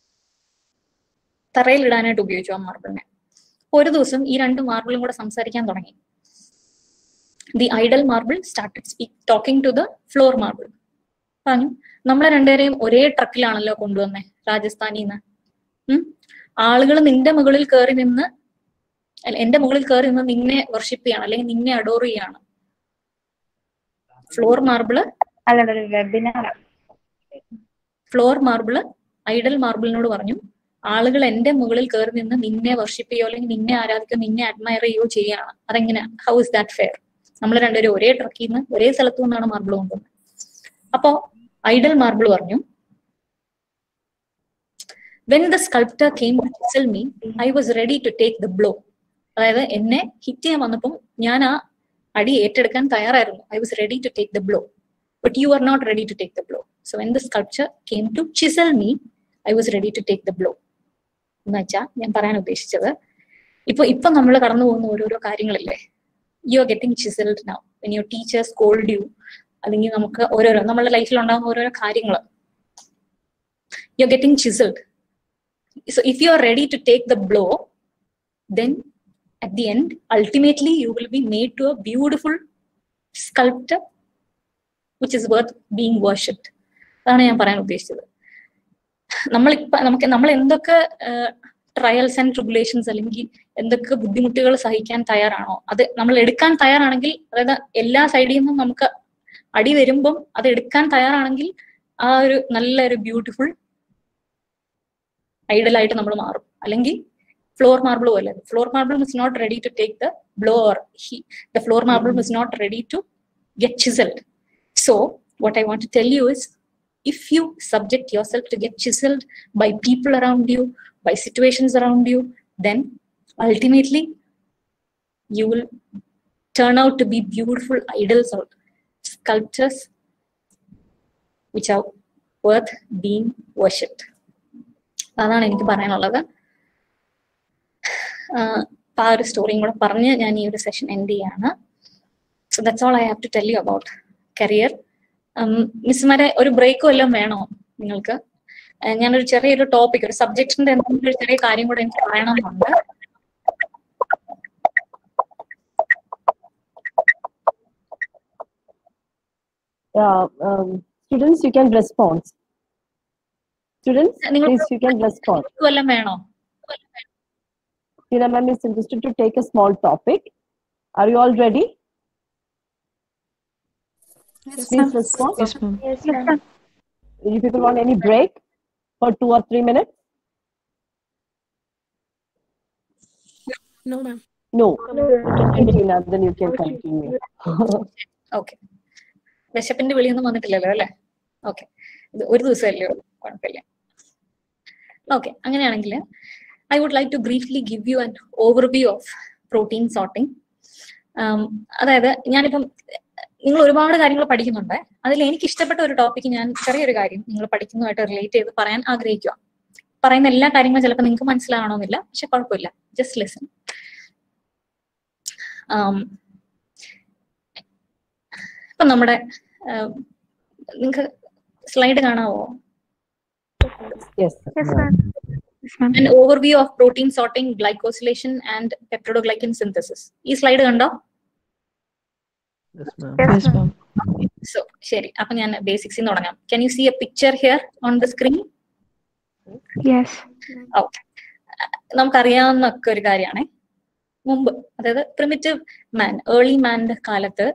തറയിൽ ഇടാനായിട്ട് ഉപയോഗിച്ചു ആ മാർബിളിനെ ഒരു ദിവസം ഈ രണ്ട് മാർബിളും കൂടെ സംസാരിക്കാൻ തുടങ്ങി the idol marble started speak talking to the floor marble പറഞ്ഞു നമ്മളെ രണ്ടുപേരെയും ഒരേ ട്രക്കിലാണല്ലോ കൊണ്ടുവന്നേ രാജസ്ഥാനിൽ നിന്ന് ഉം ആളുകൾ നിന്റെ മുകളിൽ കയറി നിന്ന് അല്ല എന്റെ മുകളിൽ കയറി നിന്ന് നിന്നെ വർഷിപ്പ് ചെയ്യാണ് അല്ലെങ്കിൽ നിന്നെ അഡോർ ചെയ്യാണ് ഫ്ലോർ മാർബിള് അല്ലല്ല ഒരു വെബിനാർ ഫ്ലോർ മാർബിള് ഐഡൽ മാർബിളിനോട് പറഞ്ഞു ആളുകൾ എന്റെ മുകളിൽ കയറി നിന്ന് നിന്നെ വർഷിപ്പ് ചെയ്യോ അല്ലെങ്കിൽ നിന്നെ ആരാധിക്കോ നിന്നെ അഡ്മയർ ചെയ്യോ ചെയ്യാണ് അതെങ്ങനെ ഹൗ ഇസ് ദാറ്റ് ഫെയർ നമ്മൾ രണ്ടുപേരും ഒരേ ട്രക്കിൽ നിന്ന് ഒരേ സ്ഥലത്തു നിന്നാണ് മാർബിൾ കൊണ്ടുവന്നത് അപ്പോ ഐഡൽ മാർബിൾ പറഞ്ഞു when the sculptor came to chisel me I was ready to take the blow അതായത് എന്നെ ഹിറ്റ് ചെയ്യാൻ വന്നപ്പം ഞാൻ ആ അടി ഏറ്റെടുക്കാൻ തയ്യാറായിരുന്നു I was ready to take the blow but you are not ready to take the blow so when the sculpture came to chisel me I was ready to take the blow എന്ന് വെച്ചാൽ ഞാൻ പറയാൻ ഉദ്ദേശിച്ചത് ഇപ്പൊ ഇപ്പൊ നമ്മൾ കടന്നു പോകുന്ന ഓരോരോ കാര്യങ്ങളില്ലേ you are getting chiselled now when your teachers called you അല്ലെങ്കിൽ നമുക്ക് ഓരോരോ നമ്മുടെ ലൈഫിൽ ഉണ്ടാകുന്ന ഓരോരോ കാര്യങ്ങൾ you are getting chiselled so if you are ready to take the blow then at the end ultimately you will be made to a beautiful sculptor which is worth being worshipped അതാണ് ഞാൻ പറയാൻ ഉദ്ദേശിച്ചത് നമ്മളിപ്പ നമുക്ക് നമ്മൾ എന്തൊക്കെ ട്രയൽസ് ആൻഡ് ട്രിബുലേഷൻസ് അല്ലെങ്കിൽ എന്തൊക്കെ ബുദ്ധിമുട്ടുകൾ സഹിക്കാൻ തയ്യാറാണോ അത് നമ്മൾ എടുക്കാൻ തയ്യാറാണെങ്കിൽ അതായത് എല്ലാ സൈഡിൽ നിന്നും നമുക്ക് അടി വരുമ്പം അത് എടുക്കാൻ തയ്യാറാണെങ്കിൽ ആ ഒരു നല്ലൊരു ബ്യൂട്ടിഫുൾ ഐഡലായിട്ട് നമ്മൾ മാറും അല്ലെങ്കിൽ ഫ്ലോർ മാർബിൾ പോലെ floor marble is not ready to take the blow or he the floor marble is not ready to get chiselled so what I want to tell you is if you subject yourself to get chiseled by people around you, by situations around you, then ultimately you will turn out to be beautiful idols or sculptures which are worth being worshipped. അതാണ് എനിക്ക് പറയാനുള്ളത് അപ്പൊ ആ ഒരു സ്റ്റോറിയും കൂടെ പറഞ്ഞ് ഞാൻ ഈ ഒരു സെഷൻ എൻഡ് ചെയ്യാണ് so that's all I have to tell you about career മിസ്സുമാരെ ഒരു ബ്രേക്കും എല്ലാം വേണോ നിങ്ങൾക്ക് ഏഹ് ഞാനൊരു ചെറിയൊരു ടോപ്പിക് ഒരു സബ്ജക്റ്റിന്റെ എന്തെങ്കിലും ഒരു ചെറിയ കാര്യം കൂടെ എനിക്ക് പറയണമെന്നുണ്ട് uh, um, students, you can respond. Students, നിങ്ങൾ please, you can respond. വല്ലതും വേണോ Tina ma'am is interested to take a small topic. Are you all ready? Please respond. Yes, ma'am. Yes, ma'am. You people want any break for two or three minutes? No, ma'am. No. Okay, Tina, then you can continue. Okay വിശപ്പിന്റെ വിളിയൊന്നും വന്നിട്ടില്ലല്ലോ അല്ലേ ഓക്കെ ഇത് ഒരു ദിവസമല്ലേ ഉള്ളൂ കുഴപ്പമില്ല ഓക്കെ അങ്ങനെയാണെങ്കിൽ I would like to briefly give you an overview of protein sorting അതായത് ഞാനിപ്പം നിങ്ങൾ ഒരുപാട് കാര്യങ്ങൾ പഠിക്കുന്നുണ്ട് അതിൽ എനിക്ക് ഇഷ്ടപ്പെട്ട ഒരു ടോപ്പിക്ക് ഞാൻ ചെറിയൊരു കാര്യം നിങ്ങൾ പഠിക്കുന്നതുമായിട്ട് റിലേറ്റ് ചെയ്ത് പറയാൻ ആഗ്രഹിക്കുക പറയുന്ന എല്ലാ കാര്യങ്ങളും ചിലപ്പോൾ നിങ്ങൾക്ക് മനസ്സിലാവണമെന്നില്ല പക്ഷെ കുഴപ്പമില്ല ജസ്റ്റ് ലിസൺ ഇപ്പൊ നമ്മുടെ നിങ്ങൾക്ക് സ്ലൈഡ് കാണാവോ Yes. sir. Yes, ma'am. Yes, ma'am. an overview of protein sorting, glycosylation and peptidoglycan synthesis. ഈ സ്ലൈഡ് കണ്ടോ Yes, ma'am. Yes, ma'am. So ശരി അപ്പൊ ഞാൻ ബേസിക്സിൽ നിന്ന് തുടങ്ങാം can you see a picture here on the screen Yes. Okay നമുക്കറിയാവുന്ന ഒക്കെ ഒരു കാര്യമാണ് മുമ്പ് അതായത് പ്രിമിറ്റീവ് മാൻ ഏർലി മാൻ്റെ കാലത്ത്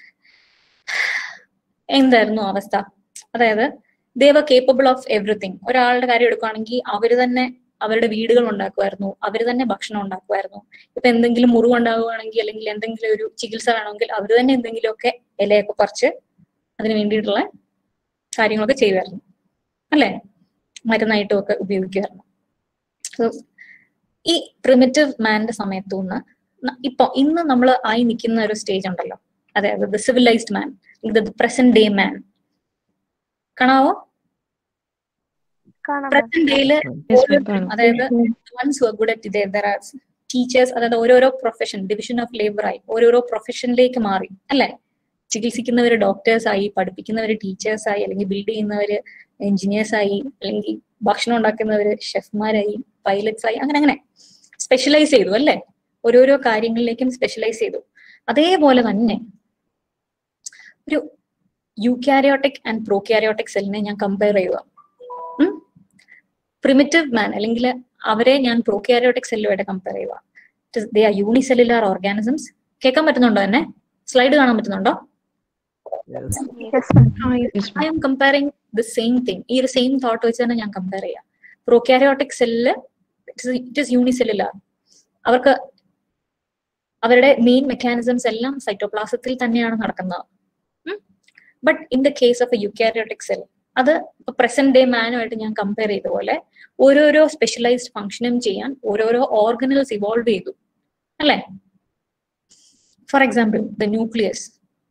എന്തായിരുന്നു അവസ്ഥ അതായത് ദേവ കേപ്പബിൾ ഓഫ് എവറിത്തിങ് ഒരാളുടെ കാര്യം എടുക്കുകയാണെങ്കിൽ അവര് തന്നെ അവരുടെ വീടുകൾ ഉണ്ടാക്കുമായിരുന്നു അവര് തന്നെ ഭക്ഷണം ഉണ്ടാക്കുമായിരുന്നു ഇപ്പൊ എന്തെങ്കിലും മുറിവ് ഉണ്ടാവുകയാണെങ്കിൽ അല്ലെങ്കിൽ എന്തെങ്കിലും ഒരു ചികിത്സ വേണമെങ്കിൽ അവര് തന്നെ എന്തെങ്കിലുമൊക്കെ ഇലയൊക്കെ പറിച്ച് അതിന് വേണ്ടിയിട്ടുള്ള കാര്യങ്ങളൊക്കെ ചെയ്യുമായിരുന്നു അല്ലേ മരുന്നായിട്ടും ഒക്കെ ഉപയോഗിക്കുമായിരുന്നു So, ഈ പ്രിമിറ്റീവ് മാന്റെ സമയത്തു നിന്ന് ന- ഇപ്പൊ ഇന്ന് നമ്മൾ ആയി നിൽക്കുന്ന ഒരു സ്റ്റേജ് ഉണ്ടല്ലോ അതായത് the civilised man the present day man കാണാവോ കാണാം ma'am. പ്രസന്റ് ഡേയില് Yes, ma'am. കാണാം. അതായത് വൺസ് ഹു ഗുഡ് അറ്റ് ഇതേ ദർ ആർ ടീച്ചേഴ്സ് അതായത് ഓരോരോ പ്രൊഫഷൻ ഡിവിഷൻ ഓഫ് ലേബർ ആയി ഓരോരോ പ്രൊഫഷനിലേക്ക് മാറി അല്ലെ ചികിത്സിക്കുന്നവര് ഡോക്ടേഴ്സ് ആയി പഠിപ്പിക്കുന്നവര് ടീച്ചേഴ്സ് ആയി അല്ലെങ്കിൽ ബിൽഡ് ചെയ്യുന്നവര് എഞ്ചിനീയേഴ്സ് ആയി അല്ലെങ്കിൽ ഭക്ഷണം ഉണ്ടാക്കുന്നവര് ഷെഫ്മാരായി പൈലറ്റ്സ് ആയി അങ്ങനെ അങ്ങനെ സ്പെഷ്യലൈസ് ചെയ്തു അല്ലെ ഓരോരോ കാര്യങ്ങളിലേക്കും സ്പെഷ്യലൈസ് ചെയ്തു അതേപോലെ തന്നെ ഒരു യൂക്യാരിയോട്ടിക് ആൻഡ് പ്രോക്യാരിയോട്ടിക് സെല്ലിനെ ഞാൻ കമ്പയർ ചെയ്യുക പ്രിമിറ്റീവ് മാൻ അല്ലെങ്കിൽ അവരെ ഞാൻ പ്രോക്യാരിയോട്ടിക് സെല്ലുമായിട്ട് കമ്പയർ ചെയ്യുക ദേ ആർ യൂണിസെല്ലുലാർ ഓർഗാനിസംസ് കേൾക്കാൻ പറ്റുന്നുണ്ടോ തന്നെ സ്ലൈഡ് കാണാൻ പറ്റുന്നുണ്ടോ Yes. Yes, ma'am. Ah, yes, I ma'am. Am comparing the same thing ഈ ഒരു സെയിം തോട്ട് വെച്ച് തന്നെ ഞാൻ കമ്പയർ ചെയ്യാം പ്രോക്യാരിയോട്ടിക് സെല്ലില് ഇറ്റ് ഇസ് യൂണിസെല്ലുലാർ അവർക്ക് അവരുടെ മെയിൻ മെക്കാനിസംസ് എല്ലാം സൈറ്റോപ്ലാസത്തിൽ തന്നെയാണ് നടക്കുന്നത് but in the case of a eukaryotic cell അത് പ്രസന്റ് ഡേ മാനുമായിട്ട് ഞാൻ കമ്പയർ ചെയ്ത പോലെ ഓരോരോ സ്പെഷ്യലൈസ്ഡ് ഫംഗ്ഷനും ചെയ്യാൻ ഓരോരോ ഓർഗനൽസ് ഇവോൾവ് ചെയ്തു അല്ലേ ഫോർ എക്സാമ്പിൾ ദ ന്യൂക്ലിയസ്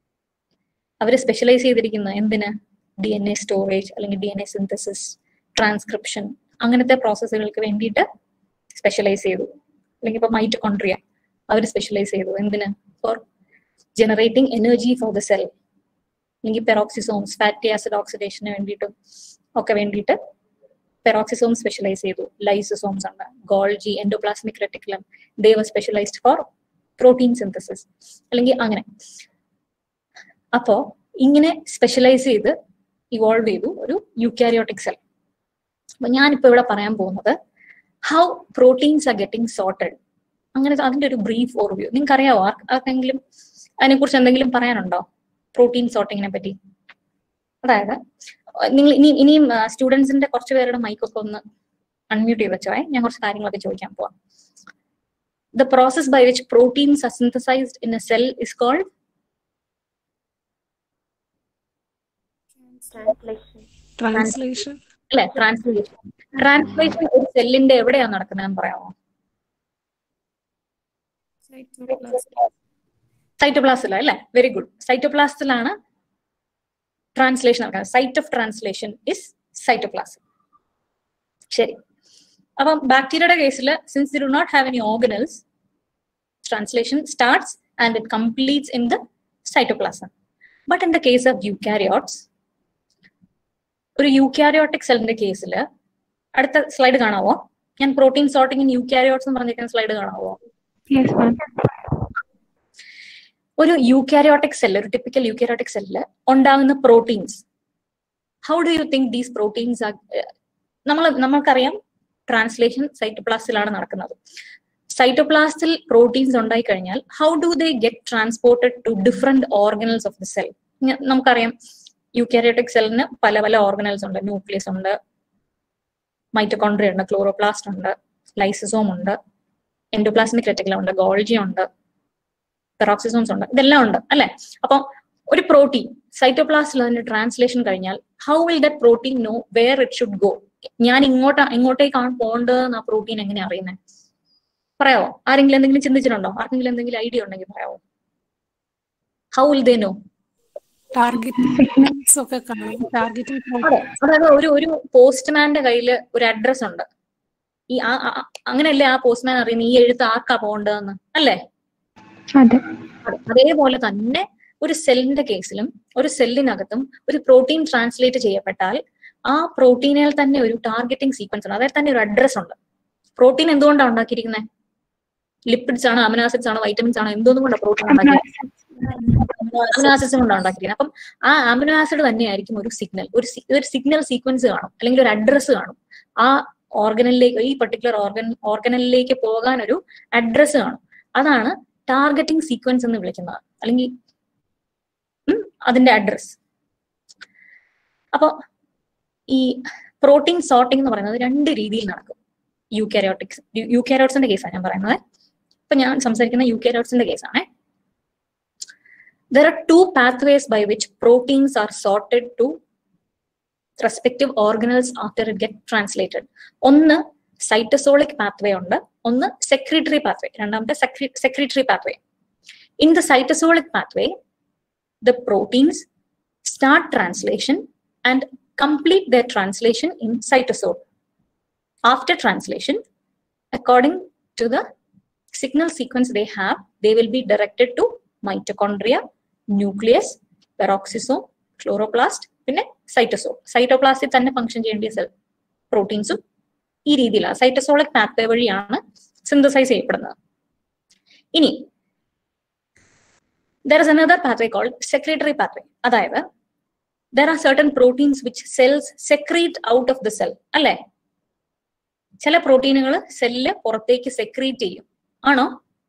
അവർ സ്പെഷ്യലൈസ് ചെയ്തിരിക്കുന്ന എന്തിന് ഡി എൻ എ സ്റ്റോറേജ് അല്ലെങ്കിൽ D N A synthesis transcription അങ്ങനത്തെ പ്രോസസ്സുകൾക്ക് വേണ്ടിയിട്ട് സ്പെഷ്യലൈസ് ചെയ്തു അല്ലെങ്കിൽ ഇപ്പൊ മൈറ്റോകോൺട്രിയ അവർ സ്പെഷ്യലൈസ് ചെയ്തു എന്തിന് for generating energy for the cell അല്ലെങ്കിൽ പെറോക്സിസോംസ് ഫാറ്റി ആസിഡ് ഓക്സിഡേഷന് വേണ്ടിയിട്ടും ഒക്കെ വേണ്ടിയിട്ട് പെറോക്സിസോം സ്പെഷ്യലൈസ് ചെയ്തു ലൈസോസോംസ് ഉണ്ട് Golgi endoplasmic reticulum they specialised for protein synthesis അല്ലെങ്കിൽ അങ്ങനെ അപ്പോ ഇങ്ങനെ സ്പെഷ്യലൈസ് ചെയ്ത് ഇവോൾവ് ചെയ്തു ഒരു യൂക്യാരിയോട്ടിക് സെൽ അപ്പൊ ഞാനിപ്പോ ഇവിടെ പറയാൻ പോകുന്നത് how proteins are getting sorted അങ്ങനെ അതിന്റെ ഒരു ബ്രീഫ് ഓർവ്യൂ നിങ്ങൾക്ക് അറിയാവോ ആർക്ക് ആർക്കെങ്കിലും അതിനെക്കുറിച്ച് എന്തെങ്കിലും പറയാനുണ്ടോ പ്രോട്ടീൻ സോർട്ടിങ്ങിനെ പറ്റി അതായത് നിങ്ങൾ ഇനി ഇനിയും സ്റ്റുഡൻസിന്റെ കുറച്ച് പേരുടെ മൈക്കൊക്കെ ഒന്ന് അൺമ്യൂട്ട് ചെയ്ത് വെച്ചോ ഞാൻ കുറച്ച് കാര്യങ്ങളൊക്കെ ചോദിക്കാൻ പോവാം the process by which proteins are synthesised in a cell is called Translation. Translation. അല്ലെ ട്രാൻസ്ലേഷൻ ട്രാൻസ്ലേഷൻ ഒരു സെല്ലിന്റെ എവിടെയാണ് നടക്കുന്നതെന്ന് പറയാമോ സൈറ്റോപ്ലാസ്റ്റില അല്ലെ വെരി ഗുഡ് സൈറ്റോപ്ലാസ്റ്റിലാണ് ട്രാൻസ്ലേഷൻ നടക്കുന്നത് site of translation is cytoplasm ശരി അപ്പം ബാക്ടീരിയയുടെ കേസിൽ since do not have any organelles translation starts and it completes in the cytoplasm but in the case of eukaryotes ഒരു യൂക്യാരിയോട്ടിക് സെല്ലിന്റെ കേസിൽ അടുത്ത സ്ലൈഡ് കാണാവോ ഞാൻ പ്രോട്ടീൻ സോർട്ടിംഗ് ഇൻ യൂക്യാരിയോട്സ് എന്ന് പറഞ്ഞിരിക്കുന്ന സ്ലൈഡ് കാണാവോ Yes, ma'am. ഒരു യൂക്കാരിയോട്ടിക് സെല്ല് ഒരു ടിപ്പിക്കൽ യൂക്കാരിയോട്ടിക് സെല്ലില് ഉണ്ടാകുന്ന proteins how do you think these proteins നമ്മൾ നമ്മൾക്കറിയാം ട്രാൻസ്ലേഷൻ സൈറ്റോപ്ലാസ്റ്റിലാണ് നടക്കുന്നത് സൈറ്റോപ്ലാസ്റ്റിൽ പ്രോട്ടീൻസ് ഉണ്ടായി കഴിഞ്ഞാൽ how do they get transported to different organelles of the cell നമുക്കറിയാം യൂക്കാരിയോട്ടിക് സെല്ലിന് പല പല ഓർഗനൽസ് ഉണ്ട് ന്യൂക്ലിയസ് ഉണ്ട് മൈറ്റോകോൺട്രിയ ഉണ്ട് ക്ലോറോപ്ലാസ്റ്റ് ഉണ്ട് ലൈസസോം ഉണ്ട് എൻഡോപ്ലാസ്മിക് റെറ്റിക്കുലം ഉണ്ട് ഗോൾജി ഉണ്ട് പെറോക്സിസോംസ് ഉണ്ട് ഇതെല്ലാം ഉണ്ട് അല്ലെ അപ്പൊ ഒരു പ്രോട്ടീൻ സൈറ്റോപ്ലാസ്റ്റിൽ അതിന്റെ ട്രാൻസ്ലേഷൻ കഴിഞ്ഞാൽ how will that protein know where it should go ഞാൻ ഇങ്ങോട്ട് ഇങ്ങോട്ടേക്കാണ് പോകേണ്ടതെന്ന് ആ പ്രോട്ടീൻ എങ്ങനെ അറിയുന്നത് പറയാവോ ആരെങ്കിലും എന്തെങ്കിലും ചിന്തിച്ചിട്ടുണ്ടോ ആർക്കെങ്കിലും എന്തെങ്കിലും ഐഡിയ ഉണ്ടെങ്കിൽ പറയാവോ how will they know target ഒക്കെ കാണും ടാർഗറ്റിംഗ് അതെ അതായത് ഒരു ഒരു പോസ്റ്റ്മാന്റെ കയ്യില് ഒരു അഡ്രസ് ഉണ്ട് ഈ ആ ആ- ആ- അങ്ങനെയല്ലേ ആ പോസ്റ്റ്മാൻ അറിയുന്നത് ഈ എഴുത്ത് ആർക്കാ പോകേണ്ടതെന്ന് അല്ലേ അതെ അതെ. അതേപോലെ തന്നെ ഒരു സെല്ലിന്റെ കേസിലും ഒരു സെല്ലിനകത്തും ഒരു പ്രോട്ടീൻ ട്രാൻസ്ലേറ്റ് ചെയ്യപ്പെട്ടാൽ ആ പ്രോട്ടീനിൽ തന്നെ ഒരു ടാർഗറ്റിംഗ് സീക്വൻസ് ഉണ്ട് അതായത് തന്നെ ഒരു അഡ്രസ് ഉണ്ട് പ്രോട്ടീൻ എന്തുകൊണ്ടാണ് ഉണ്ടാക്കിയിരിക്കുന്നത് ലിപ്പിഡ്സ് ആണോ അമിനാസിഡ്സ് ആണോ വൈറ്റമിൻസ് ആണോ എന്തോന്നും കൊണ്ടാണ് പ്രോട്ടീൻ ഉണ്ടാക്കിയിരിക്കുന്നത് അമിനോ ആസിഡ്സ് കൊണ്ടാണ് ഉണ്ടാക്കിയിരിക്കുന്നത് അപ്പം ആ അമിനോ ആസിഡ് തന്നെയായിരിക്കും ഒരു സിഗ്നൽ ഒരു സി- ഒരു സിഗ്നൽ സീക്വൻസ് കാണും അല്ലെങ്കിൽ ഒരു അഡ്രസ് കാണും ആ ഓർഗനലിലേക്ക് ഈ പർട്ടിക്കുലർ ഓർഗൻ ഓർഗനലിലേക്ക് പോകാൻ ഒരു അഡ്രസ് കാണും അതാണ് ടാർഗറ്റിംഗ് സീക്വൻസ് എന്ന് വിളിക്കുന്നത് അല്ലെങ്കിൽ ഉം, അതിന്റെ അഡ്രസ് അപ്പൊ ഈ പ്രോട്ടീൻ സോർട്ടിംഗ് എന്ന് പറയുന്നത് രണ്ട് രീതിയിൽ നടക്കും യൂക്കാരിയോട്ടിക്സ് യൂക്കാരിയോട്സിന്റെ കേസാണ് ഞാൻ പറയുന്നത് ഇപ്പൊ ഞാൻ സംസാരിക്കുന്ന യൂക്കാരിയോട്സിന്റെ കേസാണ് there are two pathways by which proteins are sorted to respective organelles after it get translated ഒന്ന് സൈറ്റസോളിക് പാത്വേ ഉണ്ട് ഒന്ന് സെക്രിട്ടറി പാത്വേ രണ്ടാമത്തെ secretory pathway in the cytosolic pathway the proteins start translation and complete their translation in cytosol. After translation, according to the signal sequence they have, they will be directed to mitochondria, nucleus, peroxisome, chloroplast, പിന്നെ സൈറ്റോസോൾ സൈറ്റോപ്ലാസ്റ്റിൽ തന്നെ ഫംഗ്ഷൻ ചെയ്യേണ്ട സെൽ പ്രോട്ടീൻസും ഈ രീതിയിലാണ് സൈറ്റോസോളിക് പാത്വേ വഴിയാണ് സിന്തസൈസ് ചെയ്യപ്പെടുന്നത് ഇനി there is another pathway called secretory pathway അതായത് there are certain proteins which cells secrete out of the cell അല്ലേ ചില പ്രോട്ടീനുകൾ സെല്ല് പുറത്തേക്ക് സെക്രീറ്റ് ചെയ്യും ആണോ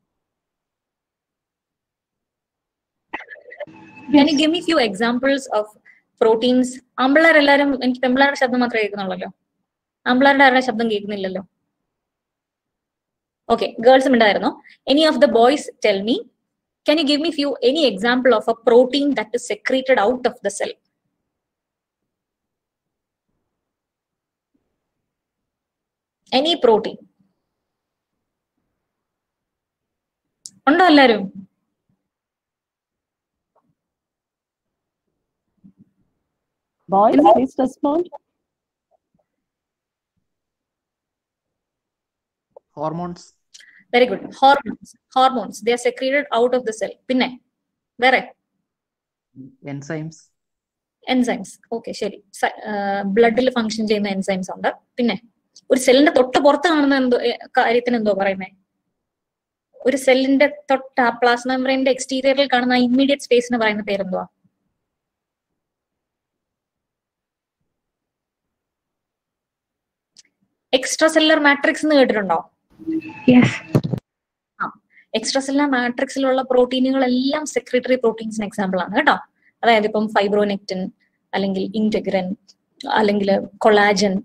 Can you give me few examples of proteins? ആമ്പിള്ളേർ എല്ലാരും എനിക്ക് പെമ്പിള്ളേരുടെ ശബ്ദം മാത്രമേ കേൾക്കുന്നുള്ളല്ലോ ആമ്പിള്ളേരുടെ ആരുടെ ശബ്ദം കേൾക്കുന്നില്ലല്ലോ ഓക്കെ ഗേൾസ് ഉണ്ടായിരുന്നോ any of the boys tell me can you give me few any example of a protein that is secreted out of the cell any protein ഉണ്ടോ എല്ലാരും Boys, please respond. Hormones very good hormones hormones they are secreted out of the cell പിന്നെ വേറെ എൻസൈംസ് എൻസൈംസ് ഓക്കെ ശരി ബ്ലഡിൽ ഫങ്ഷൻ ചെയ്യുന്ന എൻസൈംസ് ഉണ്ട് പിന്നെ ഒരു സെല്ലിന്റെ തൊട്ട് പുറത്ത് കാണുന്ന എന്തോ ഏ, കാര്യത്തിന് എന്തോ പറയുന്നേ ഒരു സെല്ലിന്റെ തൊട്ട് ആ പ്ലാസ്മ മെമ്പറിന്റെ എക്സ്റ്റീരിയറിൽ കാണുന്ന ഇമ്മീഡിയറ്റ് സ്പേസിന് പറയുന്ന പേരെന്തുവാ എക്സ്ട്രാ സെല്ലർ മാട്രിക്സ് എന്ന് കേട്ടിട്ടുണ്ടോ യെസ് എക്സ്ട്രാ സെല്ലർ മാട്രിക്സിലുള്ള പ്രോട്ടീനുകളെല്ലാം സെക്രട്ടറി പ്രോട്ടീൻസിന് എക്സാമ്പിൾ ആണ് കേട്ടോ അതായത് ഇപ്പം ഫൈബ്രോനെക്റ്റിൻ അല്ലെങ്കിൽ ഇൻറ്റഗ്രൻ അല്ലെങ്കിൽ കൊളാജൻ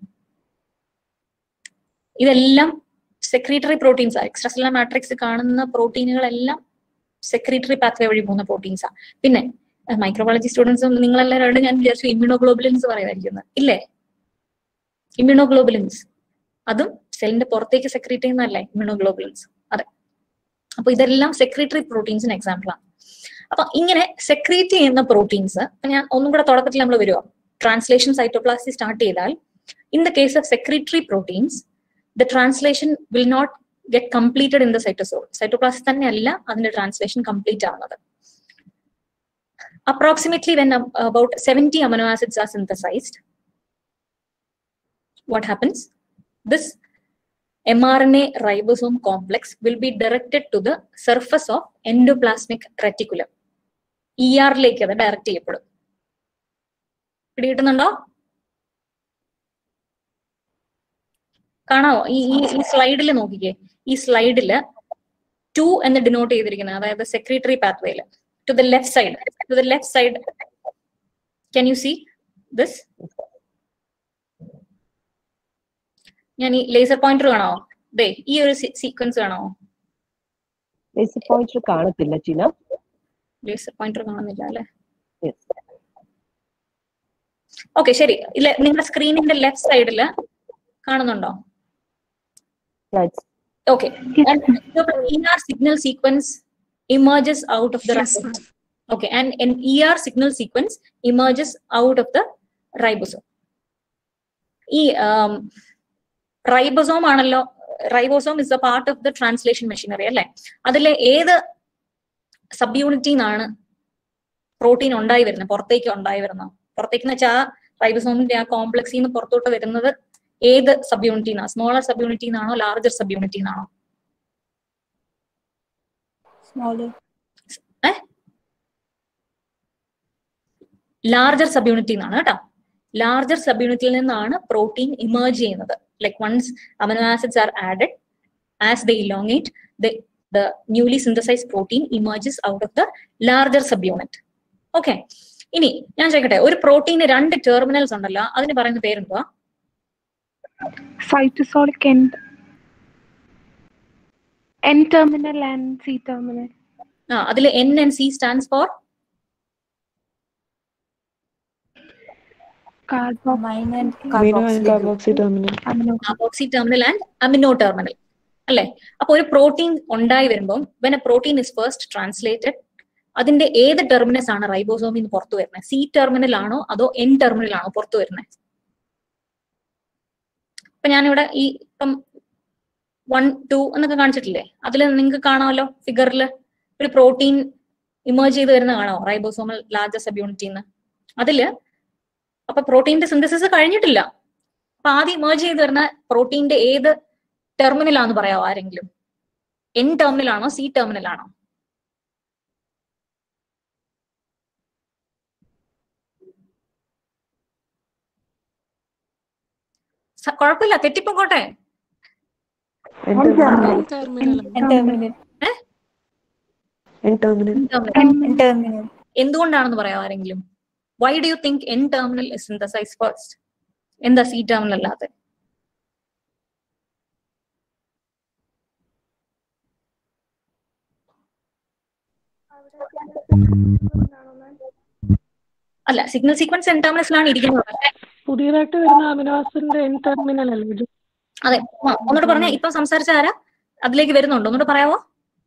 ഇതെല്ലാം secretory proteins extra cellular matrix കാണുന്ന പ്രോട്ടീനുകളെല്ലാം സെക്രട്ടറി പാത്വേ വഴി പോകുന്ന പ്രോട്ടീൻസാ പിന്നെ മൈക്രോബയോളജി സ്റ്റുഡൻസും നിങ്ങളെല്ലാവരോടും ഞാൻ വിചാരിച്ചു ഇമ്മ്യൂണോഗ്ലോബുലിൻസ് പറയുമായിരിക്കുന്നത് ഇല്ലേ ഇമ്മ്യൂണോഗ്ലോബുലിൻസ് അതും സെല്ലിന്റെ പുറത്തേക്ക് സെക്രീറ്റ് ചെയ്യുന്നതല്ലേ ഇമ്മ്യൂണോഗ്ലോബുലിൻസ് അതെ അപ്പൊ ഇതെല്ലാം സെക്രട്ടറി പ്രോട്ടീൻസിന് എക്സാമ്പിൾ ആണ് അപ്പൊ ഇങ്ങനെ സെക്രീറ്റ് ചെയ്യുന്ന പ്രോട്ടീൻസ് ഞാൻ ഒന്നും കൂടെ തുടക്കത്തിൽ നമ്മൾ വരുമോ ട്രാൻസ്ലേഷൻ സൈറ്റോപ്ലാസ്റ്റി സ്റ്റാർട്ട് ചെയ്താൽ in the case of secretory proteins the translation will not get completed in the cytosol സൈറ്റോപ്ലാസ്റ്റി തന്നെയല്ല അതിന്റെ ട്രാൻസ്ലേഷൻ കംപ്ലീറ്റ് ആവുന്നത് approximately when about seventy amino acids are synthesised what happens this mRNA ribosome complex will be directed to the surface of endoplasmic reticulum. E ആറിലേക്ക് അത് ഡയറക്റ്റ് ചെയ്യപ്പെടും പിടികിട്ടുന്നുണ്ടോ കാണാവോ ഈ ഈ ഈ സ്ലൈഡിൽ നോക്കിക്കേ ഈ സ്ലൈഡില് ടു എന്ന് ഡിനോട്ട് ചെയ്തിരിക്കുന്നത് അതായത് സെക്രട്ടറി പാത്വേയിൽ to the left side to the left side can you see this ഞാൻ ഈ ലേസർ പോയിന്റർ കാണാവോ ദേ ഈ ഒരു സീക്വൻസ് കാണാവോ ലേസർ പോയിന്റർ കാണത്തില്ല ചില ലേസർ പോയിന്റർ കാണുന്നില്ല അല്ലെ Yes. ഓക്കെ ശരി ഇല്ല നിങ്ങളുടെ സ്ക്രീനിന്റെ ലെഫ്റ്റ് സൈഡില് കാണുന്നുണ്ടോ Yeah, it's Okay. And the ER signal sequence emerges out of the Yes, ribosome. Okay. And an ER signal sequence emerges out of the ribosome. ഈ റൈബോസോം ആണല്ലോ ribosome is a part of the translation machinery അല്ലെ അതിലെ ഏത് സബ് യൂണിറ്റിന്നാണ് പ്രോട്ടീൻ ഉണ്ടായി വരുന്നത് പുറത്തേക്ക് ഉണ്ടായി വരുന്നത് പുറത്തേക്ക് എന്ന് വെച്ചാൽ ആ റൈബോസോമിന്റെ ആ കോംപ്ലക്സിൽ നിന്ന് പുറത്തോട്ട് വരുന്നത് ഏത് സബ് യൂണിറ്റിന്നാണ് സ്മോളർ സബ് യൂണിറ്റിന്നാണോ ലാർജർ സബ് യൂണിറ്റിന്നാണോ Smaller. ലാർജർ സബ് യൂണിറ്റിൽ നിന്നാണ് കേട്ടോ ലാർജർ സബ് യൂണിറ്റിൽ നിന്നാണ് പ്രോട്ടീൻ ഇമേർജ് ചെയ്യുന്നത് like once amino acids are added as the elongate the newly synthesise protein emerges out of the larger sub unit okay ഇനി ഞാൻ ചോദിക്കട്ടെ ഒരു പ്രോട്ടീന് രണ്ട് ടെർമിനൽസ് ഉണ്ടല്ലോ അതിന് പറയുന്ന പേരെന്തുവാ cytosolic end N terminal and C terminal. ആ അതിൽ N N C stands for Carbo Amino and Amino and carboxyl group. carboxy terminal. amino. Carboxy terminal and amino terminal അല്ലെ അപ്പൊ ഒരു പ്രോട്ടീൻ ഉണ്ടായി വരുമ്പോൾ when a protein is first translated അതിന്റെ ഏത് ടെർമിനസ് ആണ് റൈബോസോമിൽ നിന്ന് പുറത്തു വരുന്നത് സി ടെർമിനൽ ആണോ അതോ എൻ ടെർമിനൽ ആണോ പുറത്തു വരുന്നത് ഇപ്പൊ ഞാനിവിടെ ഈ ഇപ്പം വൺ ടു എന്നൊക്കെ കാണിച്ചിട്ടില്ലേ അതിൽ നിങ്ങൾക്ക് കാണാമല്ലോ ഫിഗറിൽ ഒരു പ്രോട്ടീൻ ഇമേജ് ചെയ്ത് വരുന്ന കാണാമോ റൈബോസോമൽ ലാർജർ സബ് യൂണിറ്റിന്ന് അതില് അപ്പൊ പ്രോട്ടീന്റെ സിന്തസിസ് കഴിഞ്ഞിട്ടില്ല അപ്പൊ ആദ്യം ഇമേജ് ചെയ്ത് വരുന്ന പ്രോട്ടീന്റെ ഏത് ടെർമിനലാന്ന് പറയാമോ ആരെങ്കിലും എൻ ടെർമിനൽ ആണോ സി ടെർമിനൽ ആണോ സ- കുഴപ്പമില്ല തെറ്റിപ്പോട്ടെ N terminal. Terminal. terminal. N terminal. Terminal. എന്തുകൊണ്ടാണെന്ന് പറയാമോ ആരെങ്കിലും why do you think N terminal is synthesise first എന്താ സി ടെർമിനൽ അല്ലാതെ അല്ല സിഗ്നൽ സീക്വൻസ് എൻ ടെർമിനൽസിലാണ് ഇരിക്കുന്നത് പക്ഷേ പുതിയതായിട്ട് വരുന്ന അമിനോ ആസിഡിന്റെ എൻ ടെർമിനൽ അല്ലേ ഇത് അതെ ആ, ഒന്നുകൂടെ പറഞ്ഞേ ഇപ്പൊ സംസാരിച്ച ആരാ അതിലേക്ക് വരുന്നുണ്ടോ ഒന്നുകൂടെ പറയാവോ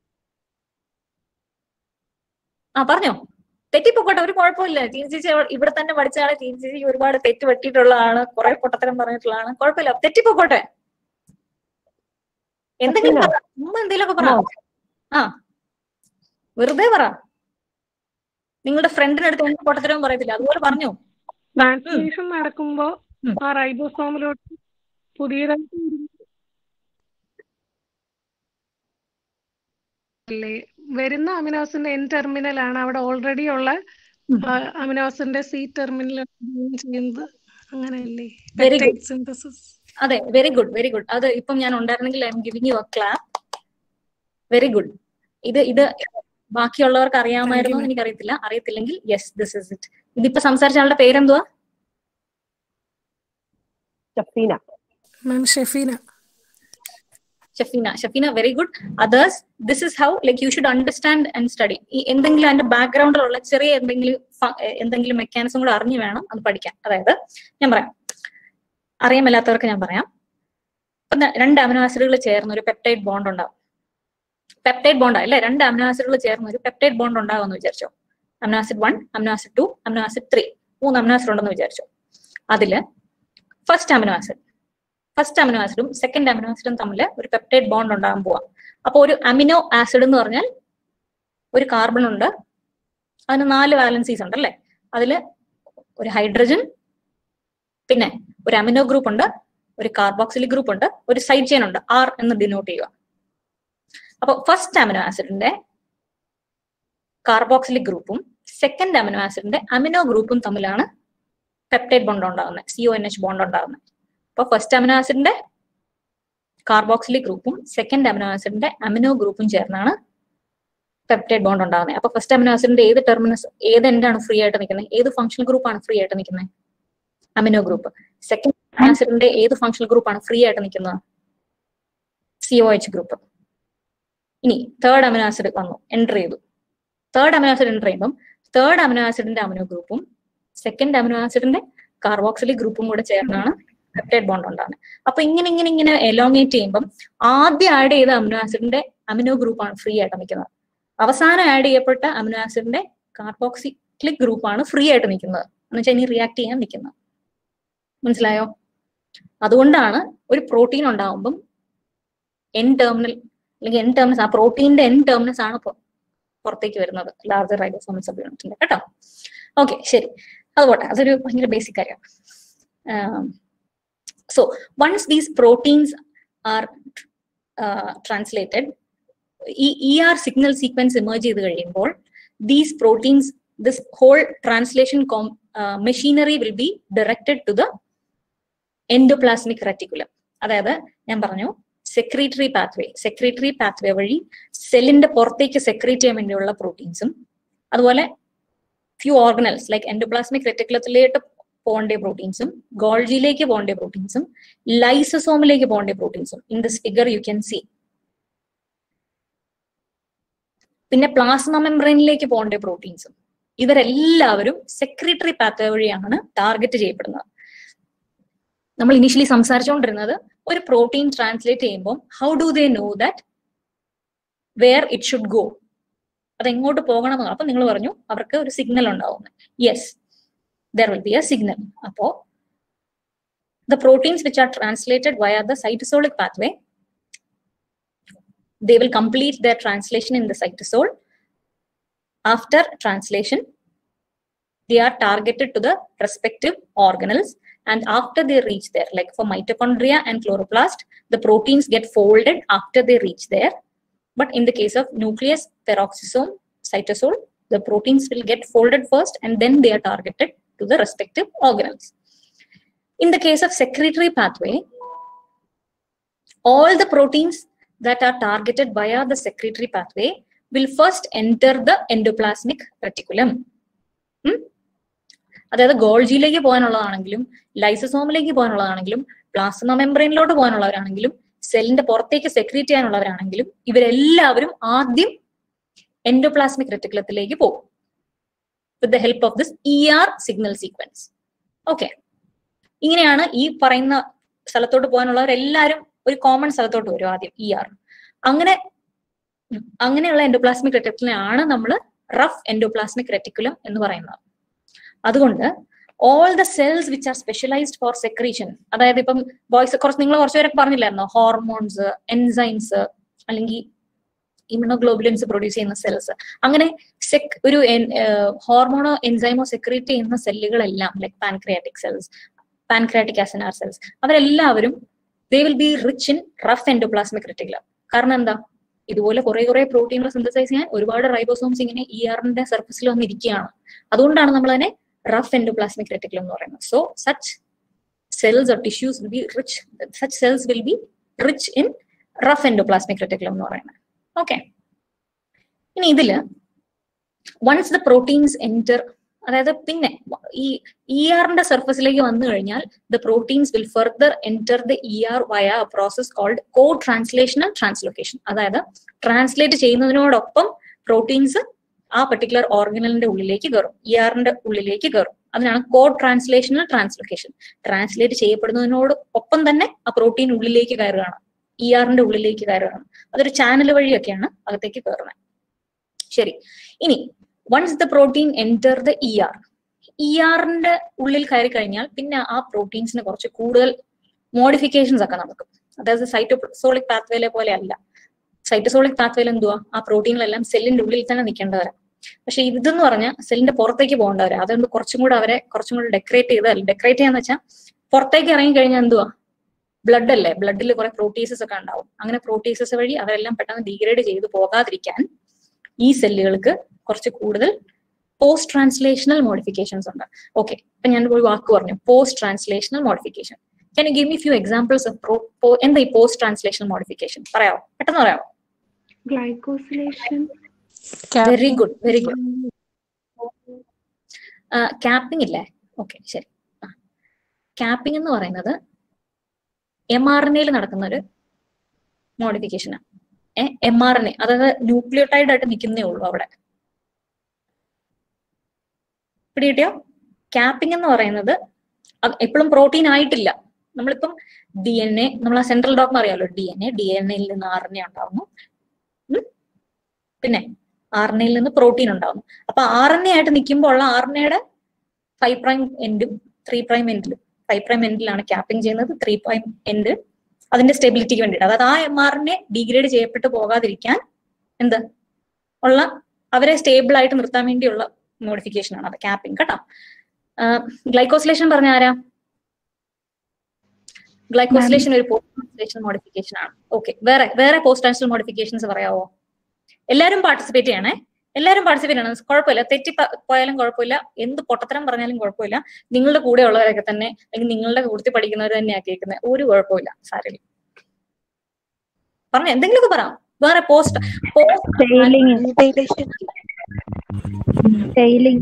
ആ പറഞ്ഞോ തെറ്റിപ്പോട്ടെ ഒരു കുഴപ്പമില്ല ടീം ചേച്ചി അവ- ഇവിടെ തന്നെ പഠിച്ചാണ് ടീം ചേച്ചി ഒരുപാട് തെറ്റ് പറ്റിയിട്ടുള്ളതാണ് കുറെ പൊട്ടത്തരം പറഞ്ഞിട്ടുള്ളതാണ് കുഴപ്പമില്ല തെറ്റിപ്പോട്ടെ എന്തെങ്കിലും പറ. ചുമ്മാ എന്തെങ്കിലുമൊക്കെ പറ ആ വെറുതെ പറ നിങ്ങളുടെ ഫ്രണ്ടിന്റെ അടുത്ത് എന്ത് പൊട്ടത്തരവും പറയത്തില്ല അതുപോലെ പറഞ്ഞോ ട്രാൻസ്ലേഷൻ നടക്കുമ്പോ ഉം. ആ റൈബോസോമിലോട്ട് പുതിയതായിട്ട് വരുന്ന- അല്ലേ വരുന്ന അമിനോസിന്റെ എൻ ടെർമിനൽ ആണ് അവിടെ ഓൾറെഡി ഉള്ള ഉം. അമിനോസിന്റെ സി ടെർമിനൽ ചെയ്യുന്നത് അങ്ങനെയല്ലേ Very good. സിന്തസിസ് അതെ വെരി ഗുഡ് വെരി ഗുഡ് അത് ഇപ്പം ഞാൻ ഉണ്ടായിരുന്നെങ്കിൽ I'm giving you a clap very good ഇത് ഇത് ബാക്കിയുള്ളവർക്ക് അറിയാമായിരുന്നോ എന്ന് എനിക്കറിയത്തില്ല അറിയത്തില്ലെങ്കിൽ യെസ് ദിസ് ഇസ് ഇറ്റ് ഇതിപ്പോ സംസാരിച്ച ആളുടെ പേരെന്തുവാ Shafeena ma'am Shefeena Shafeena Shafeena very good others this is how like you should understand and study ഈ എന്തെങ്കിലും അതിന്റെ ബാക്ക്ഗ്രൗണ്ടിലുള്ള ചെറിയ എന്തെങ്കിലും ഫ- എന്തെങ്കിലും മെക്കാനിസം കൂടെ അറിഞ്ഞു വേണം അത് പഠിക്കാൻ അതായത് ഞാൻ പറയാം അറിയാൻ മേലാത്തവർക്ക് ഞാൻ പറയാം ഇപ്പൊ ദാ രണ്ട് അമിനോ ആസിഡുകൾ ചേർന്ന് ഒരു പെപ്റ്റൈഡ് ബോണ്ട് ഉണ്ടാവും പെപ്റ്റൈഡ് ബോണ്ട് അല്ലേ രണ്ട് അമിനോ ആസിഡുകൾ ചേർന്ന് ഒരു പെപ്റ്റൈഡ് ബോണ്ട് ഉണ്ടാകുമെന്ന് വിചാരിച്ചോ amino acid one amino acid two amino acid three മൂന്ന് അമിനോ ആസിഡ് ഉണ്ടെന്ന് വിചാരിച്ചോ അതില് first amino acid first amino ആസിഡും സെക്കൻഡ് അമിനോ ആസിഡും തമ്മിൽ ഒരു പെപ്റ്റൈഡ് ബോണ്ട് ഉണ്ടാകാൻ പോവാം അപ്പൊ ഒരു അമിനോ ആസിഡ് എന്ന് പറഞ്ഞാൽ ഒരു കാർബൺ ഉണ്ട് അതിന് നാല് വാലൻസീസ് ഉണ്ട് അല്ലേ അതില് ഒരു ഹൈഡ്രജൻ പിന്നെ ഒരു അമിനോ ഗ്രൂപ്പ് ഉണ്ട് ഒരു കാർബോക്സിലിക് ഗ്രൂപ്പ് ഉണ്ട് ഒരു സൈഡ് ചെയിൻ ഉണ്ട് ആർ എന്ന് ഡിനോട്ട് ചെയ്യുക അപ്പൊ ഫസ്റ്റ് അമിനോ ആസിഡിന്റെ കാർബോക്സിലിക് ഗ്രൂപ്പും സെക്കൻഡ് അമിനോ ആസിഡിന്റെ അമിനോ ഗ്രൂപ്പും തമ്മിലാണ് പെപ്റ്റൈഡ് ബോണ്ട് ഉണ്ടാകുന്നത് സിഒ എൻ എച്ച് ബോണ്ട് ഉണ്ടാകുന്നത് അപ്പൊ ഫസ്റ്റ് അമിനോ ആസിഡിന്റെ കാർബോക്സിലിക് ഗ്രൂപ്പും സെക്കൻഡ് അമിനോ ആസിഡിന്റെ അമിനോ ഗ്രൂപ്പും ചേർന്നാണ് പെപ്റ്റൈഡ് ബോണ്ട് ഉണ്ടാകുന്നത് അപ്പൊ ഫസ്റ്റ് അമിനോ ആസിഡിന്റെ ഏത് ടെർമിനസ് ഏത് എൻഡാണ് ഫ്രീ ആയിട്ട് നിൽക്കുന്നത് ഏത് ഫംഗ്ഷണൽ ഗ്രൂപ്പാണ് ഫ്രീ ആയിട്ട് നിൽക്കുന്നത് അമിനോ ഗ്രൂപ്പ് സെക്കൻഡ് ആസിഡിന്റെ ഏത് ഫംഗ്ഷണൽ ഗ്രൂപ്പാണ് ഫ്രീ ആയിട്ട് നിൽക്കുന്നത് സിഒ എച്ച് ഗ്രൂപ്പ് ഇനി തേർഡ് അമിനോ ആസിഡ് വന്നു എൻ്റർ ചെയ്തു തേർഡ് അമിനോ ആസിഡ് എൻ്റർ ചെയ്യുമ്പോൾ തേർഡ് അമിനോ ആസിഡിന്റെ അമിനോ ഗ്രൂപ്പും സെക്കൻഡ് അമിനോ ആസിഡിന്റെ കാർബോക്സിലിക് ഗ്രൂപ്പും കൂടെ ചേർന്നാണ് പെപ്റ്റൈഡ് ബോണ്ട് ഉണ്ടാകുന്നത് അപ്പൊ ഇങ്ങനെ ഇങ്ങനെ ഇങ്ങനെ എലോങ്ങേറ്റ് ചെയ്യുമ്പോൾ ആദ്യം ആഡ് ചെയ്ത അമിനോ ആസിഡിന്റെ അമിനോ ഗ്രൂപ്പാണ് ഫ്രീ ആയിട്ട് നിൽക്കുന്നത് അവസാനം ആഡ് ചെയ്യപ്പെട്ട അമിനോ ആസിഡിന്റെ കാർബോക്സിലിക് ഗ്രൂപ്പാണ് ഫ്രീ ആയിട്ട് നിൽക്കുന്നത് എന്ന് വെച്ചാൽ ഇനി റിയാക്ട് ചെയ്യാൻ നിൽക്കുന്നത് മനസ്സിലായോ അതുകൊണ്ടാണ് ഒരു പ്രോട്ടീൻ ഉണ്ടാവുമ്പം എൻ ടെർമിനൽ അല്ലെങ്കിൽ എൻ ടെർമിനസ് ആ പ്രോട്ടീന്റെ എൻ ടെർമിനസ് ആണ് പൊ- പുറത്തേക്ക് വരുന്നത് ലാർജർ റൈബോസോമൽ സബ് യൂണിറ്റിന്റെ കേട്ടോ ഓക്കെ ശരി അതുപോട്ടെ അതൊരു ഭയങ്കര ബേസിക് കാര്യമാണ് so once these proteins are translated ഈ E R signal sequence emerge ചെയ്ത് കഴിയുമ്പോൾ these proteins this whole translation machinery will be directed to the endoplasmic reticulum അതായത് ഞാൻ പറഞ്ഞു സെക്രീറ്ററി പാത്വേ സെക്രീറ്ററി പാത്വേ വഴി സെല്ലിന്റെ പുറത്തേക്ക് സെക്രീറ്റ് ചെയ്യാൻ വേണ്ടിയുള്ള പ്രോട്ടീൻസും അതുപോലെ ഫ്യൂ ഓർഗനൽസ് ലൈക്ക് എൻഡോപ്ലാസ്മിക് റെറ്റിക്കുലത്തിലേക്ക് പോകേണ്ട പ്രോട്ടീൻസും ഗോൾജിയിലേക്ക് പോകേണ്ട പ്രോട്ടീൻസും ലൈസസോമിലേക്ക് പോകേണ്ട പ്രോട്ടീൻസും in this figure you can see പിന്നെ പ്ലാസ്മ മെംബ്രെയിനിലേക്ക് പോകേണ്ട പ്രോട്ടീൻസും ഇവരെല്ലാവരും സെക്രട്ടറി പാത്വേ വഴിയാണ് ടാർഗറ്റ് ചെയ്യപ്പെടുന്നത് നമ്മൾ ഇനിഷ്യലി സംസാരിച്ചുകൊണ്ടിരുന്നത് ഒരു പ്രോട്ടീൻ ട്രാൻസ്ലേറ്റ് ചെയ്യുമ്പോൾ how do they know that where it should go അത് എങ്ങോട്ട് പോകണം അപ്പൊ നിങ്ങൾ പറഞ്ഞു അവർക്ക് ഒരു സിഗ്നൽ ഉണ്ടാവും yes there will be a signal അപ്പോ the proteins which are translated via the cytosolic pathway they will complete their translation in the cytosol. After translation, they are targeted to the respective organelles. And after they reach there, like for mitochondria and chloroplast, the proteins get folded after they reach there. But in the case of nucleus, peroxisome, cytosol, the proteins will get folded first and then they are targeted to the respective organelles. In the case of secretory pathway, all the proteins that are targeted via the secretory pathway will first enter the endoplasmic reticulum. ഉം? അതായത് ഗോൾജിയിലേക്ക് പോകാനുള്ളതാണെങ്കിലും ലൈസസോമിലേക്ക് പോകാനുള്ളതാണെങ്കിലും പ്ലാസ്മ മെംബ്രെയിനിലോട്ട് പോകാനുള്ളവരാണെങ്കിലും സെല്ലിന്റെ പുറത്തേക്ക് സെക്രീറ്റ് ചെയ്യാനുള്ളവരാണെങ്കിലും ഇവരെല്ലാവരും ആദ്യം എൻഡോപ്ലാസ്മിക് റെറ്റിക്കുലത്തിലേക്ക് പോകും with the help of this E R signal sequence okay ഇങ്ങനെയാണ് ഈ പറയുന്ന സ്ഥലത്തോട്ട് പോകാനുള്ളവരെല്ലാവരും ഒരു കോമൺ സ്ഥലത്തോട്ട് വരും ആദ്യം ഇ ആർ അങ്ങനെ അങ്ങനെയുള്ള എൻഡോപ്ലാസ്മിക് റെറ്റിക്കുലാണ് നമ്മൾ റഫ് എൻഡോപ്ലാസ്മിക് റെറ്റിക്കുലം എന്ന് പറയുന്നത് അതുകൊണ്ട് all the cells which are specialised for secretion അതായത് ഇപ്പം ബോയ്സ് കുറച്ച് നിങ്ങൾ കുറച്ച് പേരൊക്കെ പറഞ്ഞില്ലായിരുന്നോ ഹോർമോൺസ് എൻസൈംസ് അല്ലെങ്കിൽ ഇമ്യൂണോഗ്ലോബുലിൻസ് പ്രൊഡ്യൂസ് ചെയ്യുന്ന സെൽസ് അങ്ങനെ സെക് ഒരു ഹോർമോണോ എൻസൈമോ സെക്രീറ്റ് ചെയ്യുന്ന സെല്ലുകളെല്ലാം like pancreatic cells pancreatic acinar cells അവരെല്ലാവരും they will be rich in rough endoplasmic reticulum കാരണം എന്താ ഇതുപോലെ കുറെ കുറെ പ്രോട്ടീനുകൾ സിന്തസൈസ് ചെയ്യാൻ ഒരുപാട് റൈബോസോംസ് ഇങ്ങനെ ഇ ആറിന്റെ സർഫസിൽ വന്നിരിക്കുകയാണ് അതുകൊണ്ടാണ് നമ്മൾ അതിനെ റഫ് എൻഡോപ്ലാസ്മിക് റെറ്റിക്കുലം എന്ന് പറയുന്നത് so such cells or tissues will be rich such cells will be rich in rough endoplasmic reticulum എന്ന് പറയുന്നത് ഓക്കെ ഇനി ഇതില് വൺസ് ദ പ്രോട്ടീൻസ് എൻറ്റർ അതായത് പിന്നെ ഈ ഇ ആറിന്റെ സർഫസിലേക്ക് വന്നു കഴിഞ്ഞാൽ the proteins will further enter the E R via process called co translation and translocation അതായത് ട്രാൻസ്ലേറ്റ് ചെയ്യുന്നതിനോടൊപ്പം പ്രോട്ടീൻസ് ആ പെർട്ടിക്കുലർ ഓർഗനലിന്റെ ഉള്ളിലേക്ക് കയറും ഇ ആറിന്റെ ഉള്ളിലേക്ക് കയറും അതിനാണ് കോ ട്രാൻസ്ലേഷണൽ ട്രാൻസ്ലൊക്കേഷൻ ട്രാൻസ്ലേറ്റ് ചെയ്യപ്പെടുന്നതിനോട് ഒപ്പം തന്നെ ആ പ്രോട്ടീൻ ഉള്ളിലേക്ക് കയറുകയാണ് ഇ ആറിന്റെ ഉള്ളിലേക്ക് കയറുകയാണ് അതൊരു ചാനൽ വഴിയൊക്കെയാണ് അകത്തേക്ക് കയറുന്നത് ശരി ഇനി once the protein enter the E R E ആറിന്റെ ഉള്ളിൽ കയറി കഴിഞ്ഞാൽ പിന്നെ ആ പ്രോട്ടീൻസിന് കുറച്ച് കൂടുതൽ മോഡിഫിക്കേഷൻസ് ഒക്കെ നമുക്ക് അതായത് സൈറ്റോസോളിക് പാത്വേലെ പോലെ അല്ല സൈറ്റോസോളിക് പാത്വേയിൽ എന്തുവാ ആ പ്രോട്ടീനുകളെല്ലാം സെല്ലിന്റെ ഉള്ളിൽ തന്നെ നിൽക്കേണ്ടവരാ പക്ഷെ ഇതെന്ന് പറഞ്ഞാൽ സെല്ലിന്റെ പുറത്തേക്ക് പോകേണ്ടവരാ അതുകൊണ്ട് കുറച്ചും കൂടെ അവരെ കുറച്ചും കൂടെ ഡെക്കറേറ്റ് ചെയ്താൽ ഡെക്കറേറ്റ് ചെയ്യാന്ന് വെച്ചാൽ പുറത്തേക്ക് ഇറങ്ങി കഴിഞ്ഞാൽ എന്തുവാ ബ്ലഡ് അല്ലേ ബ്ലഡിൽ കുറെ പ്രോട്ടീസസ് ഒക്കെ ഉണ്ടാവും അങ്ങനെ പ്രോട്ടീസസ് വഴി അവരെല്ലാം പെട്ടെന്ന് ഡീഗ്രേഡ് ചെയ്ത് പോകാതിരിക്കാൻ ഈ സെല്ലുകൾക്ക് കുറച്ച് കൂടുതൽ പോസ്റ്റ് ട്രാൻസ്ലേഷണൽ മോഡിഫിക്കേഷൻസ് ഉണ്ട് ഓക്കെ ഇപ്പൊ ഞാൻ ഒരു വാക്ക് പറഞ്ഞു post translational modification can you give me few examples of എന്താ ഈ പോസ്റ്റ് ട്രാൻസ്ലേഷണൽ മോഡിഫിക്കേഷൻ പറയാമോ പെട്ടെന്ന് പറയാമോ Glycosylation. Very good very good capping ഇല്ലേ ഓക്കെ ശരി ക്യാപ്പിംഗ് എന്ന് പറയുന്നത് എം ആർ എൻ എയിൽ നടക്കുന്ന ഒരു മോഡിഫിക്കേഷനാണ് ഏ എം ആർ എൻ എ അതായത് ന്യൂക്ലിയോട്ടൈഡ് ആയിട്ട് നിൽക്കുന്നേ ഉള്ളൂ അവിടെ പിടികിട്ടിയോ ക്യാപ്പിംഗ് എന്ന് പറയുന്നത് എപ്പോഴും പ്രോട്ടീൻ ആയിട്ടില്ല നമ്മളിപ്പം ഡി എൻ എ നമ്മൾ ആ സെൻട്രൽ ഡോക്ടർ അറിയാലോ D N A D N എയിൽ നിന്ന് ആർ എൻ എ ഉണ്ടാവുന്നു ഉം? പിന്നെ ആർ എൻ എയിൽ നിന്ന് പ്രോട്ടീൻ ഉണ്ടാവുന്നു അപ്പൊ ആർ എൻ എ ആയിട്ട് നിൽക്കുമ്പോൾ ഉള്ള ആർ എൻ എയുടെ ഫൈവ് പ്രൈം എൻഡും ത്രീ പ്രൈം എൻഡിലും ഫൈവ് പ്രൈം എൻഡിലാണ് ക്യാപ്പിംഗ് ചെയ്യുന്നത് ത്രീ പ്രൈം എൻഡ് അതിന്റെ സ്റ്റെബിലിറ്റിക്ക് വേണ്ടിയിട്ട് അതായത് ആ M R N A degrade ചെയ്യപ്പെട്ട് പോകാതിരിക്കാൻ എന്ത് ഉള്ള അവരെ സ്റ്റേബിൾ ആയിട്ട് നിർത്താൻ വേണ്ടിയുള്ള മോഡിഫിക്കേഷൻ ആണ് അത് ക്യാപ്പിംഗ് കേട്ടോ ഗ്ലൈക്കോസിലേഷൻ പറഞ്ഞ ആരാ ഗ്ലൈക്കോസിലേഷൻ ഒരു പോസ്റ്റ് ട്രാൻസ്ലേഷൻ മോഡിഫിക്കേഷൻ ആണ് ഓക്കെ വേറെ വേറെ പോസ്റ്റ് ട്രാൻസ്ലേഷൻ മോഡിഫിക്കേഷൻസ് പറയാവോ എല്ലാവരും പാർട്ടിസിപ്പേറ്റ് ചെയ്യണേ എല്ലാവരും പാർട്ടിസിപ്പേറ്റ് ചെയ്യണം കുഴപ്പമില്ല തെറ്റി പ- പോയാലും കുഴപ്പമില്ല എന്ത് പൊട്ടത്തരം പറഞ്ഞാലും കുഴപ്പമില്ല നിങ്ങളുടെ കൂടെ ഉള്ളവരൊക്കെ തന്നെ അല്ലെങ്കിൽ നിങ്ങളുടെ കൂട്ടത്തിൽ പഠിക്കുന്നവർ തന്നെയാ കേൾക്കുന്നത് ഒരു കുഴപ്പമില്ല സാരമില്ല പറഞ്ഞ എന്തെങ്കിലുമൊക്കെ പറ വേറെ post Tailing. Tailing.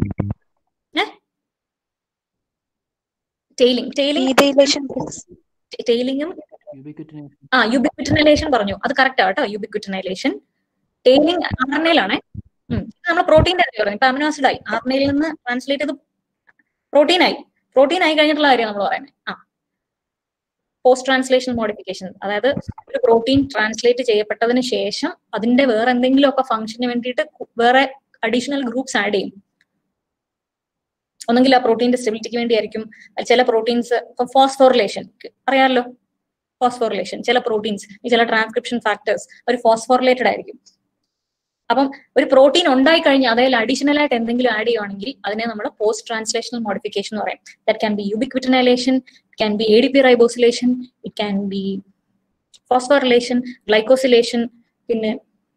Tailing tailing ടെയിലിംഗും Ubiquitination. ആ യുബിക്വിറ്റിനൈലേഷൻ പറഞ്ഞു അത് കറക്റ്റ് ആട്ടോ യുബിക്വിറ്റിനൈലേഷൻ ടെയിലിംഗ് ആർണയിലാണേ നമ്മൾ പ്രോട്ടീൻ്റെ കാര്യം പറഞ്ഞു ഇപ്പൊ അമിനോ ആസിഡ് ആയി ആർണയിൽ നിന്ന് ട്രാൻസ്ലേറ്റ് ചെയ്ത് പ്രോട്ടീൻ ആയി പ്രോട്ടീൻ ആയി കഴിഞ്ഞിട്ടുള്ള കാര്യം നമ്മൾ പറയുന്നത് ആ പോസ്റ്റ് ട്രാൻസ്ലേഷൻ മോഡിഫിക്കേഷൻ അതായത് ഒരു പ്രോട്ടീൻ ട്രാൻസ്ലേറ്റ് ചെയ്യപ്പെട്ടതിന് ശേഷം അതിന്റെ വേറെ എന്തെങ്കിലും ഒക്കെ ഫംഗ്ഷന് വേണ്ടിയിട്ട് കു- വേറെ അഡീഷണൽ ഗ്രൂപ്പ്സ് ആഡ് ചെയ്യും ഒന്നെങ്കിൽ ആ പ്രോട്ടീന്റെ സ്റ്റെബിലിറ്റിക്ക് വേണ്ടിയായിരിക്കും ചില പ്രോട്ടീൻസ് ഇപ്പൊ ഫോസ്ഫോറിലേഷൻ അറിയാമല്ലോ ഫോസ്ഫോറിലേഷൻ ചില പ്രോട്ടീൻസ് ചില ട്രാൻസ്ക്രിപ്ഷൻ ഫാക്ടേഴ്സ് ഒരു ഫോസ്ഫോറിലേറ്റഡ് ആയിരിക്കും അപ്പം ഒരു പ്രോട്ടീൻ ഉണ്ടായി കഴിഞ്ഞാൽ അതിൽ അഡീഷണൽ ആയിട്ട് എന്തെങ്കിലും ആഡ് ചെയ്യുവാണെങ്കിൽ അതിനെ നമ്മൾ പോസ്റ്റ് ട്രാൻസ്ലേഷണൽ മോഡിഫിക്കേഷൻ എന്ന് പറയും that can be ubiquitinylation can be A D P ribosylation it can be phosphorylation glycosylation പിന്നെ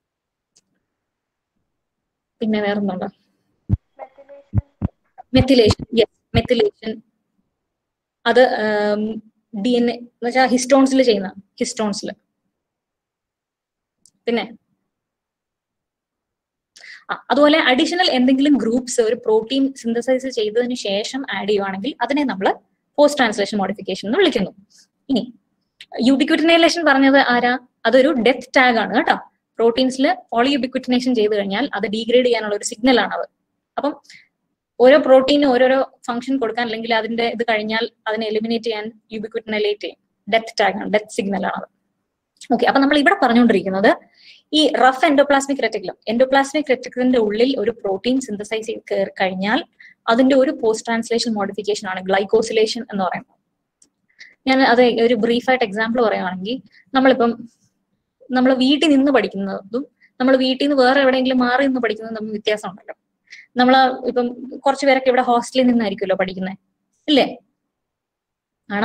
പിന്നെ വേറൊന്നുണ്ടോ മെത്തിലേഷൻ യെസ് മെത്തിലേഷൻ അത് ഡി എൻ എ എന്ന് വെച്ചാൽ ഹിസ്റ്റോൺസിൽ ചെയ്യുന്ന ഹിസ്റ്റോൺസിൽ പിന്നെ ആ അതുപോലെ അഡീഷണൽ എന്തെങ്കിലും ഗ്രൂപ്പ്സ് ഒരു പ്രോട്ടീൻ സിന്തസൈസ് ചെയ്തതിന് ശേഷം ആഡ് ചെയ്യുവാണെങ്കിൽ അതിനെ നമ്മൾ പോസ്റ്റ് ട്രാൻസ്ലേഷൻ മോഡിഫിക്കേഷൻ എന്ന് വിളിക്കുന്നു ഇനി യൂബിക്വിറ്റിനൈലേഷൻ പറഞ്ഞത് ആരാ അതൊരു ഡെത്ത് ടാഗ് ആണ് കേട്ടോ പ്രോട്ടീൻസിൽ പോളിയൂബിക്വിറ്റിനേഷൻ ചെയ്ത് കഴിഞ്ഞാൽ അത് ഡീഗ്രേഡ് ചെയ്യാനുള്ള ഒരു സിഗ്നൽ ആണ് അത് അപ്പം ഓരോ പ്രോട്ടീനും ഓരോരോ ഫംഗ്ഷൻ കൊടുക്കാൻ അല്ലെങ്കിൽ അതിന്റെ ഇത് കഴിഞ്ഞാൽ അതിനെ എലിമിനേറ്റ് ചെയ്യാൻ യൂബിക്വിറ്റിനൈലേറ്റ് ചെയ്യും ഡെത്ത് ടാഗ് ആണ് ഡെത്ത് സിഗ്നൽ ആണ് അത് ഓക്കെ അപ്പൊ നമ്മൾ ഇവിടെ പറഞ്ഞുകൊണ്ടിരിക്കുന്നത് ഈ റഫ് എൻഡോപ്ലാസ്മിക് റെറ്റിക്കുലം എൻഡോപ്ലാസ്മിക് റെറ്റിക്കുലത്തിന്റെ ഉള്ളിൽ ഒരു പ്രോട്ടീൻ സിന്തസൈസ് ചെയ്ത് കയറി കഴിഞ്ഞാൽ അതിന്റെ ഒരു പോസ്റ്റ് ട്രാൻസ്ലേഷൻ മോഡിഫിക്കേഷൻ ആണ് ഗ്ലൈക്കോസിലേഷൻ എന്ന് പറയുന്നത് ഞാൻ അത് ഒരു ബ്രീഫായിട്ട് എക്സാമ്പിൾ പറയുകയാണെങ്കിൽ നമ്മളിപ്പം നമ്മൾ വീട്ടിൽ നിന്ന് പഠിക്കുന്നതും നമ്മൾ വീട്ടിൽ നിന്ന് വേറെ എവിടെയെങ്കിലും മാറി നിന്ന് പഠിക്കുന്നതും തമ്മിൽ വ്യത്യാസം ഉണ്ടല്ലോ നമ്മൾ ഇപ്പം കുറച്ചു പേരൊക്കെ ഇവിടെ ഹോസ്റ്റലിൽ നിന്നായിരിക്കുമല്ലോ പഠിക്കുന്നത് ഇല്ലേ ആണോ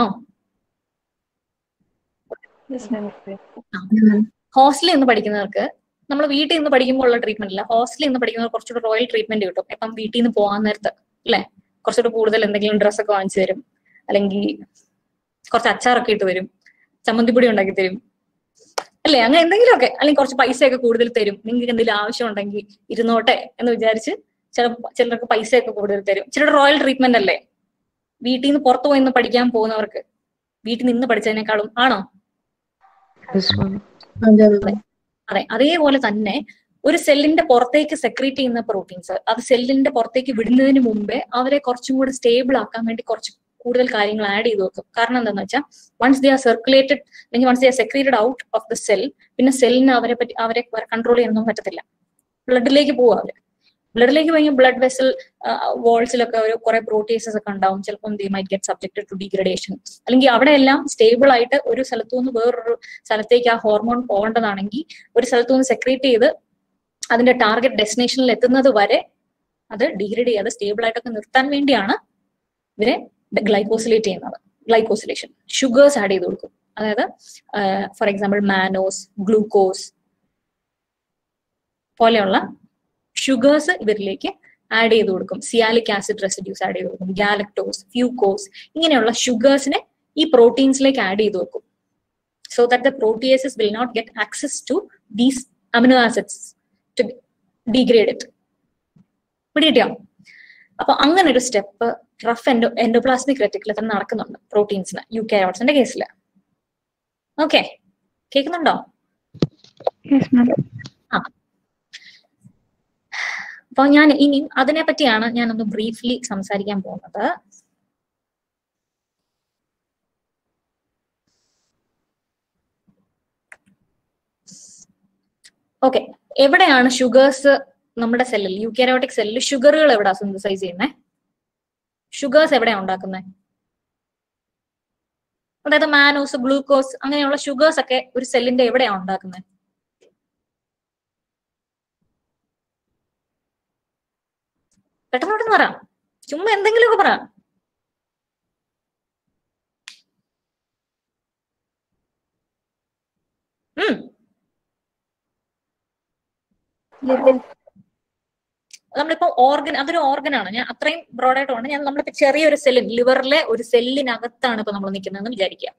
ഹോസ്റ്റലിൽ നിന്ന് പഠിക്കുന്നവർക്ക് നമ്മൾ വീട്ടിൽ നിന്ന് പഠിക്കുമ്പോൾ ഉള്ള ട്രീറ്റ്മെന്റ് അല്ല ഹോസ്റ്റലിൽ നിന്ന് പഠിക്കുന്നവർ കുറച്ചുകൂടെ റോയൽ ട്രീറ്റ്മെന്റ് കിട്ടും ഇപ്പം വീട്ടിൽ നിന്ന് പോകാൻ നേരത്ത് അല്ലെ കുറച്ചുകൂടെ കൂടുതൽ എന്തെങ്കിലും ഡ്രസ്സൊക്കെ വാങ്ങിച്ചു തരും അല്ലെങ്കിൽ കുറച്ച് അച്ചാറൊക്കെ ഇട്ട് തരും ചമ്മന്തിപ്പൊടി ഉണ്ടാക്കി തരും അല്ലേ അങ്ങനെ എന്തെങ്കിലുമൊക്കെ അല്ലെങ്കിൽ കുറച്ച് പൈസയൊക്കെ കൂടുതൽ തരും നിങ്ങൾക്ക് എന്തെങ്കിലും ആവശ്യം ഉണ്ടെങ്കിൽ ഇരുന്നോട്ടെ എന്ന് വിചാരിച്ച് ചില ചിലർക്ക് പൈസയൊക്കെ കൂടുതൽ തരും ചിലരുടെ റോയൽ ട്രീറ്റ്മെന്റ് അല്ലേ വീട്ടിൽ നിന്ന് പുറത്തു പോയി നിന്ന് പഠിക്കാൻ പോകുന്നവർക്ക് വീട്ടിൽ നിന്ന് പഠിച്ചതിനേക്കാളും ആണോ അതെ അതേപോലെ തന്നെ ഒരു സെല്ലിന്റെ പുറത്തേക്ക് സെക്രീറ്റ് ചെയ്യുന്ന പ്രോട്ടീൻസ് അത് സെല്ലിന്റെ പുറത്തേക്ക് വിടുന്നതിന് മുമ്പേ അവരെ കുറച്ചും കൂടെ സ്റ്റേബിൾ ആക്കാൻ വേണ്ടി കുറച്ച് കൂടുതൽ കാര്യങ്ങൾ ആഡ് ചെയ്ത് വെക്കും കാരണം എന്താണെന്ന് വെച്ചാൽ വൺസ് ദേ ആർ സർക്കുലേറ്റഡ് അല്ലെങ്കിൽ once they are secreted out of the cell പിന്നെ സെല്ലിന് അവരെ പറ്റി അവരെ കൺട്രോൾ ചെയ്യാനൊന്നും പറ്റത്തില്ല ബ്ലഡിലേക്ക് പോവുക അവര് ബ്ലഡിലേക്ക് പോയി ബ്ലഡ് വെസൽ വോൾസിലൊക്കെ ഒരു കുറെ പ്രോട്ടീസസ് ഒക്കെ ഉണ്ടാവും ചിലപ്പം they might get subjected to degradation അല്ലെങ്കിൽ അവിടെ എല്ലാം സ്റ്റേബിൾ ആയിട്ട് ഒരു സ്ഥലത്തു നിന്ന് വേറൊരു സ്ഥലത്തേക്ക് ആ ഹോർമോൺ പോകേണ്ടതാണെങ്കിൽ ഒരു സ്ഥലത്തു നിന്ന് സെക്രീറ്റ് ചെയ്ത് അതിന്റെ ടാർഗറ്റ് ഡെസ്റ്റിനേഷനിൽ എത്തുന്നത് വരെ അത് ഡീഗ്രേഡ് ചെയ്യാതെ സ്റ്റേബിൾ ആയിട്ടൊക്കെ നിർത്താൻ വേണ്ടിയാണ് ഇവരെ ഗ്ലൈക്കോസിലേറ്റ് ചെയ്യുന്നത് ഗ്ലൈക്കോസിലേഷൻ ഷുഗേഴ്സ് ആഡ് ചെയ്ത് കൊടുക്കും അതായത് ഫോർ എക്സാമ്പിൾ മാനോസ് ഗ്ലൂക്കോസ് പോലെയുള്ള ഷുഗേഴ്സ് ഇവരിലേക്ക് ആഡ് ചെയ്ത് കൊടുക്കും സിയാലിക് ആസിഡ് റെസിഡ്യൂസ് ആഡ് ചെയ്ത് കൊടുക്കും ഗാലക്ടോസ് ഫ്യൂക്കോസ് ഇങ്ങനെയുള്ള ഷുഗേഴ്സിനെ ഈ പ്രോട്ടീൻസിലേക്ക് ആഡ് ചെയ്ത് വെക്കും so that the proteases will not get access to these amino acids to degrade it പിടികിട്ടിയോ അപ്പൊ അങ്ങനെ ഒരു സ്റ്റെപ്പ് റഫ് എൻഡോ എൻഡോപ്ലാസ്മിക് റെറ്റിക്കിൽ തന്നെ നടക്കുന്നുണ്ട് പ്രോട്ടീൻസിന് യു കാരോട്സിന്റെ കേസിൽ ഓക്കെ കേൾക്കുന്നുണ്ടോ യെസ് മാം അപ്പൊ ഞാൻ ഇനി അതിനെ പറ്റിയാണ് ഞാൻ ഒന്ന് ബ്രീഫ്ലി സംസാരിക്കാൻ പോകുന്നത് ഓക്കെ എവിടെയാണ് ഷുഗേഴ്സ് നമ്മുടെ സെല്ലിൽ യൂക്കാരോട്ടിക് സെല്ലിൽ ഷുഗറുകൾ എവിടെയാ സിന്തസൈസ് ചെയ്യുന്നത് ഷുഗേഴ്സ് എവിടെയാ ഉണ്ടാക്കുന്നത് അതായത് മാനോസ് ഗ്ലൂക്കോസ് അങ്ങനെയുള്ള ഷുഗേഴ്സ് ഒക്കെ ഒരു സെല്ലിന്റെ എവിടെയാ ഉണ്ടാക്കുന്നത് പെട്ടെന്ന് പെട്ടെന്ന് പറ ചുമ്മാ എന്തെങ്കിലുമൊക്കെ പറ ഉം നമ്മളിപ്പോ ഓർഗൻ അതൊരു ഓർഗൻ ആണ് ഞാൻ അത്രയും ബ്രോഡായിട്ട് കൊണ്ട് ഞാൻ നമ്മളിപ്പോ ചെറിയൊരു സെല്ലിൻ ലിവറിലെ ഒരു സെല്ലിനകത്താണ് ഇപ്പൊ നമ്മൾ നിൽക്കുന്നതെന്ന് വിചാരിക്കുക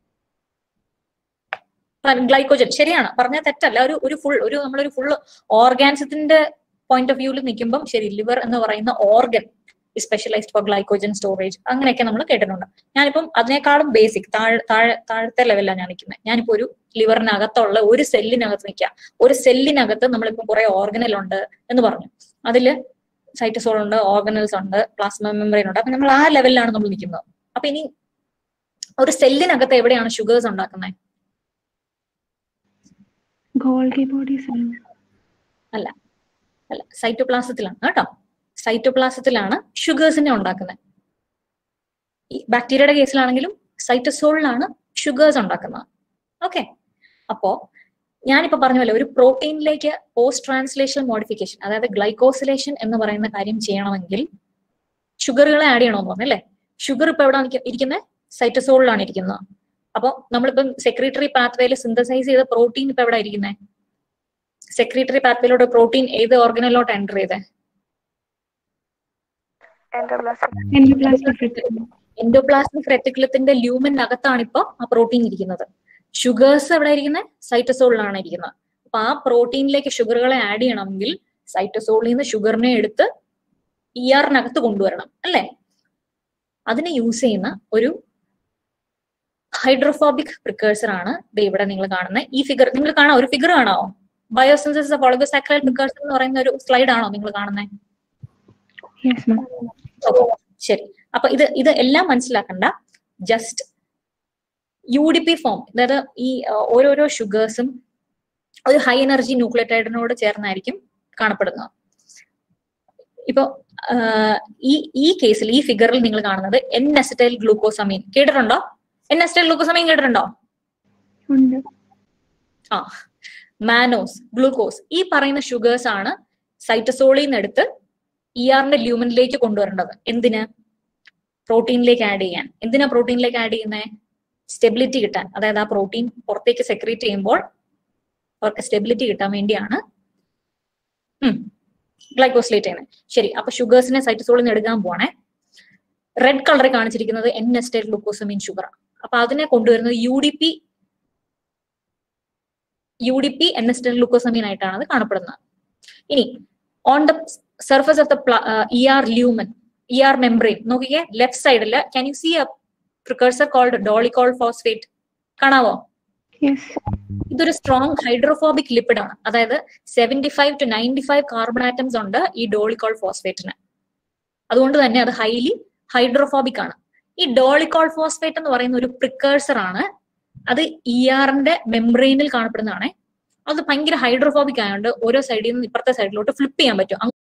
ഗ്ലൈക്കോജൻ ശരിയാണ് പറഞ്ഞാൽ തെറ്റല്ല ഒരു ഒരു ഫുൾ ഒരു നമ്മളൊരു ഫുൾ ഓർഗാൻസത്തിന്റെ പോയിന്റ് ഓഫ് വ്യൂവിൽ നിൽക്കുമ്പം ശരി ലിവർ എന്ന് പറയുന്ന organ specialised for glycogen storage അങ്ങനെയൊക്കെ നമ്മൾ കേട്ടിട്ടുണ്ട് ഞാനിപ്പം അതിനേക്കാളും ബേസിക് താഴെ താഴെ താഴത്തെ ലെവലിലാണ് ഞാൻ നിൽക്കുന്നത് ഞാനിപ്പോ ഒരു ലിവറിനകത്തുള്ള ഒരു സെല്ലിനകത്ത് നിൽക്കുക ഒരു സെല്ലിനകത്ത് നമ്മളിപ്പോ കുറെ ഓർഗനൽ ഉണ്ട് എന്ന് പറഞ്ഞു അതില് സൈറ്റസോൾ ഉണ്ട് ഓർഗനൽസ് ഉണ്ട് പ്ലാസ്മ മെമ്പറൈൻ ഉണ്ട് അപ്പൊ നമ്മൾ ആ ലെവലിലാണ് നമ്മൾ നിൽക്കുന്നത് അപ്പൊ ഇനി ഒരു സെല്ലിനകത്ത് എവിടെയാണ് ഷുഗേഴ്സ് ഉണ്ടാക്കുന്നത് ഗോൾഗി ബോഡീസ് അല്ല അല്ല സൈറ്റോപ്ലാസത്തിലാണ് കേട്ടോ സൈറ്റോപ്ലാസത്തിലാണ് ഷുഗേഴ്സിനെ ഉണ്ടാക്കുന്നത് ഈ ബാക്ടീരിയയുടെ കേസിലാണെങ്കിലും സൈറ്റസോളിലാണ് ഷുഗേഴ്സ് ഉണ്ടാക്കുന്നത് ഓക്കെ അപ്പോ ഞാനിപ്പോ പറഞ്ഞ പോലെ ഒരു പ്രോട്ടീനിലേക്ക് പോസ്റ്റ് ട്രാൻസ്ലേഷൻ മോഡിഫിക്കേഷൻ അതായത് ഗ്ലൈക്കോസിലേഷൻ എന്ന് പറയുന്ന കാര്യം ചെയ്യണമെങ്കിൽ ഷുഗറുകളെ ആഡ് ചെയ്യണമെന്ന് പറഞ്ഞു അല്ലേ ഷുഗർ ഇപ്പൊ എവിടെ ഇരിക്കുന്നത് സൈറ്റസോളിലാണ് ഇരിക്കുന്നത് അപ്പൊ നമ്മളിപ്പം സെക്രട്ടറി പാത്വേയിൽ സിന്തസൈസ് ചെയ്ത പ്രോട്ടീൻ ഇപ്പൊ എവിടെ ഇരിക്കുന്നത് സെക്രട്ടറി പാത്വേയിലൂടെ പ്രോട്ടീൻ ഏത് ഓർഗനലോട്ട് എൻ്റർ ചെയ്തേ എൻഡോപ്ലാസ്മിക് റെറ്റിക്കുലം എൻഡോപ്ലാസ്മിക് റെറ്റിക്കുലത്തിന്റെ ലൂമിനകത്താണ് ഇപ്പൊ ആ പ്രോട്ടീൻ ഇരിക്കുന്നത് ഷുഗേഴ്സ് എവിടെ ഇരിക്കുന്നത് സൈറ്റസോളിലാണ് ഇരിക്കുന്നത് അപ്പൊ ആ പ്രോട്ടീനിലേക്ക് ഷുഗറുകളെ ആഡ് ചെയ്യണമെങ്കിൽ സൈറ്റസോളിൽ നിന്ന് ഷുഗറിനെ എടുത്ത് ഇ ആറിനകത്ത് കൊണ്ടുവരണം അല്ലേ അതിനെ യൂസ് ചെയ്യുന്ന ഒരു ഹൈഡ്രോഫോബിക് പ്രിക്കേഴ്സർ ആണ് ദേ ഇവിടെ നിങ്ങൾ കാണുന്ന ഈ ഫിഗർ നിങ്ങൾ കാണാം ഒരു ഫിഗർ കാണാമോ ബയോസിന്തസിസ് ഓഫ് ഒളിഗോസാക്രൈഡ് പ്രിക്കേഴ്സർ എന്ന് പറയുന്ന ഒരു സ്ലൈഡ് ആണോ നിങ്ങൾ കാണുന്നത് യെസ് മാം ഓക്കെ ശരി അപ്പൊ ഇത് ഇത് എല്ലാം മനസ്സിലാക്കണ്ട just U D P form അതായത് ഈ അഹ്, ഓരോരോ ഷുഗേഴ്സും ഒരു ഹൈ എനർജി ന്യൂക്ലിയോടൈഡിനോട് ചേർന്നായിരിക്കും കാണപ്പെടുന്നത് ഇപ്പൊ ആഹ്, ഈ ഈ കേസിൽ ഈ ഫിഗറിൽ നിങ്ങൾ കാണുന്നത് എൻ എസറ്റൈൽ ഗ്ലൂക്കോസമീൻ കേട്ടിട്ടുണ്ടോ എൻ എസറ്റൈൽ ഗ്ലൂക്കോസമീൻ കേട്ടിട്ടുണ്ടോ ഉണ്ട് ആ മാനോസ് ഗ്ലൂക്കോസ് ഈ പറയുന്ന ഷുഗേഴ്സ് ആണ് സൈറ്റസോളിൽ നിന്ന് എടുത്ത് ഇ ആറിന്റെ ല്യൂമനിലേക്ക് കൊണ്ടുവരേണ്ടത് എന്തിന് പ്രോട്ടീനിലേക്ക് ആഡ് ചെയ്യാൻ എന്തിനാ പ്രോട്ടീനിലേക്ക് ആഡ് ചെയ്യുന്നത് സ്റ്റെബിലിറ്റി കിട്ടാൻ അതായത് ആ പ്രോട്ടീൻ പുറത്തേക്ക് സെക്രീറ്റ് ചെയ്യുമ്പോൾ അവർക്ക് സ്റ്റെബിലിറ്റി കിട്ടാൻ വേണ്ടിയാണ് ഗ്ലൈക്കോസിലേറ്റ് ചെയ്യുന്നത് ശരി അപ്പൊ ഷുഗേഴ്സിനെ സൈറ്റസോളിൽ നിന്ന് എടുക്കാൻ പോവാണേ റെഡ് കളറിൽ കാണിച്ചിരിക്കുന്നത് എൻ എസ്റ്റേൽ ഗ്ലൂക്കോസമീൻ ഷുഗർ അപ്പൊ അതിനെ കൊണ്ടുവരുന്നത് U D P U D P N acetyl glucosamine ആയിട്ടാണ് അത് കാണപ്പെടുന്നത് ഇനി on the surface of the E R lumen E R membrane നോക്കിക്കേ ലെഫ്റ്റ് സൈഡിൽ can you see a precursor called dolichol phosphate കാണാവോ യെസ് ഇതൊരു സ്ട്രോങ് ഹൈഡ്രോഫോബിക് ലിപ്പിഡ് ആണ് അതായത് seventy five to ninety five carbon atoms ഉണ്ട് ഈ ഡോളിക്കോൾ ഫോസ്ഫേറ്റിന് അതുകൊണ്ട് തന്നെ അത് ഹൈലി ഹൈഡ്രോഫോബിക് ആണ് ഈ ഡോളിക്കോൾ ഫോസ്ഫേറ്റ് എന്ന് പറയുന്ന ഒരു പ്രിക്കേഴ്സർ ആണ് അത് ഇ ആറിന്റെ മെംബ്രെയിനിൽ കാണപ്പെടുന്നതാണ് അത് ഭയങ്കര ഹൈഡ്രോഫോബിക് ആയതുകൊണ്ട് ഓരോ സൈഡിൽ നിന്ന് ഇപ്പുറത്തെ സൈഡിലോട്ട് ഫ്ലിപ്പ് ചെയ്യാൻ പറ്റും അങ്ങ്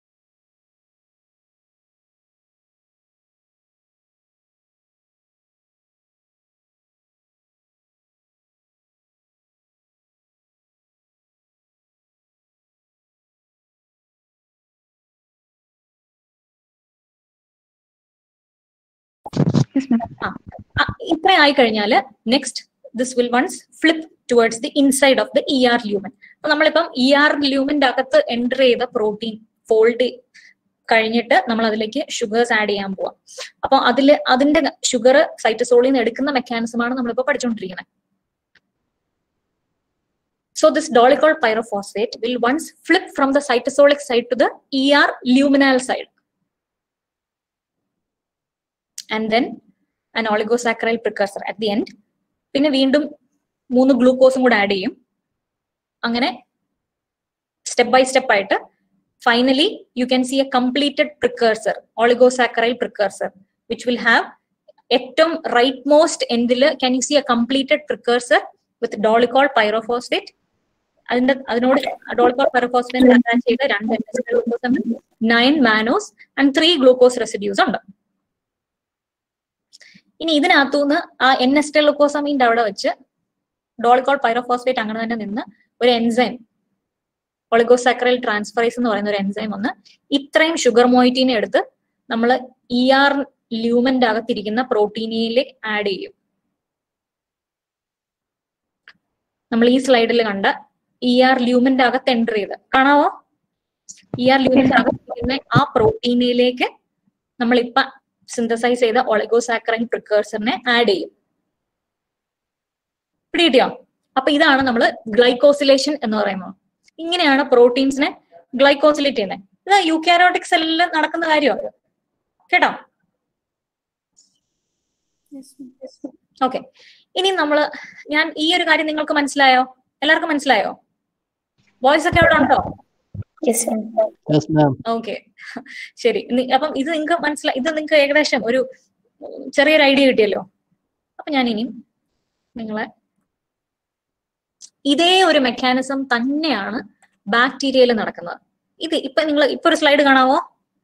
യെസ് മാം ആ, ഇത്ര ആയി കഴിഞ്ഞാല് next this will once flip towards the inside of the E R lumen അപ്പൊ നമ്മളിപ്പം ഇ ആർ ല്യൂമന്റെ അകത്ത് എൻ്റർ ചെയ്ത പ്രോട്ടീൻ ഫോൾഡ് കഴിഞ്ഞിട്ട് നമ്മൾ അതിലേക്ക് ഷുഗേഴ്സ് ആഡ് ചെയ്യാൻ പോവാം അപ്പൊ അതില് അതിന്റെ ഷുഗർ സൈറ്റസോളിൽ നിന്ന് എടുക്കുന്ന മെക്കാനിസമാണ് നമ്മളിപ്പോ പഠിച്ചുകൊണ്ടിരിക്കുന്നത് So this dolichol pyrophosphate will once flip from the cytosolic side to the ER luminal side. And then an oligosaccharyl precursor at the end. പിന്നെ വീണ്ടും മൂന്ന് ഗ്ലൂക്കോസും കൂടെ ആഡ് ചെയ്യും അങ്ങനെ സ്റ്റെപ്പ് ബൈ സ്റ്റെപ്പ് ആയിട്ട് finally you can see a completed precursor oligosaccharyl precursor which will have ഏറ്റവും റൈറ്റ് മോസ്റ്റ് എൻഡിൽ can you see a completed precursor with dolichol pyrophosphate അതിന്റെ അതിനോട് ഡോളിക്കോൾ പൈറോഫോസ്ഫേറ്റ് അറ്റാച്ച് ചെയ്ത രണ്ട് nine mannose and three glucose residues ഉണ്ട് ഇനി ഇതിനകത്തുനിന്ന് ആ എൻ എസ്റ്റൽ ഗ്ലൂക്കോസമീൻ്റെ അവിടെ വെച്ച് ഡോളിക്കോൾ പൈറോഫോസ്ഫേറ്റ് അങ്ങനെ തന്നെ നിന്ന് ഒരു എൻസൈം ഒളിഗോസാക്രൽ ട്രാൻസ്ഫറേസ് എന്ന് പറയുന്ന ഒരു എൻസൈം ഒന്ന് ഇത്രയും ഷുഗർ മൊയിറ്റീനെ എടുത്ത് നമ്മൾ ഇ ആർ ല്യൂമന്റെ അകത്തിരിക്കുന്ന പ്രോട്ടീനിലേക്ക് ആഡ് ചെയ്യും നമ്മൾ ഈ സ്ലൈഡിൽ കണ്ട ഇ ആർ ല്യൂമന്റെ അകത്ത് എൻ്റർ ചെയ്ത് കാണാവോ ഇ ആർ ല്യൂമന്റെ അകത്തിരിക്കുന്ന ആ പ്രോട്ടീനിലേക്ക് നമ്മൾ ഇപ്പൊ സിന്തസൈസ് ചെയ്ത ഒളിഗോസാക്രൈൻ പ്രിക്കേഴ്സറിനെ ആഡ് ചെയ്യും പിടികിട്ടിയോ അപ്പൊ ഇതാണ് നമ്മൾ ഗ്ലൈക്കോസിലേഷൻ എന്ന് പറയുന്നത് ഇങ്ങനെയാണ് പ്രോട്ടീൻസിനെ ഗ്ലൈക്കോസിലേറ്റ് ചെയ്യുന്നത് ഇത് യൂക്കാരോട്ടിക് സെല്ലിൽ നടക്കുന്ന കാര്യമാണ് കേട്ടോ ഓക്കെ ഇനി നമ്മൾ ഞാൻ ഈ ഒരു കാര്യം നിങ്ങൾക്ക് മനസ്സിലായോ എല്ലാവർക്കും മനസ്സിലായോ വോയിസ് ഒക്കെ അവിടെ ഉണ്ടോ യെസ് മാം ഓക്കെ ശരി നി- അപ്പം ഇത് നിങ്ങൾക്ക് മനസ്സിലായി ഇത് നിങ്ങൾക്ക് ഏകദേശം ഒരു ഉം, ചെറിയൊരു ഐഡിയ കിട്ടിയല്ലോ അപ്പൊ ഞാൻ ഇനി നിങ്ങളെ ഇതേ ഒരു മെക്കാനിസം തന്നെയാണ് ബാക്ടീരിയയിൽ നടക്കുന്നത് ഇത് ഇപ്പൊ നിങ്ങൾ ഇപ്പൊ ഒരു സ്ലൈഡ് കാണാവോ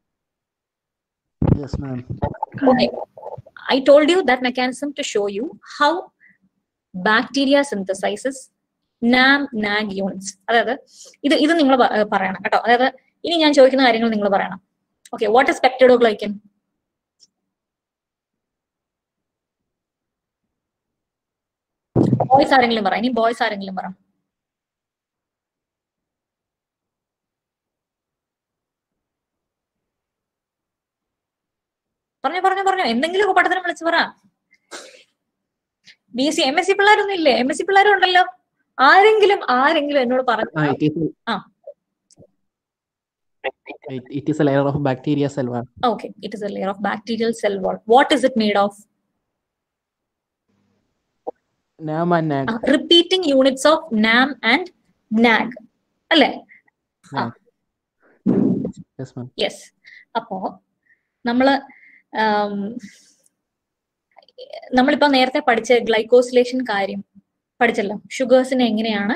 yes ma'am Okay. I told you that mechanism to show you how bacteria synthesizes NAM NAG units. അതായത് ഇത് ഇത് നിങ്ങൾ പറയണം കേട്ടോ അതായത് ഇനി ഞാൻ ചോദിക്കുന്ന കാര്യങ്ങൾ നിങ്ങൾ പറയണം okay what is peptidoglycan boys ആരെങ്കിലും പറ ഇനി ബോയ്സ് ആരെങ്കിലും പറ പറഞ്ഞു പറഞ്ഞു പറഞ്ഞു എന്തെങ്കിലും ഒക്കെ പഠിത്തം വിളിച്ചു പറ B S C M S C പിള്ളേരൊന്നും ഇല്ലേ എം എസ് സി പിള്ളേരും ഉണ്ടല്ലോ ആരെങ്കിലും ആരെങ്കിലും എന്നോട് പറഞ്ഞു it is Ah. it, it is a layer of bacteria cell wall okay it is a layer of bacterial cell wall what is it made of nam and nag repeating units of NAM and NAG അല്ലേ yes ma'am യെസ് അപ്പോ നമ്മള് ആം, നമ്മളിപ്പോ നേരത്തെ പഠിച്ച ഗ്ലൈക്കോസിലേഷൻ കാര്യം പഠിച്ചല്ലോ ഷുഗേഴ്സിനെ എങ്ങനെയാണ്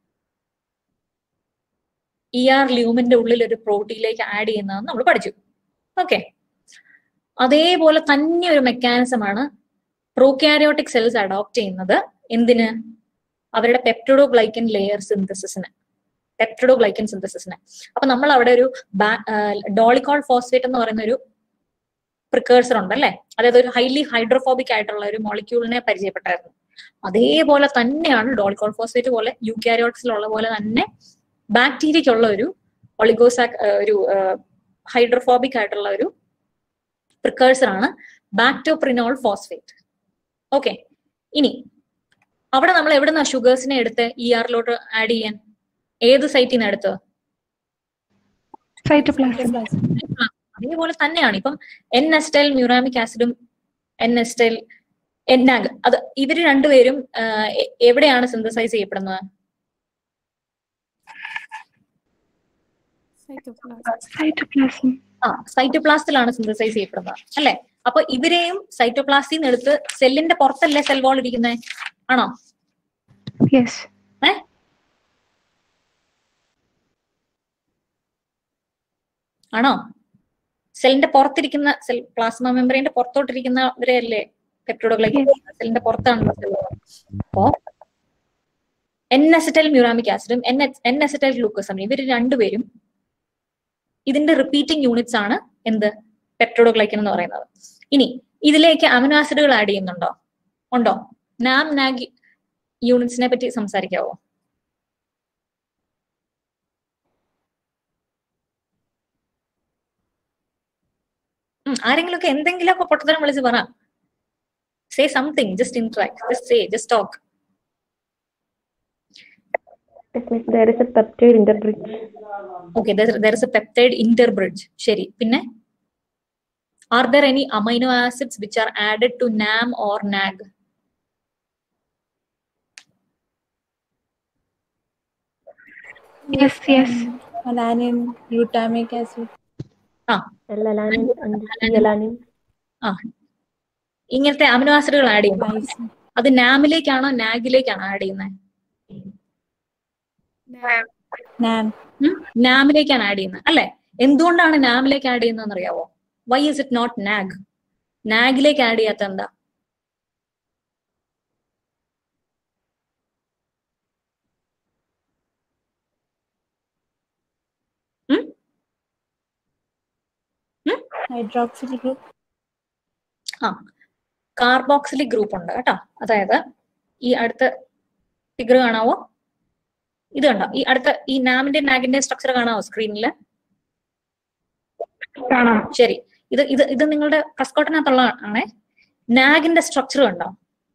ഇ ആർ ല്യൂമിന്റെ ഉള്ളിൽ ഒരു പ്രോട്ടീനിലേക്ക് ആഡ് ചെയ്യുന്നതെന്ന് നമ്മൾ പഠിച്ചു ഓക്കെ അതേപോലെ തന്നെ ഒരു മെക്കാനിസമാണ് പ്രോക്യാരിയോട്ടിക് സെൽസ് അഡോപ്റ്റ് ചെയ്യുന്നത് എന്തിന് അവരുടെ പെപ്റ്റോഡോഗ്ലൈക്കൻ ലെയർ സിന്തസിസിന് പെപ്റ്റോഡോഗ്ലൈക്കൻ സിന്തസിസിന് അപ്പൊ നമ്മൾ അവിടെ ഒരു ഡോളിക്കോൾ ഫോസ്ഫേറ്റ് എന്ന് പറയുന്ന ഒരു പ്രിക്കേഴ്സർ ഉണ്ട് അല്ലെ അതായത് ഒരു ഹൈലി ഹൈഡ്രോഫോബിക് ആയിട്ടുള്ള ഒരു മോളിക്യൂളിനെ പരിചയപ്പെട്ടായിരുന്നു അതേപോലെ തന്നെയാണ് ഡോളിക്കോൾ ഫോസ്ഫേറ്റ് പോലെ യൂക്യാരിയോട്സിലുള്ള പോലെ തന്നെ ബാക്ടീരിയക്കുള്ള ഒരു ഒളിഗോസാക് ഒരു ഹൈഡ്രോഫോബിക് ആയിട്ടുള്ള ഒരു പ്രിക്കേഴ്സർ ആണ് ബാക്ടോപ്രിനോൾ ഫോസ്ഫേറ്റ് ഓക്കെ ഇനി അവിടെ നമ്മൾ എവിടുന്ന ഷുഗേഴ്സിനെ എടുത്ത് ഇ ആറിലോട്ട് ആഡ് ചെയ്യാൻ ഏത് സൈറ്റിൽ നിന്ന് എടുത്തത് സൈറ്റോപ്ലാസം അതേപോലെ തന്നെയാണ് ഇപ്പം എൻ എസ്റ്റൈൽ മ്യൂറാമിക് ആസിഡും എൻ എസ്റ്റൈൽ എന്നാഗ് അത് ഇവര് രണ്ടുപേരും ആ, എ- എവിടെയാണ് സിന്തസൈസ് ചെയ്യപ്പെടുന്നത് സൈറ്റോപ്ലാസം ആ സൈറ്റോപ്ലാസ്റ്റിലാണ് സിന്തസൈസ് ചെയ്യപ്പെടുന്നത് അല്ലെ അപ്പൊ ഇവരെയും സൈറ്റോപ്ലാസ്റ്റിൽ നിന്ന് എടുത്ത് സെല്ലിന്റെ പുറത്തല്ലേ സെൽ വാൾ ഇരിക്കുന്നത് ആണോ യെസ് ആണോ സെല്ലിന്റെ പുറത്തിരിക്കുന്ന സെൽ പ്ലാസ്മ മെമ്പറിന്റെ പുറത്തോട്ടിരിക്കുന്നവരെയല്ലേ പെപ്റ്റോഡോഗ്ലൈക്കൻ സെല്ലിന്റെ പുറത്താണല്ലോ സെൽ അപ്പോ എൻ അസറ്റൈൽ മ്യൂറാമിക് ആസിഡും എൻ എൻ അസറ്റൈൽ ഗ്ലൂക്കോസും ഇവർ രണ്ടുപേരും ഇതിന്റെ റിപ്പീറ്റിംഗ് യൂണിറ്റ്സ് ആണ് എന്ത് പെപ്റ്റോഡോഗ്ലൈക്കൻ എന്ന് പറയുന്നത് ഇനി ഇതിലേക്ക് അമിനോ ആസിഡുകൾ ആഡ് ചെയ്യുന്നുണ്ടോ ഉണ്ടോ നാം നാഗ് യൂണിറ്റ്സിനെ പറ്റി സംസാരിക്കാവോ ഉം, ആരെങ്കിലുമൊക്കെ എന്തെങ്കിലുമൊക്കെ പൊട്ടത്തരം വിളിച്ച് പറ say something just interact just say just talk It means there is a peptide interbridge. Okay there is a peptide interbridge ശരി പിന്നെ are there any amino acids which are added to NAM or NAG Yes, yes. Alanine, glutamic acid. L-alanine and E-alanine. ആ ഇങ്ങനത്തെ അമിനോ ആസിഡുകൾ ആഡ് ചെയ്യുമ്പോൾ Lysine. അത് നാമിലേക്കാണോ നാഗിലേക്കാണോ ആഡ് ചെയ്യുന്നത് NAM. നാമിലേക്കാണ് ആഡ് ചെയ്യുന്നത് അല്ലെ എന്തുകൊണ്ടാണ് നാമിലേക്ക് ആഡ് ചെയ്യുന്നതെന്ന് അറിയാവോ why is it not NAG നാഗിലേക്ക് ആഡ് ചെയ്യാത്ത എന്താ Hydroxyl group. ആ കാർബോക്സിലിക് ഗ്രൂപ്പ് ഉണ്ട് കേട്ടോ അതായത് ഈ അടുത്ത ഫിഗർ കാണാവോ ഇത് കണ്ടോ ഈ അടുത്ത ഈ നാമിന്റെ നാഗിന്റെ സ്ട്രക്ചർ കാണാവോ സ്ക്രീനിൽ കാണാം ശരി ഇത് ഇത് ഇത് നിങ്ങളുടെ കസ്കോട്ടിനകത്തുള്ള ആണേ നാഗിന്റെ സ്ട്രക്ചർ കണ്ടോ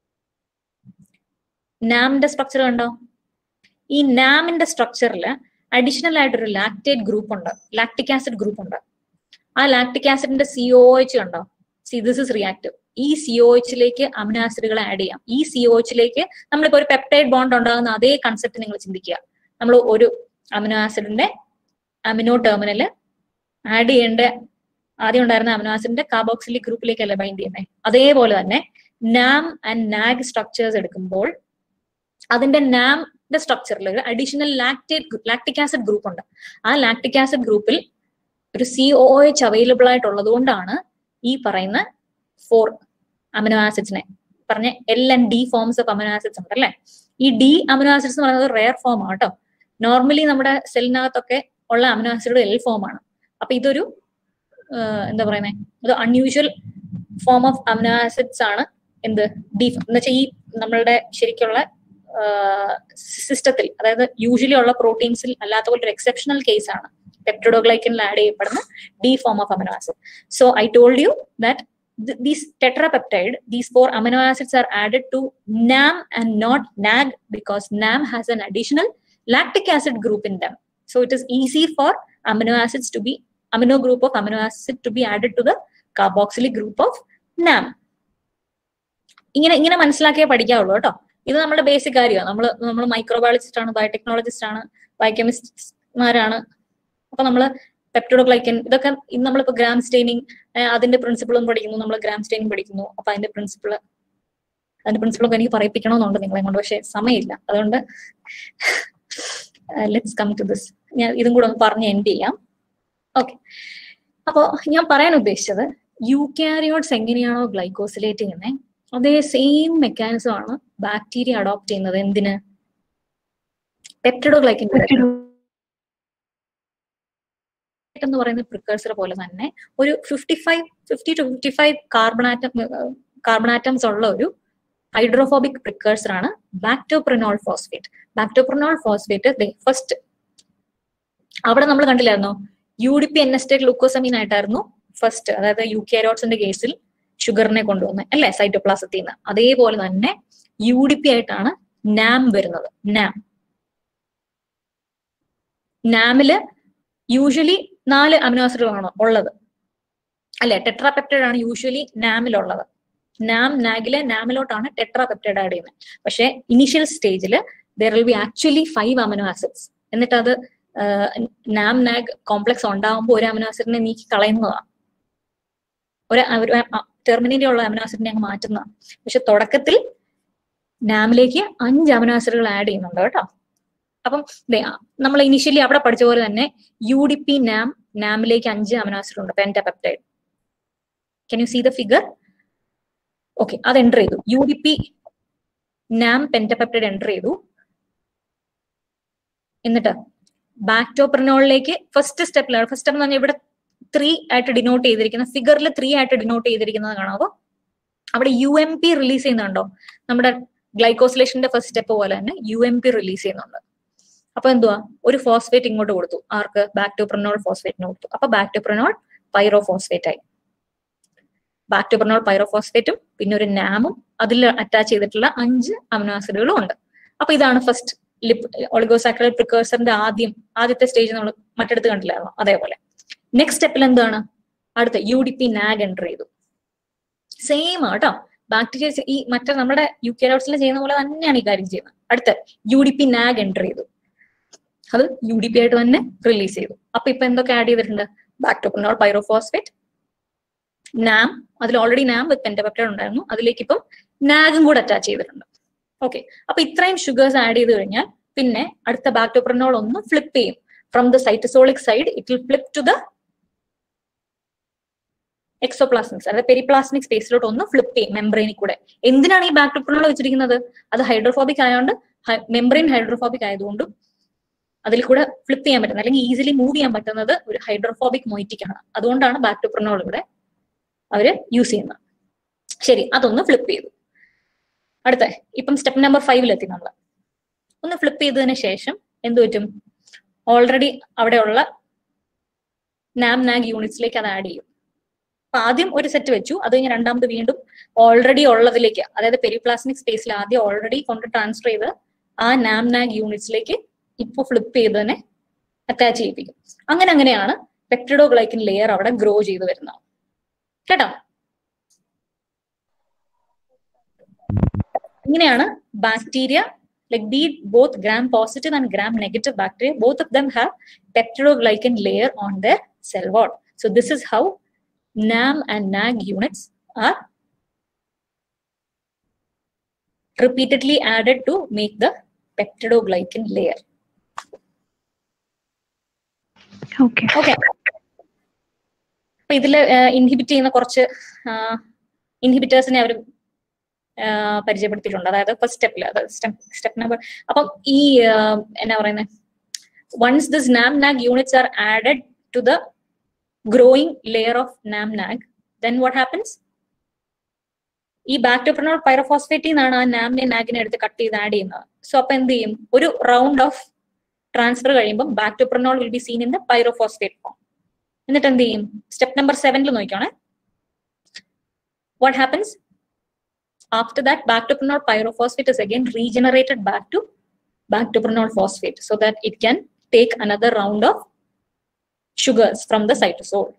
നാമിന്റെ സ്ട്രക്ചർ കണ്ടോ ഈ നാമിന്റെ സ്ട്രക്ചറിൽ അഡീഷണൽ ആയിട്ടൊരു ലാക്ടേറ്റ് ഗ്രൂപ്പ് ഉണ്ട് ലാക്ടിക് ആസിഡ് ഗ്രൂപ്പ് ഉണ്ട് ആ ലാക്ടിക് ആസിഡിന്റെ സിഒ എച്ച് കണ്ടോ സി ദിസ് ഇസ് റിയാക്റ്റീവ് ഈ സിഒ എച്ചിലേക്ക് അമിനോ ആസിഡുകൾ ആഡ് ചെയ്യാം ഈ സിഒ എച്ചിലേക്ക് നമ്മളിപ്പോ ഒരു പെപ്റ്റൈഡ് ബോണ്ട് ഉണ്ടാകുന്ന അതേ കൺസെപ്റ്റ് നിങ്ങൾ ചിന്തിക്കുക നമ്മൾ ഒരു അമിനോ ആസിഡിന്റെ അമിനോ ടെർമിനൽ ആഡ് ചെയ്യേണ്ട ആദ്യം ഉണ്ടായിരുന്ന അമിനോ ആസിഡിന്റെ കാർബോക്സിലിക് ഗ്രൂപ്പിലേക്കല്ലേ ബൈൻഡ് ചെയ്യുന്നത് അതേപോലെ തന്നെ നാം ആൻഡ് നാഗ് സ്ട്രക്ചേഴ്സ് എടുക്കുമ്പോൾ അതിന്റെ നാമിന്റെ സ്ട്രക്ചറിൽ ഒരു additional lactate lactic acid group ഉണ്ട് ആ ലാക്ടിക് ആസിഡ് ഗ്രൂപ്പിൽ ഒരു സി ഒ എച്ച് അവൈലബിൾ ആയിട്ടുള്ളത് കൊണ്ടാണ് ഈ പറയുന്ന ഫോർ അമിനോ ആസിഡ്സിനെ പറഞ്ഞ L and D forms of amino acids ഉണ്ട് അല്ലേ ഈ ഡി അമിനോ ആസിഡ്സ് എന്ന് പറയുന്നത് റെയർ ഫോം ആണ് കേട്ടോ നോർമലി നമ്മുടെ സെല്ലിനകത്തൊക്കെ ഉള്ള അമിനോ ആസിഡ് എൽ ഫോം ആണ് അപ്പൊ ഇതൊരു ആഹ് എന്താ പറയുന്നത് ഇത് unusual form of amino acids ആണ് എന്ത് ഡി എന്ന് വെച്ചാൽ ഈ നമ്മളുടെ ശരിക്കുള്ള സിസ്റ്റത്തിൽ അതായത് യൂഷ്വലി ഉള്ള പ്രോട്ടീൻസിൽ അല്ലാത്ത പോലെ ഒരു എക്സെപ്ഷണൽ കേസ് ആണ് പെപ്റ്റോഡോഗ്ലൈക്കനിൽ ആഡ് ചെയ്യപ്പെടുന്ന D form of amino acid so I told you that these tetrapeptide, these four amino acids are added to NAM and not NAG because NAM has an additional lactic acid group in them. So it is easy for amino acids to be amino group of amino acid to be added to the carboxylic group of NAM. ഇങ്ങനെ ഇങ്ങനെ മനസ്സിലാക്കിയേ പഠിക്കാവുള്ളൂ കേട്ടോ ഇത് നമ്മുടെ ബേസിക് കാര്യമാണ് നമ്മൾ നമ്മൾ മൈക്രോബയോളജിസ്റ്റ് ആണ് ബയോടെക്നോളജിസ്റ്റ് ആണ് ബയോകെമിസ്റ്റുമാരാണ് അപ്പൊ നമ്മൾ പെപ്റ്റോഡോഗ്ലൈക്കൻ ഇതൊക്കെ ഇന്ന് നമ്മളിപ്പോ ഗ്രാം സ്റ്റെയിനിങ് അതിന്റെ പ്രിൻസിപ്പിളും പഠിക്കുന്നു നമ്മൾ ഗ്രാം സ്റ്റെയിനിങ് പഠിക്കുന്നു അപ്പൊ അതിന്റെ പ്രിൻസിപ്പിൾ അതിന്റെ പ്രിൻസിപ്പിളൊക്കെ എനിക്ക് പറയിപ്പിക്കണമെന്നുണ്ട് നിങ്ങളെ കൊണ്ട് പക്ഷെ സമയമില്ല അതുകൊണ്ട് ലെറ്റ്സ് കം ടു ദിസ് ഞാൻ ഇതും കൂടെ ഒന്ന് പറഞ്ഞ് എൻഡ് ചെയ്യാം ഓക്കെ അപ്പോ ഞാൻ പറയാൻ ഉദ്ദേശിച്ചത് യൂക്യാരിയോട്സ് എങ്ങനെയാണോ ഗ്ലൈക്കോസിലേറ്റ് ചെയ്യുന്നത് അതേ സെയിം മെക്കാനിസം ആണ് ബാക്ടീരിയ അഡോപ്റ്റ് ചെയ്യുന്നത് എന്തിന് പെപ്റ്റഡോഗ്ലൈക്കിൻ എന്ന് പറയുന്ന പ്രിക്കേഴ്സർ പോലെ തന്നെ ഒരു fifty five fifty two fifty five carbon atom carbon atoms ഉള്ള ഒരു ഹൈഡ്രോഫോബിക് പ്രിക്കേഴ്സർ ആണ് bactoprenol phosphate bactoprenol phosphate first അവിടെ നമ്മൾ കണ്ടില്ലായിരുന്നോ U D P N acetyl glucosamine ആയിട്ടായിരുന്നു ഫസ്റ്റ് അതായത് യു കാരോട്സിന്റെ കേസിൽ ഷുഗറിനെ കൊണ്ടുവന്നത് അല്ലെ സൈറ്റോപ്ലാസത്തിൽ നിന്ന് അതേപോലെ തന്നെ യു ഡി പി ആയിട്ടാണ് നാം വരുന്നത് നാം നാമില് യൂഷ്വലി നാല് അമിനോ ആസിഡുകളാണ് ഉള്ളത് അല്ലെ ടെട്രാപെപ്റ്റൈഡ് ആണ് യൂഷ്വലി നാമിലുള്ളത് നാം നാഗിലെ നാമിലോട്ടാണ് ടെട്രാപെപ്റ്റൈഡ് ആഡ് ചെയ്യുന്നത് പക്ഷെ ഇനീഷ്യൽ സ്റ്റേജിൽ there will be actually five amino acids എന്നിട്ട് അത് നാം നാഗ് കോംപ്ലക്സ് ഉണ്ടാകുമ്പോൾ ഒരു അമിനോ ആസിഡിനെ നീക്കി കളയുന്നതാണ് ഒരു ടെർമിനേറ്റ് ഉള്ള അമിനോ ആസിഡിനെ അങ്ങ് മാറ്റുന്നതാണ് പക്ഷെ തുടക്കത്തിൽ നാമിലേക്ക് അഞ്ച് അമിനോ ആസിഡുകൾ ആഡ് ചെയ്യുന്നുണ്ട് കേട്ടോ അപ്പം നമ്മൾ ഇനിഷ്യലി അവിടെ പഠിച്ച പോലെ തന്നെ യു ഡി പി നാം നാമിലേക്ക് അഞ്ച് അമിനോ ആസിഡ് ഉണ്ട് pentapeptide can you see the figure okay അത് എൻ്റർ ചെയ്തു U D P NAM pentapeptide enter ചെയ്തു എന്നിട്ട് ബാക്ടോപ്രിനോളിലേക്ക് ഫസ്റ്റ് സ്റ്റെപ്പിലാണ് ഫസ്റ്റ് സ്റ്റെപ്പ് എന്ന് പറഞ്ഞാൽ ഇവിടെ ത്രീ ആയിട്ട് ഡിനോട്ട് ചെയ്തിരിക്കുന്ന ഫിഗറിൽ ത്രീ ആയിട്ട് ഡിനോട്ട് ചെയ്തിരിക്കുന്നത് കാണാവോ അവിടെ യു എം പി റിലീസ് ചെയ്യുന്നുണ്ടോ നമ്മുടെ ഗ്ലൈക്കോസിലേഷന്റെ ഫസ്റ്റ് സ്റ്റെപ്പ് പോലെ തന്നെ യു എം പി റിലീസ് ചെയ്യുന്നുണ്ട് അപ്പൊ എന്തുവാ ഒരു ഫോസ്ഫേറ്റ് ഇങ്ങോട്ട് കൊടുത്തു ആർക്ക് ബാക്ടോപ്രനോൾ ഫോസ്ഫേറ്റിന് കൊടുത്തു അപ്പൊ ബാക്ടോപ്രനോൾ പൈറോ ഫോസ്ഫേറ്റ് ആയി ബാക്ടോപ്രനോൾ പൈറോ ഫോസ്ഫേറ്റും പിന്നെ ഒരു നാമും അതിൽ അറ്റാച്ച് ചെയ്തിട്ടുള്ള അഞ്ച് അമിനോ ആസിഡുകളും ഉണ്ട് അപ്പൊ ഇതാണ് ഫസ്റ്റ് ലിപ് ഒളിഗോസാക്രൽ പ്രിക്കേഴ്സറിന്റെ ആദ്യം ആദ്യത്തെ സ്റ്റേജ് നമ്മൾ മറ്റടുത്ത് കണ്ടില്ലായിരുന്നു അതേപോലെ നെക്സ്റ്റ് സ്റ്റെപ്പിൽ എന്താണ് അടുത്ത U D P NAG enter ചെയ്തു സെയിം ആട്ടോ ബാക്ടീരിയ ഈ മറ്റേ നമ്മുടെ യു കെ ഡോട്ട്സിൽ ചെയ്യുന്ന പോലെ തന്നെയാണ് ഈ കാര്യം ചെയ്യുന്നത് അടുത്ത U D P NAG enter ചെയ്തു അത് യു ഡി പി ആയിട്ട് തന്നെ റിലീസ് ചെയ്തു അപ്പൊ ഇപ്പൊ എന്തൊക്കെ ആഡ് ചെയ്തിട്ടുണ്ട് ബാക്ടോപ്രിനോൾ പൈറോഫോസ്ഫേറ്റ് നാം അതിൽ ഓൾറെഡി നാം വിത്ത് പെന്റപെപ്റ്റൈഡ് ഉണ്ടായിരുന്നു അതിലേക്ക് ഇപ്പം നാഗും കൂടെ അറ്റാച്ച് ചെയ്തിട്ടുണ്ട് ഓക്കെ അപ്പൊ ഇത്രയും ഷുഗേഴ്സ് ആഡ് ചെയ്ത് കഴിഞ്ഞാൽ പിന്നെ അടുത്ത ബാക്ടോപ്രിനോൾ ഒന്ന് ഫ്ലിപ്പ് ചെയ്യും from the cytosolic side it will flip to the exoplasmics അതായത് പെരിപ്ലാസ്മിക് സ്പേസിലോട്ട് ഒന്ന് ഫ്ലിപ്പ് ചെയ്യും മെംബ്രെയിനിൽ കൂടെ എന്തിനാണ് ഈ ബാക്ടോപ്രിനോൾ വെച്ചിരിക്കുന്നത് അത് ഹൈഡ്രോഫോബിക് ആയതുകൊണ്ട് മെംബ്രെയിൻ ഹൈഡ്രോഫോബിക് ആയതുകൊണ്ടും അതിൽ കൂടെ ഫ്ലിപ്പ് ചെയ്യാൻ പറ്റുന്നത് അല്ലെങ്കിൽ ഈസിലി മൂവ് ചെയ്യാൻ പറ്റുന്നത് ഒരു ഹൈഡ്രോഫോബിക് മൊയ്റ്റിക് ആണ് അതുകൊണ്ടാണ് ബാക്ടോപ്രിനോൾ ഇവിടെ അവര് യൂസ് ചെയ്യുന്നത് ശരി അതൊന്ന് ഫ്ലിപ്പ് ചെയ്തു അടുത്ത ഇപ്പം സ്റ്റെപ്പ് നമ്പർ ഫൈവിലെത്തി നമ്മൾ ഒന്ന് ഫ്ലിപ്പ് ചെയ്തതിന് ശേഷം എന്ത് പറ്റും ഓൾറെഡി അവിടെയുള്ള നാം നാഗ് യൂണിറ്റ്സിലേക്ക് അത് ആഡ് ചെയ്യും അപ്പൊ ആദ്യം ഒരു സെറ്റ് വെച്ചു അത് കഴിഞ്ഞ് രണ്ടാമത് വീണ്ടും ഓൾറെഡി ഉള്ളതിലേക്ക് അതായത് പെരിപ്ലാസ്മിക് സ്പേസിൽ ആദ്യം ഓൾറെഡി കൊണ്ട് ട്രാൻസ്ഫർ ചെയ്ത് ആ നാം നാഗ് യൂണിറ്റ്സിലേക്ക് ഇപ്പൊ ഫ്ലിപ്പ് ചെയ്തതിനെ അറ്റാച്ച് ചെയ്യിപ്പിക്കും അങ്ങനെ അങ്ങനെയാണ് പെക്ടിഡോഗ്ലൈക്കിൻ ലെയർ അവിടെ ഗ്രോ ചെയ്ത് വരുന്നത് കേട്ടോ ഇങ്ങനെയാണ് bacteria like be it both gram positive and gram negative bacteria both of them have peptidoglycan layer on their cell wall so this is how nam and nag units are repeatedly added to make the peptidoglycan layer Okay. Okay അപ്പൊ ഇതില് ഇൻഹിബിറ്റ് ചെയ്യുന്ന കുറച്ച് ഇൻഹിബിറ്റേഴ്സിനെ അവർ പരിചയപ്പെടുത്തിയിട്ടുണ്ട് അതായത് ഫസ്റ്റ് സ്റ്റെപ്പിൽ അതായത് സ്റ്റെപ്പ് നമ്പർ അപ്പം ഈ ആഹ്, എന്നാ പറയുന്നത് once this NAM NAG units are added to the growing layer of NAM NAG then what happens ഈ ബാക്ടോപ്രനോൾ പൈറോഫോസ്ഫേറ്റിൽ നിന്നാണ് ആ നാമിനെ നാഗിനെ എടുത്ത് കട്ട് ചെയ്ത് ആഡ് ചെയ്യുന്നത് സോ അപ്പൊ എന്ത് ചെയ്യും ഒരു റൗണ്ട് ഓഫ് ട്രാൻസ്ഫർ കഴിയുമ്പോൾ bactoprenol will be seen in the pyrophosphate form എന്നിട്ട് എന്ത് ചെയ്യും സ്റ്റെപ്പ് നമ്പർ സെവനിൽ നോക്കിക്കോണേ what happens after that bactoprenol pyrophosphate is again regenerated back to bactoprenol phosphate so that it can take another round of sugars from the cytosol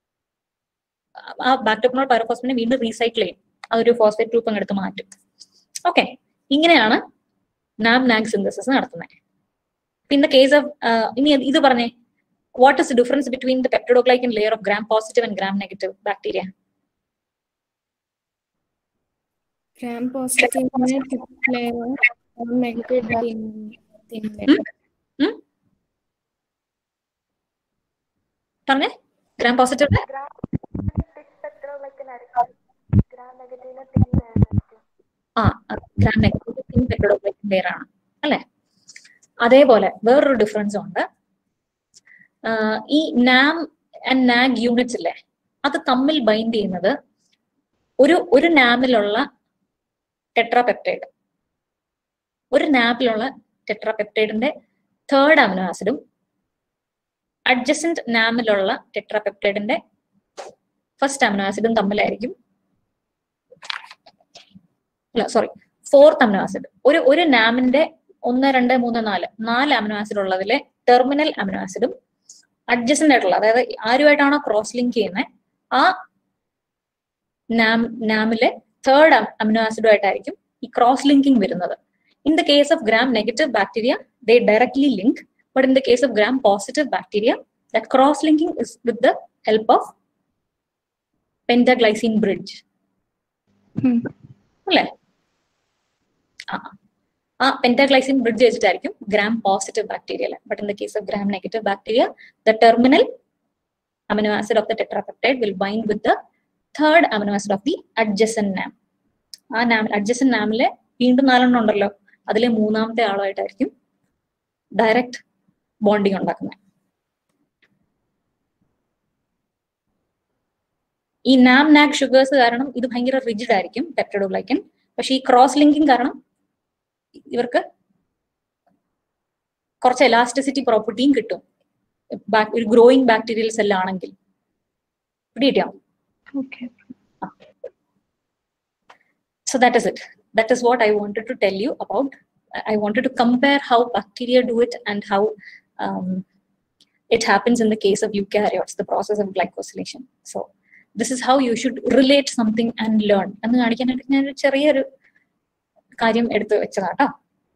ആ ബാക്ടോപ്രനോൾ പൈറോഫോസ്ഫേറ്റിനെ വീണ്ടും റീസൈക്കിൾ ചെയ്യും അതൊരു ഫോസ്ഫേറ്റ് രൂപം എടുത്ത് മാറ്റും ഓക്കെ ഇങ്ങനെയാണ് നാം നാഗ് സിന്തസിസ് നടത്തുന്നത് പിന്നെ കേസ് ഓഫ് ഇനി ഇത് പറഞ്ഞേ what is difference between the peptidoglycan layer of gram positive and gram negative bacteria gram positive में flavor और negative तीन तीन layer. പറഞ്ഞേ ഗ്രാം പോസിറ്റീവ് ആ ഗ്രാം നെഗറ്റീവ് പെട്രോഗ്ലൈക്കൻ ലെയർ ആണ് അല്ലെ അതേപോലെ വേറൊരു ഡിഫറൻസ് ഉണ്ട് ആഹ് ഈ നാം ആൻഡ് നാഗ് യൂണിറ്റ്സ് ഇല്ലേ അത് തമ്മിൽ ബൈൻഡ് ചെയ്യുന്നത് ഒരു ഒരു നാമിലുള്ള ടെട്രാപെപ്റ്റൈഡ് ഒരു നാപ്പിലുള്ള ടെട്രാപെപ്റ്റൈഡിന്റെ തേർഡ് അമിനോ ആസിഡും അഡ്ജസന്റ് നാമിലുള്ള ടെട്രാപെപ്റ്റൈഡിന്റെ ഫസ്റ്റ് അമിനോ ആസിഡും തമ്മിലായിരിക്കും അല്ല സോറി ഫോർത്ത് അമിനോ ആസിഡ് ഒരു ഒരു നാമിന്റെ ഒന്ന് രണ്ട് മൂന്ന് നാല് നാല് അമിനോ ആസിഡ് ഉള്ളതിലെ ടെർമിനൽ അമിനോ ആസിഡും അഡ്ജസന്റ് ആയിട്ടുള്ള അതായത് ആരുമായിട്ടാണോ ക്രോസ് ലിങ്ക് ചെയ്യുന്നത് ആ നാം നാമിലെ തേർഡ് അമിനോ ആസിഡുമായിട്ടായിരിക്കും ഈ ക്രോസ് ലിങ്കിങ് വരുന്നത് in the case of gram negative bacteria they directly link but in the case of gram positive bacteria the cross linking is with the help of pentaglycine bridge Hmm. അല്ലേ ആ ആ പെന്റാഗ്ലൈസിൻ ബ്രിഡ്ജ് വെച്ചിട്ടായിരിക്കും gram positive bacteria but in the case of gram negative bacteria the terminal amino acid of the tetrapeptide will bind with the third amino acid of the adjacent നാം ആ നാം അഡ്ജസൻ നാമിലെ വീണ്ടും നാലെണ്ണം ഉണ്ടല്ലോ അതിലെ മൂന്നാമത്തെ ആളുമായിട്ടായിരിക്കും ഡയറക്റ്റ് ബോണ്ടിങ് ഉണ്ടാക്കുന്നത് ഈ നാം നാഗ് ഷുഗേഴ്സ് കാരണം ഇത് ഭയങ്കര റിജിഡ് ആയിരിക്കും പെപ്റ്റഡോഗ്ലൈക്കൻ പക്ഷെ ഈ ക്രോസ് ലിങ്കിങ് കാരണം ഇവർക്ക് കുറച്ച് എലാസ്റ്റിസിറ്റി പ്രോപ്പർട്ടിയും കിട്ടും ബാ- ഒരു ഗ്രോയിങ് ബാക്ടീരിയൽ സെല്ലാണെങ്കിൽ പിടികിട്ടിയോ Okay. so that is it that is what i wanted to tell you about I- i wanted to compare how bacteria do it and how um, it happens in the case of eukaryotes the process of glycosylation so this is how you should relate something and learn എന്ന് കാണിക്കാനായിട്ട് ഞാൻ ഒരു ചെറിയൊരു കാര്യം എടുത്ത് വെച്ചതാട്ടോ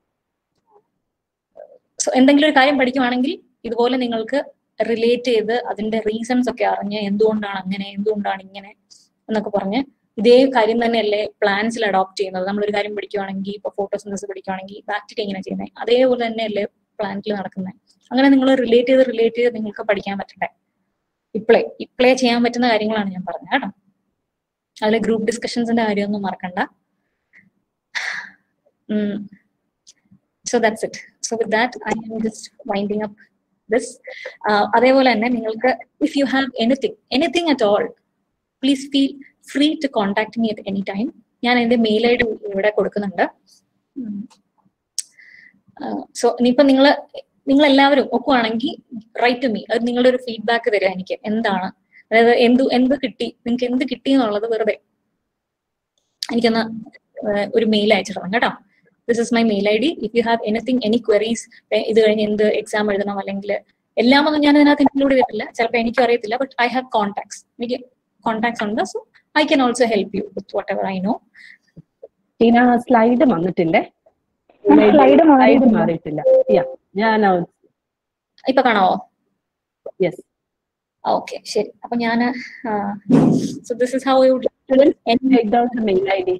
സോ എന്തെങ്കിലും ഒരു കാര്യം പഠിക്കുവാണെങ്കിൽ ഇതുപോലെ നിങ്ങൾക്ക് റിലേറ്റ് ചെയ്ത് അതിന്റെ റീസൺസ് ഒക്കെ അറിഞ്ഞ് എന്തുകൊണ്ടാണ് അങ്ങനെ എന്തുകൊണ്ടാണ് ഇങ്ങനെ എന്നൊക്കെ പറഞ്ഞ് ഇതേ കാര്യം തന്നെയല്ലേ പ്ലാന്റ്സിൽ അഡോപ്റ്റ് ചെയ്യുന്നത് നമ്മളൊരു കാര്യം പഠിക്കുവാണെങ്കിൽ ഇപ്പൊ ഫോട്ടോസിന്തസിസ് പഠിക്കുവാണെങ്കിൽ ബാക്ടീരിയ ഇങ്ങനെ ചെയ്യുന്നത് അതേപോലെ തന്നെയല്ലേ പ്ലാന്റിൽ നടക്കുന്നത് അങ്ങനെ നിങ്ങൾ റിലേറ്റ് ചെയ്ത് റിലേറ്റ് ചെയ്ത് നിങ്ങൾക്ക് പഠിക്കാൻ പറ്റട്ടെ ഇപ്ലേ ഇപ്ലേ ചെയ്യാൻ പറ്റുന്ന കാര്യങ്ങളാണ് ഞാൻ പറഞ്ഞത് കേട്ടോ അതിൽ ഗ്രൂപ്പ് ഡിസ്കഷൻസിന്റെ കാര്യമൊന്നും മറക്കണ്ട so that's it so with that I'm just winding up this അതേപോലെ തന്നെ നിങ്ങൾക്ക് if you have anything anything at all please feel free to contact me at any time ഞാൻ എന്റെ മെയിൽ ഐ ഡി ഇവിടെ കൊടുക്കുന്നുണ്ട് സോ ഇനിയിപ്പോ നിങ്ങൾ നിങ്ങൾ എല്ലാവരും ഒക്കുവാണെങ്കിൽ റൈറ്റ് ടു മീ അത് നിങ്ങളുടെ ഒരു ഫീഡ്ബാക്ക് തരിക എനിക്ക് എന്താണ് അതായത് എന്ത് എന്ത് കിട്ടി നിങ്ങൾക്ക് എന്ത് കിട്ടി എന്നുള്ളത് വെറുതെ എനിക്കൊന്ന് ഏഹ് ഒരു മെയിൽ അയച്ചിടണം കേട്ടോ this is my mail I D if you have anything any queries ഇത് കഴിഞ്ഞ് എന്ത് എക്സാം എഴുതണം അല്ലെങ്കിൽ എല്ലാമൊന്നും ഞാൻ ഇതിനകത്ത് ഇൻക്ലൂഡ് ചെയ്തിട്ടില്ല ചിലപ്പോൾ എനിക്കും അറിയത്തില്ല ബട്ട് ഐ ഹാവ് കോൺടാക്ട്സ് എനിക്ക് കോൺടാക്ട്സ് ഉണ്ട് so I can also help you with whatever I know Teena slide വന്നിട്ടില്ലേ slide സ്ലൈഡ് മാറിയിട്ടില്ല. മാറിയിട്ടില്ല യാ ഞാൻ ഇപ്പൊ കാണാവോ യെസ് ഓക്കെ ശരി അപ്പൊ ഞാൻ so this is how you Students, take down the mail ID.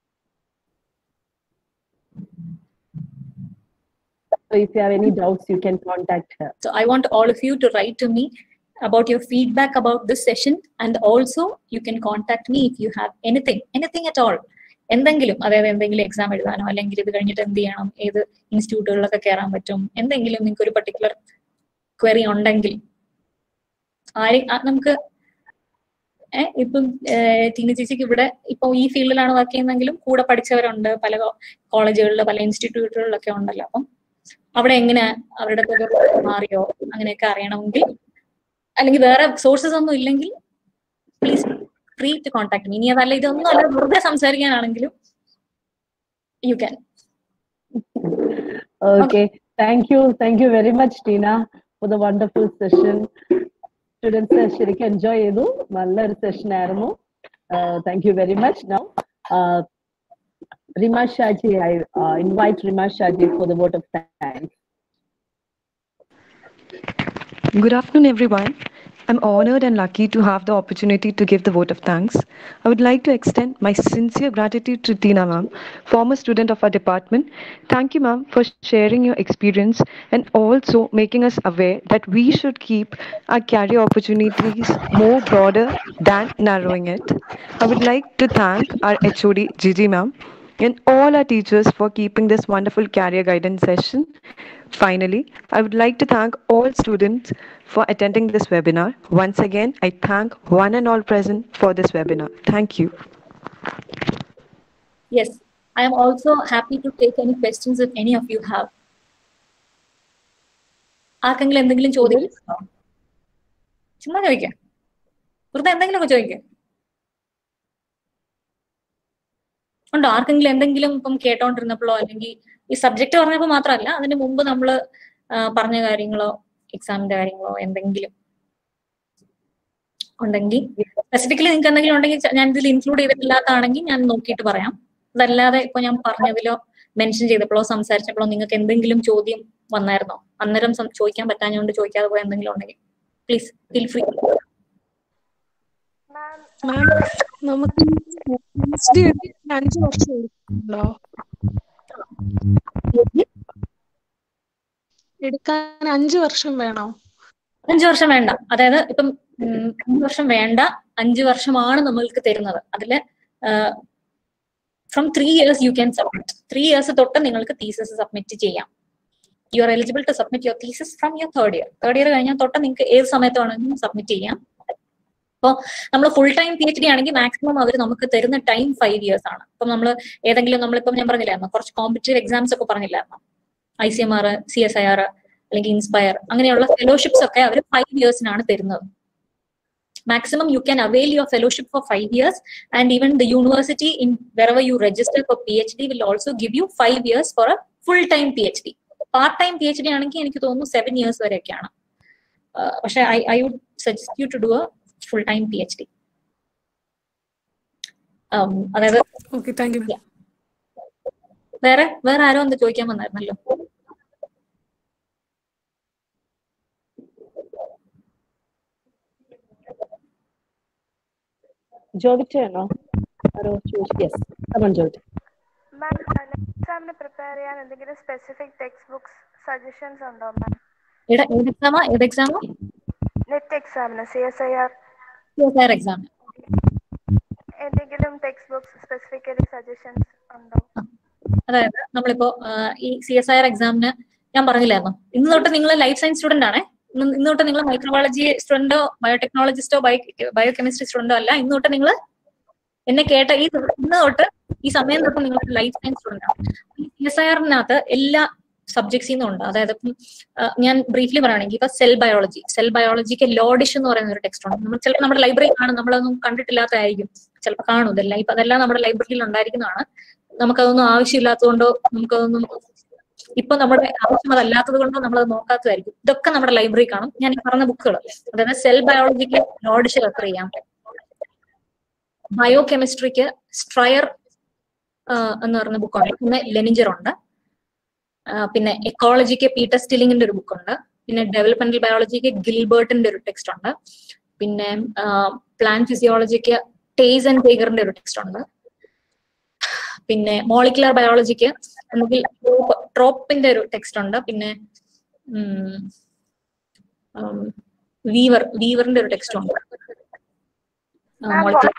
So if you have any doubts, you can contact her. So I want all of you to write to me about your feedback about this session and also you can contact me if you have anything, anything at all. എന്തെങ്കിലും അതായത് എന്തെങ്കിലും എക്സാം എഴുതാനോ അല്ലെങ്കിൽ ഇത് കഴിഞ്ഞിട്ട് എന്ത് ചെയ്യണം ഏത് ഇൻസ്റ്റിറ്റ്യൂട്ടുകളിലൊക്കെ കയറാൻ പറ്റും എന്തെങ്കിലും നിങ്ങൾക്ക് ഒരു പർട്ടിക്കുലർ ക്വറി ഉണ്ടെങ്കിൽ ആരെ ആ, നമുക്ക് ഏഹ് ഇപ്പം ഏഹ് ടീന ചേച്ചിക്ക് ഇവിടെ ഇപ്പൊ ഈ ഫീൽഡിലാണ് വർക്ക് ചെയ്യുന്നതെങ്കിലും കൂടെ പഠിച്ചവരുണ്ട് പല കോളേജുകളിൽ പല ഇൻസ്റ്റിറ്റ്യൂട്ടുകളിലൊക്കെ ഉണ്ടല്ലോ അപ്പം അവിടെ എങ്ങനെ അവരുടെ തുക മാറിയോ അങ്ങനെയൊക്കെ അറിയണമെങ്കിൽ അല്ലെങ്കിൽ വേറെ സോഴ്സസ് ഒന്നും ഇല്ലെങ്കിൽ please free to contact me ഇനി അതല്ല ഇതൊന്നും അല്ല വെറുതെ സംസാരിക്കാനാണെങ്കിലും you can Okay. Thank you. Thank you very much, Tina, for the wonderful session. Students ശരിക്കും എൻജോയ് ചെയ്തു നല്ലൊരു സെഷൻ ആയിരുന്നു thank you very much now Rima Shaji I invite Rima Shaji for the vote of thanks Good afternoon, everyone. I'm honored and lucky to have the opportunity to give the vote of thanks. I would like to extend my sincere gratitude to Tina ma'am, former student of our department. Thank you, ma'am, for sharing your experience and also making us aware that we should keep our career opportunities more broader than narrowing it. I would like to thank our HOD Gigi ma'am and all our teachers for keeping this wonderful career guidance session. Finally, I would like to thank all students for attending this webinar. Once again, I thank one and all present for this webinar. Thank you. Yes, I am also happy to take any questions if any of you have. ആർക്കെങ്കിലും എന്തെങ്കിലും ചോദിക്കുന്നുണ്ടോ ചുമ്മാ ചോദിക്കാം വെറുതെ എന്തെങ്കിലുമൊക്കെ ചോദിക്കാം ഉണ്ടോ ആർക്കെങ്കിലും എന്തെങ്കിലും ഇപ്പം കേട്ടോണ്ടിരുന്നപ്പോഴോ അല്ലെങ്കിൽ ഈ സബ്ജക്ട് പറഞ്ഞപ്പോൾ മാത്രമല്ല അതിന് മുമ്പ് നമ്മൾ പറഞ്ഞ കാര്യങ്ങളോ എക്സാമിന്റെ കാര്യങ്ങളോ എന്തെങ്കിലും ഉണ്ടെങ്കിൽ സ്പെസിഫിക്കലി നിങ്ങൾക്ക് എന്തെങ്കിലും ഉണ്ടെങ്കിൽ ച- ഞാൻ ഇതിൽ ഇൻക്ലൂഡ് ചെയ്തിട്ടില്ലാത്താണെങ്കിൽ ഞാൻ നോക്കിയിട്ട് പറയാം അതല്ലാതെ ഇപ്പൊ ഞാൻ പറഞ്ഞതിലോ മെൻഷൻ ചെയ്തപ്പോഴോ സംസാരിച്ചപ്പോഴോ നിങ്ങൾക്ക് എന്തെങ്കിലും ചോദ്യം വന്നായിരുന്നോ അന്നേരം സം- ചോദിക്കാൻ പറ്റാഞ്ഞുകൊണ്ട് ചോദിക്കാതെ പോയ എന്തെങ്കിലും ഉണ്ടെങ്കിൽ പ്ലീസ് ഫീൽ ഫ്രീ മാം നമുക്ക് PhD എടുക്കാൻ അഞ്ച് വർഷം എടുക്കുന്നുണ്ടോ എടുക്കാൻ അഞ്ച് വർഷം വേണോ അഞ്ചു വർഷം വേണ്ട അതായത് ഇപ്പം ഉം, അഞ്ചു വർഷം വേണ്ട അഞ്ചു വർഷമാണ് നമ്മൾക്ക് തരുന്നത് അതില് from three years you can submit three years തൊട്ട് നിങ്ങൾക്ക് തീസസ് സബ്മിറ്റ് ചെയ്യാം you are eligible to submit your thesis from your third year third year കഴിഞ്ഞാൽ തൊട്ട് നിങ്ങൾക്ക് ഏത് സമയത്ത് വേണമെങ്കിലും സബ്മിറ്റ് ചെയ്യാം അപ്പോൾ നമ്മൾ full time P H D ആണെങ്കിൽ മാക്സിമം അവർ നമുക്ക് തരുന്ന ടൈം ഫൈവ് ഇയേഴ്സ് ആണ് ഇപ്പം നമ്മൾ ഏതെങ്കിലും നമ്മളിപ്പം ഞാൻ പറഞ്ഞില്ലായിരുന്നു കുറച്ച് കോമ്പറ്റീവ് എക്സാംസ് ഒക്കെ പറഞ്ഞില്ലായിരുന്നു I C M R C S I R അല്ലെങ്കിൽ ഇൻസ്പയർ അങ്ങനെയുള്ള ഫെലോഷിപ്സ് ഒക്കെ അവർ ഫൈവ് ഇയേഴ്സിനാണ് തരുന്നത് maximum you can avail your fellowship for five years and even the university in wherever you register for phd will also give you five years for a full time phd part time P H D ആണെങ്കിൽ എനിക്ക് തോന്നുന്നു സെവൻ ഇയേഴ്സ് വരെയൊക്കെയാണ് ആഹ് പക്ഷെ I I would suggest you to do a full time P H D അതായത് ഓക്കെ താങ്ക് യു വേറെ വേറെ ആരോ എന്താ ചോദിക്കാൻ വന്നായിരുന്നല്ലോ ജോവിറ്റാണോ ആരോ ചോദിച്ചു യെസ് കമൺ ജോവിറ്റ് മാം എക്സാമിന് പ്രിപ്പയർ ചെയ്യാൻ എന്തെങ്കിലും സ്പെസിഫിക് ടെക്സ്റ്റ് ബുക്സ് സജഷൻസ് ഉണ്ടോ മാം ഏതാ ഏത് എക്സാമാ ഏത് എക്സാമാ നെറ്റ് എക്സാമിന് C S I R exam എന്തെങ്കിലും ടെക്സ്റ്റ് ബുക്സ് സ്പെസിഫിക്കലി സജഷൻസ് ഉണ്ടോ അതായത് നമ്മളിപ്പോ ആഹ് ഈ സി എസ് ഐ ആർ എക്സാമിന് ഞാൻ പറഞ്ഞില്ലായിരുന്നു ഇന്ന് തൊട്ട് നിങ്ങൾ ലൈഫ് സയൻസ് സ്റ്റുഡന്റ് ആണേ ഇന്ന് ഇന്ന് തൊട്ട് നിങ്ങൾ മൈക്രോബയോളജി സ്റ്റുഡന്റോ ബയോടെക്നോളജിസ്റ്റോ ബയോ ബയോകെമിസ്ട്രി സ്റ്റുഡന്റോ അല്ല ഇന്ന് തൊട്ട് നിങ്ങൾ എന്നെ കേട്ട ഈ ഇന്ന് തൊട്ട് ഈ സമയം തൊട്ട് നിങ്ങൾ ലൈഫ് സയൻസ് സ്റ്റുഡന്റ് ആണ് ഈ സി എസ് ഐ ആറിനകത്ത് എല്ലാ സബ്ജക്ട്സിൽ നിന്നും ഉണ്ട് അതായത് ഇപ്പം ആഹ് ഞാൻ ബ്രീഫ്ലി പറയുകയാണെങ്കിൽ ഇപ്പൊ സെൽ ബയോളജി സെൽ ബയോളജിക്ക് ലോഡിഷ് എന്ന് പറയുന്ന ഒരു ടെക്സ്റ്റ് ഉണ്ട് നമ്മൾ ചിലപ്പോൾ നമ്മുടെ ലൈബ്രറി കാണും നമ്മളതൊന്നും കണ്ടിട്ടില്ലാത്തതായിരിക്കും ചിലപ്പോൾ കാണും ഇതെല്ലാം ഇപ്പൊ അതെല്ലാം നമ്മുടെ ലൈബ്രറിയിൽ ഉണ്ടായിരിക്കുന്നതാണ് നമുക്കതൊന്നും ആവശ്യമില്ലാത്തതുകൊണ്ടോ നമുക്കതൊന്നും ഇപ്പൊ നമ്മുടെ ആവശ്യം അതല്ലാത്തത് കൊണ്ടോ നമ്മളത് നോക്കാത്തതായിരിക്കും ഇതൊക്കെ നമ്മുടെ ലൈബ്രറി കാണും ഞാൻ ഈ പറഞ്ഞ ബുക്കുകൾ അതായത് സെൽ ബയോളജിക്ക് നോഡിഷ് റെഫർ ചെയ്യാം ബയോ കെമിസ്ട്രിക്ക് സ്ട്രയർ എന്ന് പറഞ്ഞ ബുക്കുണ്ട് പിന്നെ ലെനിഞ്ചർ ഉണ്ട് ആ, പിന്നെ എക്കോളജിക്ക് പീറ്റർ സ്റ്റിലിങ്ങിന്റെ ഒരു ബുക്കുണ്ട് പിന്നെ ഡെവലപ്മെന്റൽ ബയോളജിക്ക് ഗിൽബർട്ടിന്റെ ഒരു ടെക്സ്റ്റ് ഉണ്ട് പിന്നെ പ്ലാൻ ഫിസിയോളജിക്ക് ടേസ് ആൻഡ് ടേഗറിന്റെ ഒരു ടെക്സ്റ്റ് ഉണ്ട് പിന്നെ മോളിക്കുലർ ബയോളജിക്ക് ഒന്നുകിൽ ട്രോപ്പിന്റെ ഒരു ടെക്സ്റ്റ് ഉണ്ട് പിന്നെ ഉം, ഉം, വീവർ വീവറിന്റെ ഒരു ടെക്സ്റ്റ് ഉണ്ട് മോളിക്കുലർ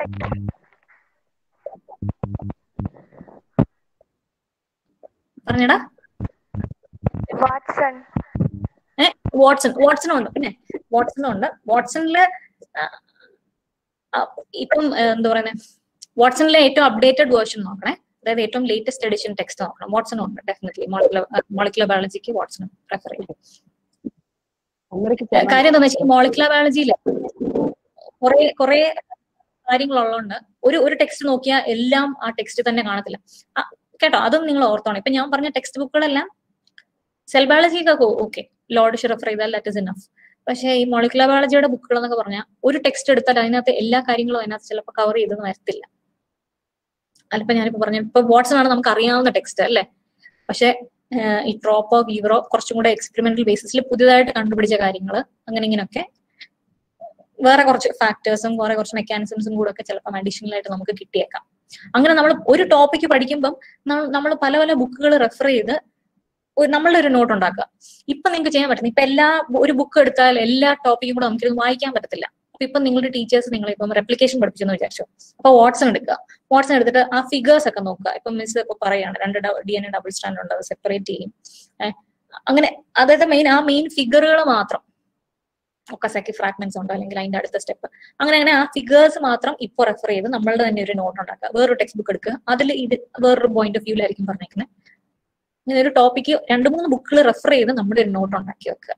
പറഞ്ഞടാ വാട്സൺ ഏ വാട്സൺ വാട്സണും ഉണ്ട് പിന്നെ വാട്സണും ഉണ്ട് വാട്സണില് ആ, ആ, ഇപ്പം ഏ, എന്താ പറയുന്നത് വാട്സണിലെ ഏറ്റവും അപ്ഡേറ്റഡ് വേർഷൻ നോക്കണേ അതായത് ഏറ്റവും ലേറ്റസ്റ്റ് എഡിഷൻ ടെക്സ്റ്റ് നോക്കണം വാട്സണും ഉണ്ട് ഡെഫിനറ്റ്ലി മോളിക്കുലർ മോളിക്കുലർ ബയോളജിക്ക് വാട്സണും പ്രിഫർ ചെയ്യും അമ്മയ്ക്ക് ഏ, കാര്യം എന്താണെന്ന് വെച്ചാൽ മോളിക്കുലർ ബയോളജിയിൽ കുറെ കുറെ കാര്യങ്ങളുള്ളതുകൊണ്ട് ഒരു ഒരു ടെക്സ്റ്റ് നോക്കിയാൽ എല്ലാം ആ ടെക്സ്റ്റ് തന്നെ കാണത്തില്ല ആ, കേട്ടോ അതും നിങ്ങൾ ഓർത്തോണം ഇപ്പൊ ഞാൻ പറഞ്ഞ ടെക്സ്റ്റ് ബുക്കുകളെല്ലാം സെൽ ബയോളജിക്കൊക്കെ ഓക്കെ ലോഡ് റെഫർ ചെയ്താൽ ദാറ്റ് ഇസ് ഇനഫ് പക്ഷേ ഈ മോളിക്കുലർ ബയോളജിയുടെ ബുക്കുകൾ എന്നൊക്കെ പറഞ്ഞാൽ ഒരു ടെക്സ്റ്റ് എടുത്താൽ അതിനകത്ത് എല്ലാ കാര്യങ്ങളും അതിനകത്ത് ചിലപ്പോൾ കവർ ചെയ്തെന്ന് വരത്തില്ല അല്ലിപ്പോ ഞാനിപ്പോ പറഞ്ഞു ഇപ്പൊ വാട്സൺ ആണ് നമുക്ക് അറിയാവുന്ന ടെക്സ്റ്റ് അല്ലേ പക്ഷെ ഈ ട്രോപ്പോ വീവറോ കുറച്ചും കൂടെ എക്സ്പെരിമെന്റൽ ബേസിസിൽ പുതിയതായിട്ട് കണ്ടുപിടിച്ച കാര്യങ്ങൾ അങ്ങനെ ഇങ്ങനെയൊക്കെ വേറെ കുറച്ച് ഫാക്ടേഴ്സും കുറെ കുറച്ച് മെക്കാനിസംസും കൂടെ ഒക്കെ ചിലപ്പം അഡീഷണൽ ആയിട്ട് നമുക്ക് കിട്ടിയേക്കാം അങ്ങനെ നമ്മൾ ഒരു ടോപ്പിക്ക് പഠിക്കുമ്പം നമ്മൾ പല പല ബുക്കുകൾ റെഫർ ചെയ്ത് ഒരു- നമ്മളുടെ ഒരു നോട്ട് ഉണ്ടാക്കുക ഇപ്പൊ നിങ്ങൾക്ക് ചെയ്യാൻ പറ്റുന്നത് ഇപ്പൊ എല്ലാ ഒരു ബുക്ക് എടുത്താൽ എല്ലാ ടോപ്പിക്കും കൂടെ നമുക്കിത് വായിക്കാൻ പറ്റത്തില്ല അപ്പൊ ഇപ്പൊ നിങ്ങളുടെ ടീച്ചേഴ്സ് നിങ്ങൾ ഇപ്പം റെപ്ലിക്കേഷൻ പഠിപ്പിച്ചെന്ന് വിചാരിച്ചു അപ്പൊ വാട്സൺ എടുക്കുക വാട്സൺ എടുത്തിട്ട് ആ ഫിഗേഴ്സ് ഒക്കെ നോക്കുക ഇപ്പൊ മിസ് ഇപ്പൊ പറയാണ് രണ്ട് D N A double strand ഉണ്ട് അത് സെപ്പറേറ്റ് ചെയ്യും ഏഹ് അങ്ങനെ അതായത് മെയിൻ ആ മെയിൻ ഫിഗറുകൾ മാത്രം ഒക്കസാക്കി ഫ്രാഗ്മെന്റ്സ് ഉണ്ടോ അല്ലെങ്കിൽ അതിന്റെ അടുത്ത സ്റ്റെപ്പ് അങ്ങനെ അങ്ങനെ ആ ഫിഗേഴ്സ് മാത്രം ഇപ്പൊ റെഫർ ചെയ്ത് നമ്മളുടെ തന്നെ ഒരു നോട്ട് ഉണ്ടാക്കുക വേറൊരു ടെക്സ്റ്റ് ബുക്ക് എടുക്കുക അതിൽ ഇത് വേറൊരു പോയിന്റ് ഓഫ് വ്യൂലായിരിക്കും പറഞ്ഞേക്കുന്നത് ഇങ്ങനെ ഒരു ടോപ്പിക്ക് രണ്ട് മൂന്ന് ബുക്കുകൾ റെഫർ ചെയ്ത് നമ്മുടെ ഒരു നോട്ട് ഉണ്ടാക്കി വെക്കുക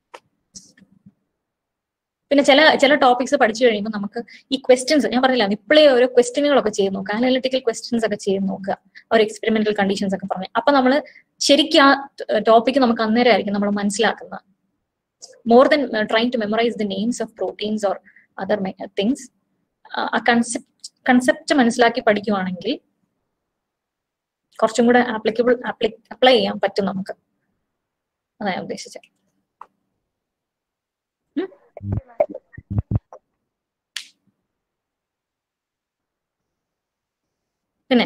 പിന്നെ ചില ചില ടോപ്പിക്സ് പഠിച്ചു കഴിയുമ്പോൾ നമുക്ക് ഈ ക്വസ്റ്റ്യൻസ് ഞാൻ പറഞ്ഞില്ല ഇപ്പോഴേ ഓരോ ക്വസ്റ്റ്യനുകളൊക്കെ ചെയ്ത് നോക്കുക അനലിറ്റിക്കൽ ക്വസ്റ്റ്യൻസ് ഒക്കെ ചെയ്ത് നോക്കുക ഒരു എക്സ്പെരിമെന്റൽ കണ്ടീഷൻസ് ഒക്കെ പറഞ്ഞു അപ്പൊ നമ്മൾ ശരിക്കും ആ ടോപ്പിക്ക് നമുക്ക് അന്നേരം ആയിരിക്കും നമ്മൾ മനസ്സിലാക്കുന്നത് more than trying to memorize the names of proteins or other things ആ കൺസെപ്റ്റ് കൺസെപ്റ്റ് മനസ്സിലാക്കി പഠിക്കുവാണെങ്കിൽ കുറച്ചും കൂടെ ആപ്ലിക്കബിൾ അപ്ലൈ ചെയ്യാൻ പറ്റും നമുക്ക് അതാ ഞാൻ ഉദ്ദേശിച്ചത് ഉം? പിന്നെ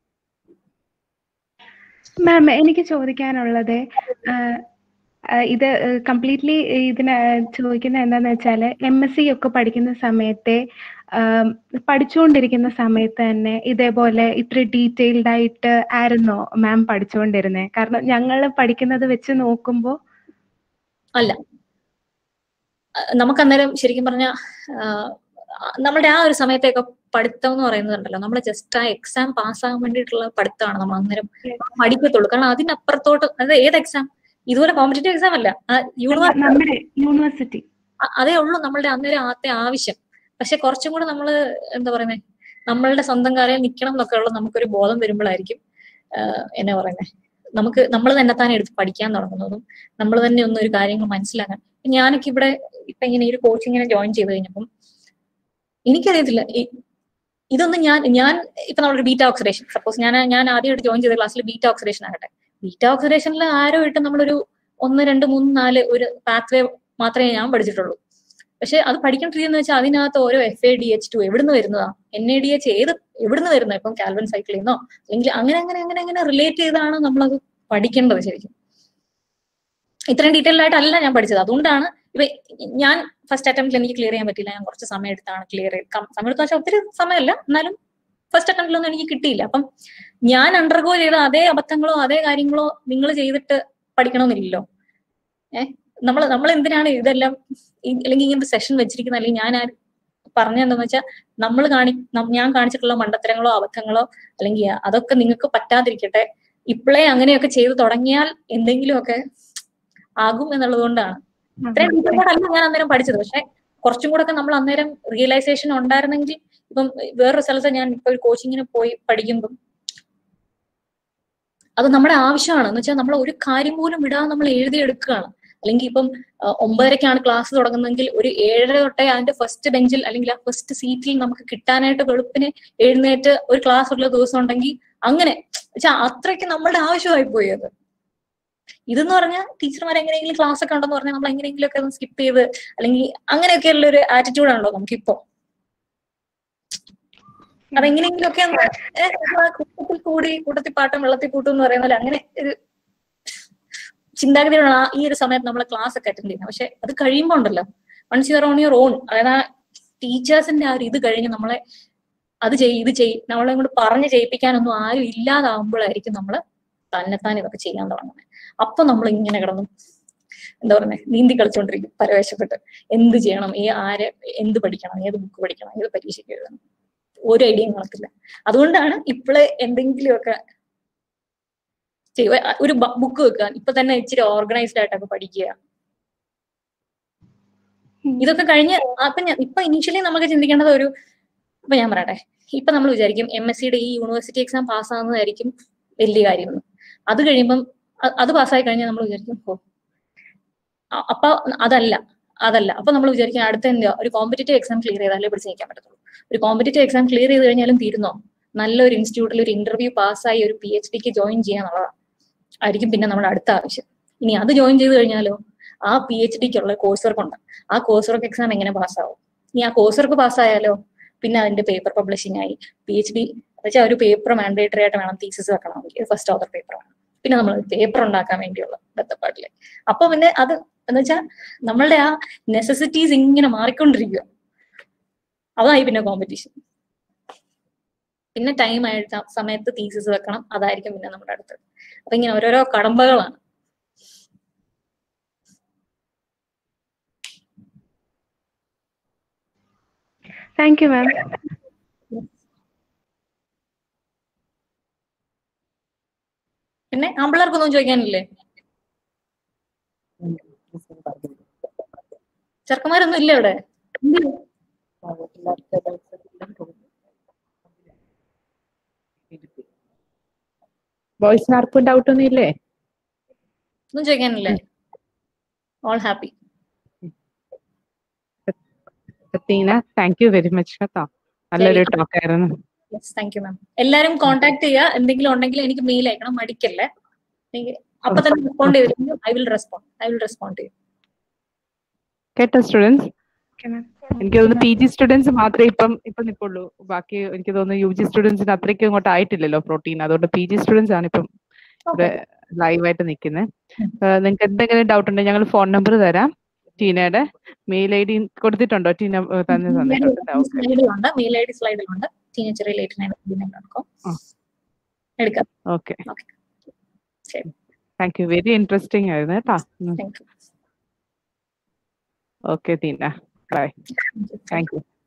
മാം എനിക്ക് ചോദിക്കാനുള്ളത് ആഹ്, ആഹ് ഇത് കംപ്ലീറ്റ്ലി ഇതിന് ചോദിക്കുന്നത് എന്താന്ന് വെച്ചാൽ എം എസ് സി ഒക്കെ പഠിക്കുന്ന സമയത്തെ ആം, പഠിച്ചുകൊണ്ടിരിക്കുന്ന സമയത്ത് തന്നെ ഇതേപോലെ ഇത്ര ഡീറ്റെയിൽഡ് ആയിട്ട് ആയിരുന്നോ മാം പഠിച്ചുകൊണ്ടിരുന്നത് കാരണം ഞങ്ങൾ പഠിക്കുന്നത് വെച്ച് നോക്കുമ്പോൾ അല്ല നമുക്ക് അന്നേരം ശരിക്കും പറഞ്ഞ നമ്മുടെ ആ ഒരു സമയത്തെയൊക്കെ പഠിത്തം എന്ന് പറയുന്നതുണ്ടല്ലോ നമ്മൾ ജസ്റ്റ് ആ എക്സാം പാസ്സാകാൻ വേണ്ടിയിട്ടുള്ള പഠിത്തമാണ് നമ്മൾ അന്നേരം പഠിക്കത്തുള്ളൂ കാരണം അതിനപ്പുറത്തോട്ട് അതായത് ഏത് എക്സാം ഇതുപോലെ കോമ്പറ്റേറ്റീവ് എക്സാം അല്ല നമ്മുടെ യൂണിവേഴ്സിറ്റി അതേ ഉള്ളൂ നമ്മളുടെ അന്നേരം ആദ്യത്തെ ആവശ്യം പക്ഷെ കുറച്ചും കൂടെ നമ്മൾ എന്താ പറയുന്നത് നമ്മളുടെ സ്വന്തം കാര്യം നിൽക്കണം എന്നൊക്കെ ഉള്ള നമുക്കൊരു ബോധം വരുമ്പോഴായിരിക്കും എന്നാ പറയുന്നത് നമുക്ക് നമ്മൾ തന്നെ താനെ എടുത്ത് പഠിക്കാൻ തുടങ്ങുന്നതും നമ്മൾ തന്നെ ഒന്നും ഒരു കാര്യങ്ങൾ മനസ്സിലാക്കാൻ ഞാനൊക്കെ ഇവിടെ ഇപ്പൊ ഇങ്ങനെ ഈ ഒരു കോച്ചിങ്ങിനെ ജോയിൻ ചെയ്ത് കഴിഞ്ഞപ്പം എനിക്കറിയത്തില്ല ഇതൊന്നും ഞാൻ ഞാൻ ഇപ്പൊ നമ്മളൊരു ബീറ്റ ഓക്സിഡേഷൻ സപ്പോസ് ഞാൻ ഞാൻ ആദ്യമായിട്ട് ജോയിൻ ചെയ്ത ക്ലാസ്സിൽ ബീറ്റ ഓക്സിഡേഷൻ ആകട്ടെ ബീറ്റ ഓക്സിഡേഷനിൽ ആരോ ഇട്ട് നമ്മളൊരു ഒന്ന് രണ്ട് മൂന്ന് നാല് ഒരു പാത്വേ മാത്രമേ ഞാൻ പഠിച്ചിട്ടുള്ളൂ പക്ഷെ അത് പഠിക്കേണ്ടിരിക്കുന്ന വെച്ചാൽ അതിനകത്ത് ഓരോ F A D H two എവിടുന്ന് വരുന്നതാ എൻ എ ഡി എച്ച് ഏത് എവിടുന്ന് വരുന്നത് ഇപ്പം കാൽവൻ സൈക്കിളിൽ നിന്നോ അല്ലെങ്കിൽ അങ്ങനെ അങ്ങനെ അങ്ങനെ അങ്ങനെ റിലേറ്റ് ചെയ്താണ് നമ്മളത് പഠിക്കേണ്ടത് ശരിക്കും ഇത്രയും ഡീറ്റെയിൽ ആയിട്ടല്ല ഞാൻ പഠിച്ചത് അതുകൊണ്ടാണ് ഇപ്പൊ ഞാൻ ഫസ്റ്റ് അറ്റംപ്റ്റിൽ എനിക്ക് ക്ലിയർ ചെയ്യാൻ പറ്റില്ല ഞാൻ കുറച്ച് സമയം എടുത്താണ് ക്ലിയർ ചെയ്ത് സമയം എടുത്ത വെച്ചാൽ ഒത്തിരി സമയമല്ല എന്നാലും ഫസ്റ്റ് അറ്റംപ്റ്റിലൊന്നും എനിക്ക് കിട്ടിയില്ല അപ്പം ഞാൻ അണ്ടർഗോ ചെയ്ത അതേ അബദ്ധങ്ങളോ അതേ കാര്യങ്ങളോ നിങ്ങൾ ചെയ്തിട്ട് പഠിക്കണമെന്നില്ലല്ലോ ഏഹ് നമ്മൾ നമ്മൾ എന്തിനാണ് ഇതെല്ലാം അല്ലെങ്കിൽ ഇങ്ങനത്തെ സെഷൻ വെച്ചിരിക്കുന്നത് അല്ലെങ്കിൽ ഞാൻ പറഞ്ഞതെന്താന്ന് വെച്ചാൽ നമ്മൾ കാണി ഞാൻ കാണിച്ചിട്ടുള്ള മണ്ടത്തരങ്ങളോ അബദ്ധങ്ങളോ അല്ലെങ്കിൽ അതൊക്കെ നിങ്ങൾക്ക് പറ്റാതിരിക്കട്ടെ ഇപ്പോഴേ അങ്ങനെയൊക്കെ ചെയ്തു തുടങ്ങിയാൽ എന്തെങ്കിലുമൊക്കെ ആകും എന്നുള്ളത് കൊണ്ടാണ് ഇത്രയും ഡീറ്റെയിൽ അല്ല ഞാൻ അന്നേരം പഠിച്ചത് പക്ഷെ കുറച്ചും കൂടെ ഒക്കെ നമ്മൾ അന്നേരം റിയലൈസേഷൻ ഉണ്ടായിരുന്നെങ്കിൽ ഇപ്പം വേറൊരു സ്ഥലത്ത് ഞാൻ ഇപ്പൊ ഒരു കോച്ചിങ്ങിന് പോയി പഠിക്കുമ്പം അത് നമ്മുടെ ആവശ്യമാണ് എന്ന് വെച്ചാൽ നമ്മൾ ഒരു കാര്യം പോലും വിടാതെ നമ്മൾ എഴുതിയെടുക്കുകയാണ് അല്ലെങ്കിൽ ഇപ്പം ഒമ്പതരക്കാണ് ക്ലാസ് തുടങ്ങുന്നതെങ്കിൽ ഒരു ഏഴര തൊട്ടേ അതിന്റെ ഫസ്റ്റ് ബെഞ്ചിൽ അല്ലെങ്കിൽ ആ ഫസ്റ്റ് സീറ്റിൽ നമുക്ക് കിട്ടാനായിട്ട് വെളുപ്പിന് എഴുന്നേറ്റ് ഒരു ക്ലാസ് ഉള്ള ദിവസം ഉണ്ടെങ്കിൽ അങ്ങനെ വെച്ചാൽ അത്രയ്ക്ക് നമ്മളുടെ ആവശ്യമായി പോയി അത് ഇതെന്ന് പറഞ്ഞാൽ ടീച്ചർമാർ എങ്ങനെയെങ്കിലും ക്ലാസ് ഒക്കെ ഉണ്ടെന്ന് പറഞ്ഞാൽ നമ്മൾ എങ്ങനെയെങ്കിലും ഒക്കെ ഒന്ന് സ്കിപ്പ് ചെയ്ത് അല്ലെങ്കിൽ അങ്ങനെയൊക്കെയുള്ള ഒരു ആറ്റിറ്റ്യൂഡാണല്ലോ നമുക്കിപ്പോ അതെങ്ങനെയെങ്കിലും ഒക്കെ കൂട്ടത്തിൽ കൂടി കൂട്ടത്തിൽ പാട്ടം വെള്ളത്തിൽ കൂട്ടും എന്ന് പറയുന്ന പോലെ അങ്ങനെ ഒരു ചിന്താഗതിയാണ് ആ ഈ ഒരു സമയത്ത് നമ്മൾ ക്ലാസ് ഒക്കെ അറ്റൻഡ് ചെയ്യുന്നത് പക്ഷെ അത് കഴിയുമ്പോൾ ഉണ്ടല്ലോ once your own your own അതായത് ആ ടീച്ചേഴ്സിന്റെ ആ ഒരു ഇത് കഴിഞ്ഞ് നമ്മളെ അത് ചെയ് ഇത് ചെയ് നമ്മളെ കൊണ്ട് പറഞ്ഞ് ചെയ്യിപ്പിക്കാനൊന്നും ആരും ഇല്ലാതാവുമ്പോഴായിരിക്കും നമ്മൾ തന്നെത്താൻ ഇതൊക്കെ ചെയ്യാൻ തുടങ്ങുന്നത് അപ്പൊ നമ്മൾ ഇങ്ങനെ കിടന്നു എന്താ പറയുന്നത് നീന്തി കളിച്ചോണ്ടിരിക്കും പരവേശപ്പെട്ട് എന്ത് ചെയ്യണം ഈ ആരെ എന്ത് പഠിക്കണം ഏത് ബുക്ക് പഠിക്കണം ഏത് പരീക്ഷയ്ക്ക് എഴുതണം ഒരു ഐഡിയയും കാണത്തില്ല അതുകൊണ്ടാണ് ഇപ്പോഴേ എന്തെങ്കിലുമൊക്കെ ചെയ്യുക ഒരു ബുക്ക് വെക്കുക ഇപ്പൊ തന്നെ ഇച്ചിരി ഓർഗനൈസ്ഡ് ആയിട്ടൊക്കെ പഠിക്കുക ഇതൊക്കെ കഴിഞ്ഞ് അപ്പൊ ഇപ്പൊ ഇനീഷ്യലി നമുക്ക് ചിന്തിക്കേണ്ടത് ഒരു ഇപ്പൊ ഞാൻ പറയട്ടെ ഇപ്പൊ നമ്മൾ വിചാരിക്കും എം എസ് സിയുടെ ഈ യൂണിവേഴ്സിറ്റി എക്സാം പാസ്സാകുന്നതായിരിക്കും വലിയ കാര്യം അത് കഴിയുമ്പം അത് പാസ്സായി കഴിഞ്ഞാൽ നമ്മൾ വിചാരിക്കും ഓ അപ്പൊ അതല്ല അതല്ല അപ്പൊ നമ്മൾ വിചാരിക്കും അടുത്ത എന്താ ഒരു കോമ്പറ്റേറ്റീവ് എക്സാം ക്ലിയർ ചെയ്താലേ പിടിച്ച് നിൽക്കാൻ പറ്റത്തുള്ളൂ ഒരു കോമ്പറ്റേറ്റീവ് എക്സാം ക്ലിയർ ചെയ്ത് കഴിഞ്ഞാലും തീരുന്നോ നല്ലൊരു ഇൻസ്റ്റിറ്റ്യൂട്ടിൽ ഒരു ഇന്റർവ്യൂ പാസ്സായി ഒരു പി എച്ച് ഡിക്ക് ജോയിൻ ചെയ്യാന്നുള്ളതാണ് ആയിരിക്കും പിന്നെ നമ്മുടെ അടുത്ത ആവശ്യം ഇനി അത് ജോയിൻ ചെയ്ത് കഴിഞ്ഞാലോ ആ പി എച്ച് ഡിക്കുള്ള കോഴ്സ് വർക്ക് ഉണ്ട് ആ കോഴ്സ് വർക്ക് എക്സാം എങ്ങനെ പാസ്സാവും ഇനി ആ കോഴ്സ് വർക്ക് പാസ്സായാലോ പിന്നെ അതിന്റെ പേപ്പർ പബ്ലിഷിംഗ് ആയി പി എച്ച് ഡി വെച്ചാൽ ഒരു പേപ്പർ മാൻഡേറ്ററി ആയിട്ട് വേണം തീസിസ് വെക്കണമെങ്കിൽ ഫസ്റ്റ് ഓതർ പേപ്പർ വേണം പിന്നെ നമ്മൾ പേപ്പർ ഉണ്ടാക്കാൻ വേണ്ടിയുള്ള ബന്ധപ്പാട്ടില് അപ്പൊ പിന്നെ അത് എന്ന് വെച്ചാൽ നമ്മളുടെ ആ നെസസിറ്റീസ് ഇങ്ങനെ മാറിക്കൊണ്ടിരിക്കുക അതായി പിന്നെ കോമ്പറ്റീഷൻ പിന്നെ ടൈം ആയിട്ട് സമയത്ത് തീസിസ് വെക്കണം അതായിരിക്കും പിന്നെ നമ്മുടെ അടുത്തത് അപ്പൊ ഇങ്ങനെ ഓരോരോ കടമ്പകളാണ് താങ്ക് യു മാം പിന്നെ ആമ്പിള്ളേർക്കൊന്നും ചോദിക്കാനില്ലേ ചെറുക്കന്മാരൊന്നും ഇല്ല ഇവിടെ ബോയ്സിന് ആർക്കും ഡൗട്ട് ഒന്നും ഇല്ലേ ഒന്നും ചോദിക്കാനില്ലേ all happy Tina thank you very much കേട്ടോ നല്ലൊരു ടോക്ക് ആയിരുന്നു യെസ് താങ്ക് യു മാം എല്ലാരും കോൺടാക്ട് ചെയ്യുക എന്തെങ്കിലും ഉണ്ടെങ്കിൽ എനിക്ക് മെയിൽ അയക്കണം മടിക്കല്ലേ അപ്പൊ തന്നെ റെസ്പോണ്ട് ചെയ്തില്ലെങ്കിൽ I will respond I will respond ചെയ്യും കേട്ടോ സ്റ്റുഡൻസ് എനിക്ക് തോന്നുന്നു പി ജി സ്റ്റുഡൻസ് മാത്രമേ ഇപ്പം ഇപ്പം നിൽക്കുള്ളൂ ബാക്കി എനിക്ക് തോന്നുന്നു യു ജി സ്റ്റുഡൻസിന് അത്രയ്ക്ക് ഇങ്ങോട്ട് ആയിട്ടില്ലല്ലോ പ്രോട്ടീൻ അതുകൊണ്ട് പി ജി സ്റ്റുഡൻസ് ആണ് ഇപ്പം ഇവിടെ ലൈവായിട്ട് നിൽക്കുന്നത് നിങ്ങൾക്ക് എന്തെങ്കിലും ഡൗട്ട് ഉണ്ടെങ്കിൽ ഞങ്ങൾ ഫോൺ നമ്പർ തരാം ടീനയുടെ മെയിൽ ഐ ഡി കൊടുത്തിട്ടുണ്ടോ ടീന തന്നെ തന്നിട്ടുണ്ട് മെയിൽ ഐ ഡി സ്ലൈഡിലുണ്ട് ടീന ചെറിയ ലേറ്റ് നയൻ എടുക്കാം okay thank you very interesting ആയിരുന്നു കേട്ടോ thank you Okay, Tina. Bye. Thank you.